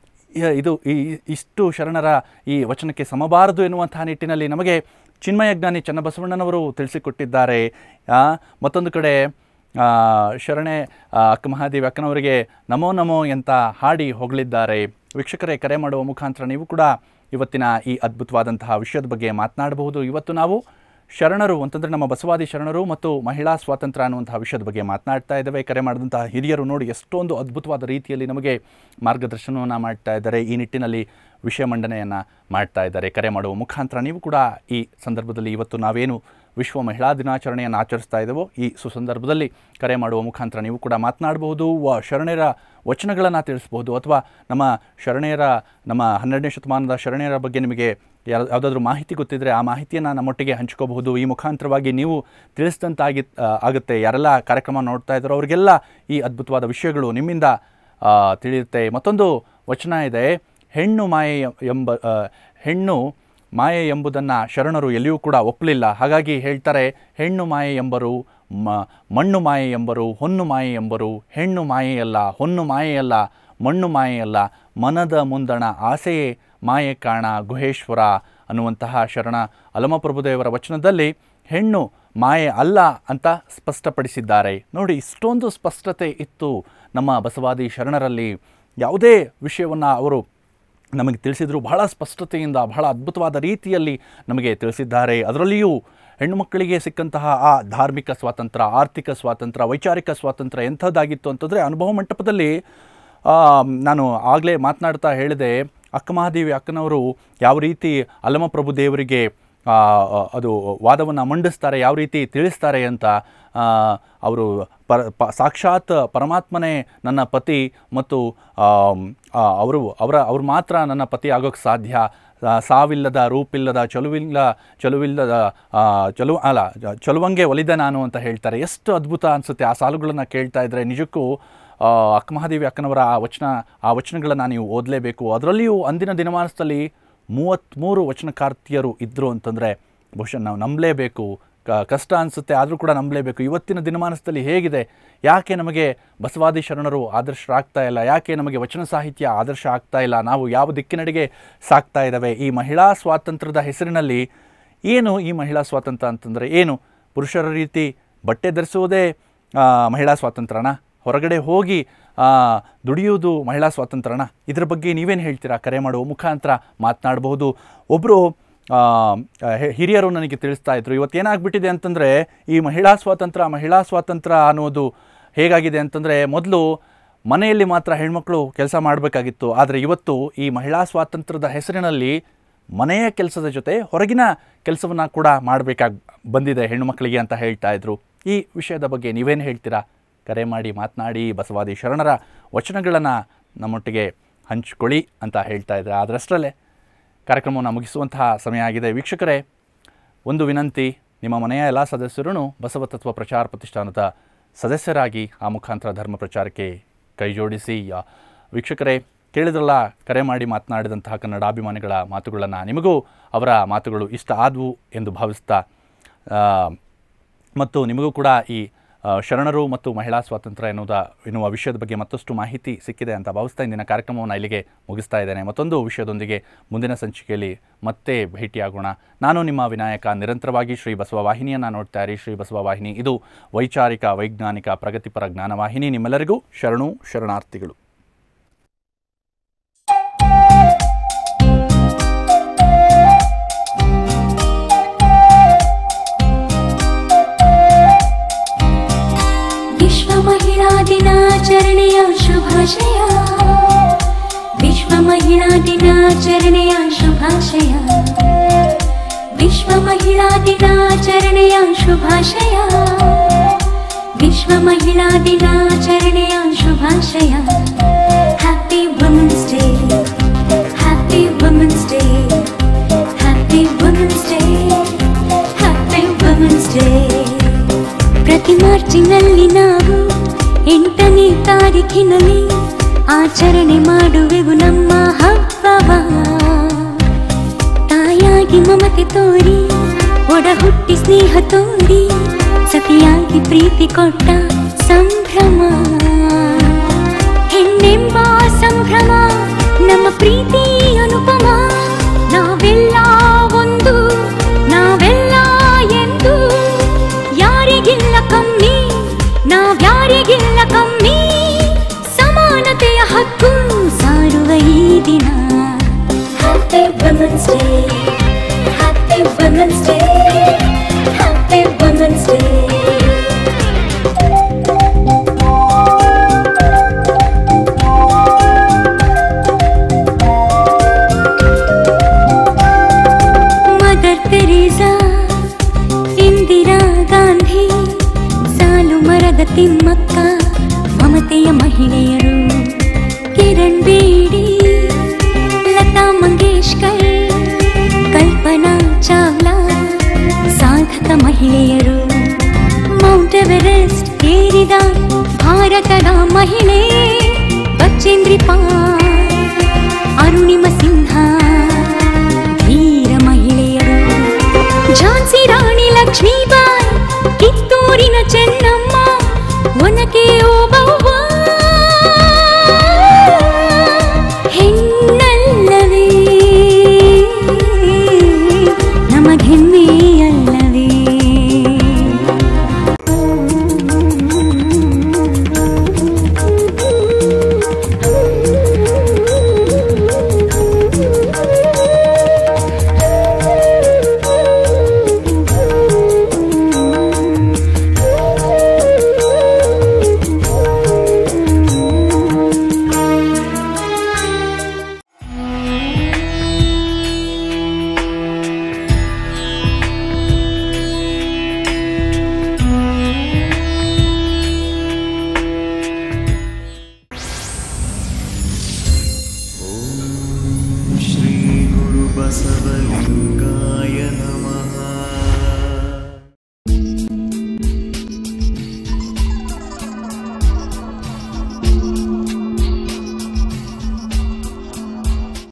ಇ- ಇದು ಈ ಇಷ್ಟು ಶರಣರ ಈ ವಚನಕ್ಕೆ ಸಮಬಾರದು ಎನ್ನುವಂತಹ ನಿಟ್ಟಿನಲ್ಲಿ ನಮಗೆ ಚಿನ್ಮಯ ಜ್ಞಾನಿ ಚನ್ನಬಸವಣ್ಣನವರು ತಿಳಿಸಿಕೊಟ್ಟಿದ್ದಾರೆ ಆ, ಮತ್ತೊಂದು ಕಡೆ ಆ, ಶರಣೆ ಆ, ಅಕ್ಕ ಮಹಾದೇವಿ ಅಕ್ಕನವರಿಗೆ ನಮೋ ನಮೋ ಅಂತ ಹಾಡಿ ಹೊಗಳಿದ್ದಾರೆ ವೀಕ್ಷಕರೇ ಕರೆ ಮಾಡುವ ಮುಖಾಂತರ ನೀವು ಕೂಡ ಇವತ್ತಿನ ಈ ಅದ್ಭುತವಾದಂತಹ ವಿಷಯದ ಬಗ್ಗೆ ಮಾತನಾಡಬಹುದು ಇವತ್ತು ನಾವು ಶರಣರು ಅಂತಂದರೆ ನಮ್ಮ ಬಸವಾದಿ ಶರಣರು ಮತ್ತು ಮಹಿಳಾ ಸ್ವಾತಂತ್ರ್ಯ ಅನ್ನುವಂತಹ ವಿಷಯದ ಬಗ್ಗೆ ಮಾತನಾಡ್ತಾ ಇದ್ದೇವೆ ಕರೆ ಮಾಡಿದಂತಹ ಹಿರಿಯರು ನೋಡಿ ಎಷ್ಟೊಂದು ಅದ್ಭುತವಾದ ರೀತಿಯಲ್ಲಿ ನಮಗೆ ಮಾರ್ಗದರ್ಶನವನ್ನು ಮಾಡ್ತಾ ಇದ್ದಾರೆ ಈ ನಿಟ್ಟಿನಲ್ಲಿ ವಿಷಯ ಮಂಡನೆಯನ್ನು ಮಾಡ್ತಾ ಇದ್ದಾರೆ ಕರೆ ಮಾಡುವ ಮುಖಾಂತರ ನೀವು ಕೂಡ ಈ ಸಂದರ್ಭದಲ್ಲಿ ಇವತ್ತು ನಾವೇನು ವಿಶ್ವ ಮಹಿಳಾ ದಿನಾಚರಣೆಯನ್ನು ಆಚರಿಸ್ತಾ ಇದ್ದೇವೋ ಈ ಸುಸಂದರ್ಭದಲ್ಲಿ ಕರೆ ಮಾಡುವ ಮುಖಾಂತರ ನೀವು ಕೂಡ ಮಾತನಾಡಬಹುದು ವ ಶರಣರ ವಚನಗಳನ್ನು ತಿಳಿಸ್ಬೋದು ಅಥವಾ ನಮ್ಮ ಶರಣೆಯರ ನಮ್ಮ ಹನ್ನೆರಡನೇ ಶತಮಾನದ ಶರಣೆಯರ ಬಗ್ಗೆ ನಿಮಗೆ ಯಾರು ಯಾವುದಾದ್ರೂ ಮಾಹಿತಿ ಗೊತ್ತಿದ್ದರೆ ಆ ಮಾಹಿತಿಯನ್ನು ನಮ್ಮೊಟ್ಟಿಗೆ ಹಂಚ್ಕೋಬಹುದು ಈ ಮುಖಾಂತರವಾಗಿ ನೀವು ತಿಳಿಸಿದಂತಾಗಿ ಆ, ಆಗುತ್ತೆ ಯಾರೆಲ್ಲ ಕಾರ್ಯಕ್ರಮ ನೋಡ್ತಾ ಇದ್ದಾರೋ ಅವರಿಗೆಲ್ಲ ಈ ಅದ್ಭುತವಾದ ವಿಷಯಗಳು ನಿಮ್ಮಿಂದ ಆ, ತಿಳಿಯುತ್ತೆ ಮತ್ತೊಂದು ವಚನ ಇದೆ ಹೆಣ್ಣು ಮಾಯೆ ಎಂಬ ಆ, ಹೆಣ್ಣು ಮಾಯೆ ಎಂಬುದನ್ನು ಶರಣರು ಎಲ್ಲಿಯೂ ಕೂಡ ಒಪ್ಪಲಿಲ್ಲ ಹಾಗಾಗಿ ಹೇಳ್ತಾರೆ ಹೆಣ್ಣು ಮಾಯೆ ಎಂಬರು ಮ ಮಣ್ಣು ಮಾಯೆ ಎಂಬರು ಹೊನ್ನು ಮಾಯೆ ಎಂಬರು ಹೆಣ್ಣು ಮಾಯೆಯಲ್ಲ ಹೊನ್ನು ಮಾಯೆಯಲ್ಲ ಮಣ್ಣು ಮಾಯೆಯಲ್ಲ ಮನದ ಮುಂದಣ ಆಸೆಯೇ ಮಾಯೆ ಕಾಣ ಗುಹೇಶ್ವರ ಅನ್ನುವಂತಹ ಶರಣ ಅಲಮಪ್ರಭುದೇವರ ವಚನದಲ್ಲಿ ಹೆಣ್ಣು ಮಾಯೆ ಅಲ್ಲ ಅಂತ ಸ್ಪಷ್ಟಪಡಿಸಿದ್ದಾರೆ ನೋಡಿ ಇಷ್ಟೊಂದು ಸ್ಪಷ್ಟತೆ ಇತ್ತು ನಮ್ಮ ಬಸವಾದಿ ಶರಣರಲ್ಲಿ ಯಾವುದೇ ವಿಷಯವನ್ನು ಅವರು ನಮಗೆ ತಿಳಿಸಿದರು ಬಹಳ ಸ್ಪಷ್ಟತೆಯಿಂದ ಬಹಳ ಅದ್ಭುತವಾದ ರೀತಿಯಲ್ಲಿ ನಮಗೆ ತಿಳಿಸಿದ್ದಾರೆ ಅದರಲ್ಲಿಯೂ ಹೆಣ್ಣುಮಕ್ಕಳಿಗೆ ಸಿಕ್ಕಂತಹ ಆ ಧಾರ್ಮಿಕ ಸ್ವಾತಂತ್ರ್ಯ ಆರ್ಥಿಕ ಸ್ವಾತಂತ್ರ್ಯ ವೈಚಾರಿಕ ಸ್ವಾತಂತ್ರ್ಯ ಎಂಥದ್ದಾಗಿತ್ತು ಅಂತಂದರೆ ಅನುಭವ ಮಂಟಪದಲ್ಲಿ ಆ, ನಾನು ಆಗಲೇ ಮಾತನಾಡ್ತಾ ಹೇಳಿದೆ ಅಕ್ಕಮಹಾದೇವಿ ಅಕ್ಕನವರು ಯಾವ ರೀತಿ ಅಲ್ಲಮಪ್ರಭು ದೇವರಿಗೆ ಆ, ಆ, ಅದು ವಾದವನ್ನು ಮಂಡಿಸ್ತಾರೆ ಯಾವ ರೀತಿ ತಿಳಿಸ್ತಾರೆ ಅಂತ ಆ, ಅವರು ಪರ ಪ ಸಾಕ್ಷಾತ್ ಪರಮಾತ್ಮನೇ ನನ್ನ ಪತಿ ಮತ್ತು ಆಮ್, ಆ, ಅವರು ಅವರ ಅವ್ರು ಮಾತ್ರ ನನ್ನ ಪತಿ ಆಗೋಕ್ಕೆ ಸಾಧ್ಯ ಆ, ಸಾವಿಲ್ಲದ ರೂಪಿಲ್ಲದ ಚಲುವಿಲ್ಲ ಚಲುವಿಲ್ಲದ ಆ, ಚಲು ಅಲ್ಲ ಜ- ಚಲುವಂಗೆ ಒಲಿದ ನಾನು ಅಂತ ಹೇಳ್ತಾರೆ ಎಷ್ಟು ಅದ್ಭುತ ಅನಿಸುತ್ತೆ ಆ ಸಾಲುಗಳನ್ನು ಕೇಳ್ತಾ ಇದ್ದರೆ ನಿಜಕ್ಕೂ ಆ, ಅಕ್ಕಮಹಾದೇವಿ ಅಕ್ಕನವರ ಆ ವಚನ ಆ ವಚನಗಳನ್ನು ನೀವು ಓದಲೇಬೇಕು ಅದರಲ್ಲಿಯೂ ಅಂದಿನ ದಿನಮಾನದಲ್ಲಿ ಮೂವತ್ತ್ಮೂರು ವಚನಕಾರ್ತಿಯರು ಇದ್ದರು ಅಂತಂದರೆ ಬಹುಶಃ ನಾವು ನಂಬಲೇಬೇಕು ಕ- ಕಷ್ಟ ಅನಿಸುತ್ತೆ ಆದರೂ ಕೂಡ ನಂಬಲೇಬೇಕು ಇವತ್ತಿನ ದಿನಮಾನದಲ್ಲಿ ಹೇಗಿದೆ ಯಾಕೆ ನಮಗೆ ಬಸವಾದಿ ಶರಣರು ಆದರ್ಶರಾಗ್ತಾ ಇಲ್ಲ ಯಾಕೆ ನಮಗೆ ವಚನ ಸಾಹಿತ್ಯ ಆದರ್ಶ ಆಗ್ತಾ ಇಲ್ಲ ನಾವು ಯಾವ ದಿಕ್ಕಿನಡೆಗೆ ಸಾಕ್ತಾ ಇದ್ದಾವೆ ಈ ಮಹಿಳಾ ಸ್ವಾತಂತ್ರ್ಯದ ಹೆಸರಿನಲ್ಲಿ ಏನು ಈ ಮಹಿಳಾ ಸ್ವಾತಂತ್ರ್ಯ ಅಂತಂದರೆ ಏನು ಪುರುಷರ ರೀತಿ ಬಟ್ಟೆ ಧರಿಸುವುದೇ ಆ, ಮಹಿಳಾ ಸ್ವಾತಂತ್ರ್ಯನ ಹೊರಗಡೆ ಹೋಗಿ ಆ, ದುಡಿಯುವುದು ಮಹಿಳಾ ಸ್ವಾತಂತ್ರ್ಯನ ಇದ್ರ ಬಗ್ಗೆ ನೀವೇನು ಹೇಳ್ತೀರಾ ಕರೆ ಮಾಡುವ ಮುಖಾಂತರ ಮಾತನಾಡಬಹುದು ಒಬ್ಬರು ಹಿರಿಯರು ನನಗೆ ತಿಳಿಸ್ತಾ ಇದ್ರು ಇವತ್ತೇನಾಗ್ಬಿಟ್ಟಿದೆ ಅಂತಂದರೆ ಈ ಮಹಿಳಾ ಸ್ವಾತಂತ್ರ್ಯ ಮಹಿಳಾ ಸ್ವಾತಂತ್ರ್ಯ ಅನ್ನೋದು ಹೇಗಾಗಿದೆ ಅಂತಂದರೆ ಮೊದಲು ಮನೆಯಲ್ಲಿ ಮಾತ್ರ ಹೆಣ್ಮಕ್ಳು ಕೆಲಸ ಮಾಡಬೇಕಾಗಿತ್ತು ಆದರೆ ಇವತ್ತು ಈ ಮಹಿಳಾ ಸ್ವಾತಂತ್ರ್ಯದ ಹೆಸರಿನಲ್ಲಿ ಮನೆಯ ಕೆಲಸದ ಜೊತೆ ಹೊರಗಿನ ಕೆಲಸವನ್ನು ಕೂಡ ಮಾಡಬೇಕಾಗಿ ಬಂದಿದೆ ಹೆಣ್ಣುಮಕ್ಕಳಿಗೆ ಅಂತ ಹೇಳ್ತಾ ಇದ್ರು ಈ ವಿಷಯದ ಬಗ್ಗೆ ನೀವೇನು ಹೇಳ್ತೀರಾ ಕರೆ ಮಾಡಿ ಮಾತನಾಡಿ ಬಸವಾದಿ ಶರಣರ ವಚನಗಳನ್ನು ನಮ್ಮೊಟ್ಟಿಗೆ ಹಂಚ್ಕೊಳ್ಳಿ ಅಂತ ಹೇಳ್ತಾ ಇದ್ದಾರೆ ಅದರಷ್ಟರಲ್ಲೇ ಕಾರ್ಯಕ್ರಮವನ್ನು ಮುಗಿಸುವಂತಹ ಸಮಯ ಆಗಿದೆ ವೀಕ್ಷಕರೇ ಒಂದು ವಿನಂತಿ ನಿಮ್ಮ ಮನೆಯ ಎಲ್ಲ ಸದಸ್ಯರೂ ಬಸವ ತತ್ವ ಪ್ರಚಾರ ಪ್ರತಿಷ್ಠಾನದ ಸದಸ್ಯರಾಗಿ ಆ ಮುಖಾಂತರ ಧರ್ಮ ಪ್ರಚಾರಕ್ಕೆ ಕೈ ಜೋಡಿಸಿ ಆ, ವೀಕ್ಷಕರೇ ಕೇಳಿದ್ರಲ್ಲ ಕರೆ ಮಾಡಿ ಮಾತನಾಡಿದಂತಹ ಕನ್ನಡಾಭಿಮಾನಿಗಳ ಮಾತುಗಳನ್ನು ನಿಮಗೂ ಅವರ ಮಾತುಗಳು ಇಷ್ಟ ಆದವು ಎಂದು ಭಾವಿಸ್ತಾ ಆ, ಮತ್ತು ನಿಮಗೂ ಕೂಡ ಈ ಆ, ಶರಣರು ಮತ್ತು ಮಹಿಳಾ ಸ್ವಾತಂತ್ರ್ಯ ಎನ್ನುವುದ ಎನ್ನುವ ವಿಷಯದ ಬಗ್ಗೆ ಮತ್ತಷ್ಟು ಮಾಹಿತಿ ಸಿಕ್ಕಿದೆ ಅಂತ ಭಾವಿಸ್ತಾ ಇಂದಿನ ಕಾರ್ಯಕ್ರಮವನ್ನು ಇಲ್ಲಿಗೆ ಮುಗಿಸ್ತಾ ಇದ್ದೇನೆ ಮತ್ತೊಂದು ವಿಷಯದೊಂದಿಗೆ ಮುಂದಿನ ಸಂಚಿಕೆಯಲ್ಲಿ ಮತ್ತೆ ಭೇಟಿಯಾಗೋಣ ನಾನು ನಿಮ್ಮ ವಿನಾಯಕ ನಿರಂತರವಾಗಿ ಶ್ರೀ ಬಸವ ವಾಹಿನಿಯನ್ನು ನೋಡ್ತಾ ಇರಿ ಶ್ರೀ ಬಸವ ವಾಹಿನಿ ಇದು ವೈಚಾರಿಕ ವೈಜ್ಞಾನಿಕ ಪ್ರಗತಿಪರ ಜ್ಞಾನವಾಹಿನಿ ನಿಮ್ಮೆಲ್ಲರಿಗೂ ಶರಣು ಶರಣಾರ್ಥಿಗಳು ವಿಶ್ವ ಮಹಿಳಾ ದಿನಾಚರಣೆಯ ಶುಭಾಶಯ ವಿಶ್ವ ಮಹಿಳಾ ದಿನಾಚರಣೆಯ ಶುಭಾಶಯ ವಿಶ್ವ ಮಹಿಳಾ ದಿನಾಚರಣೆಯ ಶುಭಾಶಯ ವಿಶ್ವ ಮಹಿಳಾ ದಿನಾಚರಣೆಯ ಶುಭಾಶಯ happy women's day happy women's day happy women's day happy women's day ಪ್ರತಿ ಮಾರ್ಚಿನಲ್ಲಿ ನಾವು ಎಂಟನೇ ತಾರೀಖಿನಲ್ಲಿ ಆಚರಣೆ ಮಾಡುವೆವು ನಮ್ಮ ಹಬ್ಬವ ತಾಯಾಗಿ ಮಮತೆ ತೋರಿ ಒಡ ಹುಟ್ಟಿ ಸ್ನೇಹ ತೋರಿ ಸತಿಯಾಗಿ ಪ್ರೀತಿ ಕೊಟ್ಟ ಸಂಭ್ರಮ ಹೆಣ್ಣೆಂಬ ಸಂಭ್ರಮ ನಮ್ಮ ಪ್ರೀತಿ ಅನುಪಮ ನಾವೆಲ್ಲ ಒಂದು ನಾವೆಲ್ಲ ಎಂದು ಯಾರಿಗಿಲ್ಲ ಕಮ್ಮಿ ನಾವ್ಯಾರಿಗಿಲ್ಲ ಕಮ್ಮಿ ಸಮಾನತೆಯ ಹಕ್ಕು ಸಾರುವ ಈ ದಿನ happy women's day happy women's day happy women's day mother Teresa Indira Gandhi Saalumarada Thimmakka ಮಮತೆಯ ಮಹಿಳೆಯರು ಕಿರಣ್ ಬೇಡಿ ಲತಾ ಮಂಗೇಶ್ಕರ್ ಕಲ್ಪನಾ ಚಾವ್ಲಾ ಸಾಧಕ ಮಹಿಳೆಯರು ಮೌಂಟ್ ಎವರೆಸ್ಟ್ ಏರಿದ ಭಾರತದ ಮಹಿಳೆ ಬಚೇಂದ್ರಿ ಪಾಲ್ ಅರುಣಿಮ ಸಿಂಹ ಧೀರ ಮಹಿಳೆಯರು ಝಾನ್ಸಿ ರಾಣಿ ಲಕ್ಷ್ಮೀಬಾಯಿ ಕಿತ್ತೂರಿನ ಚೆನ್ನ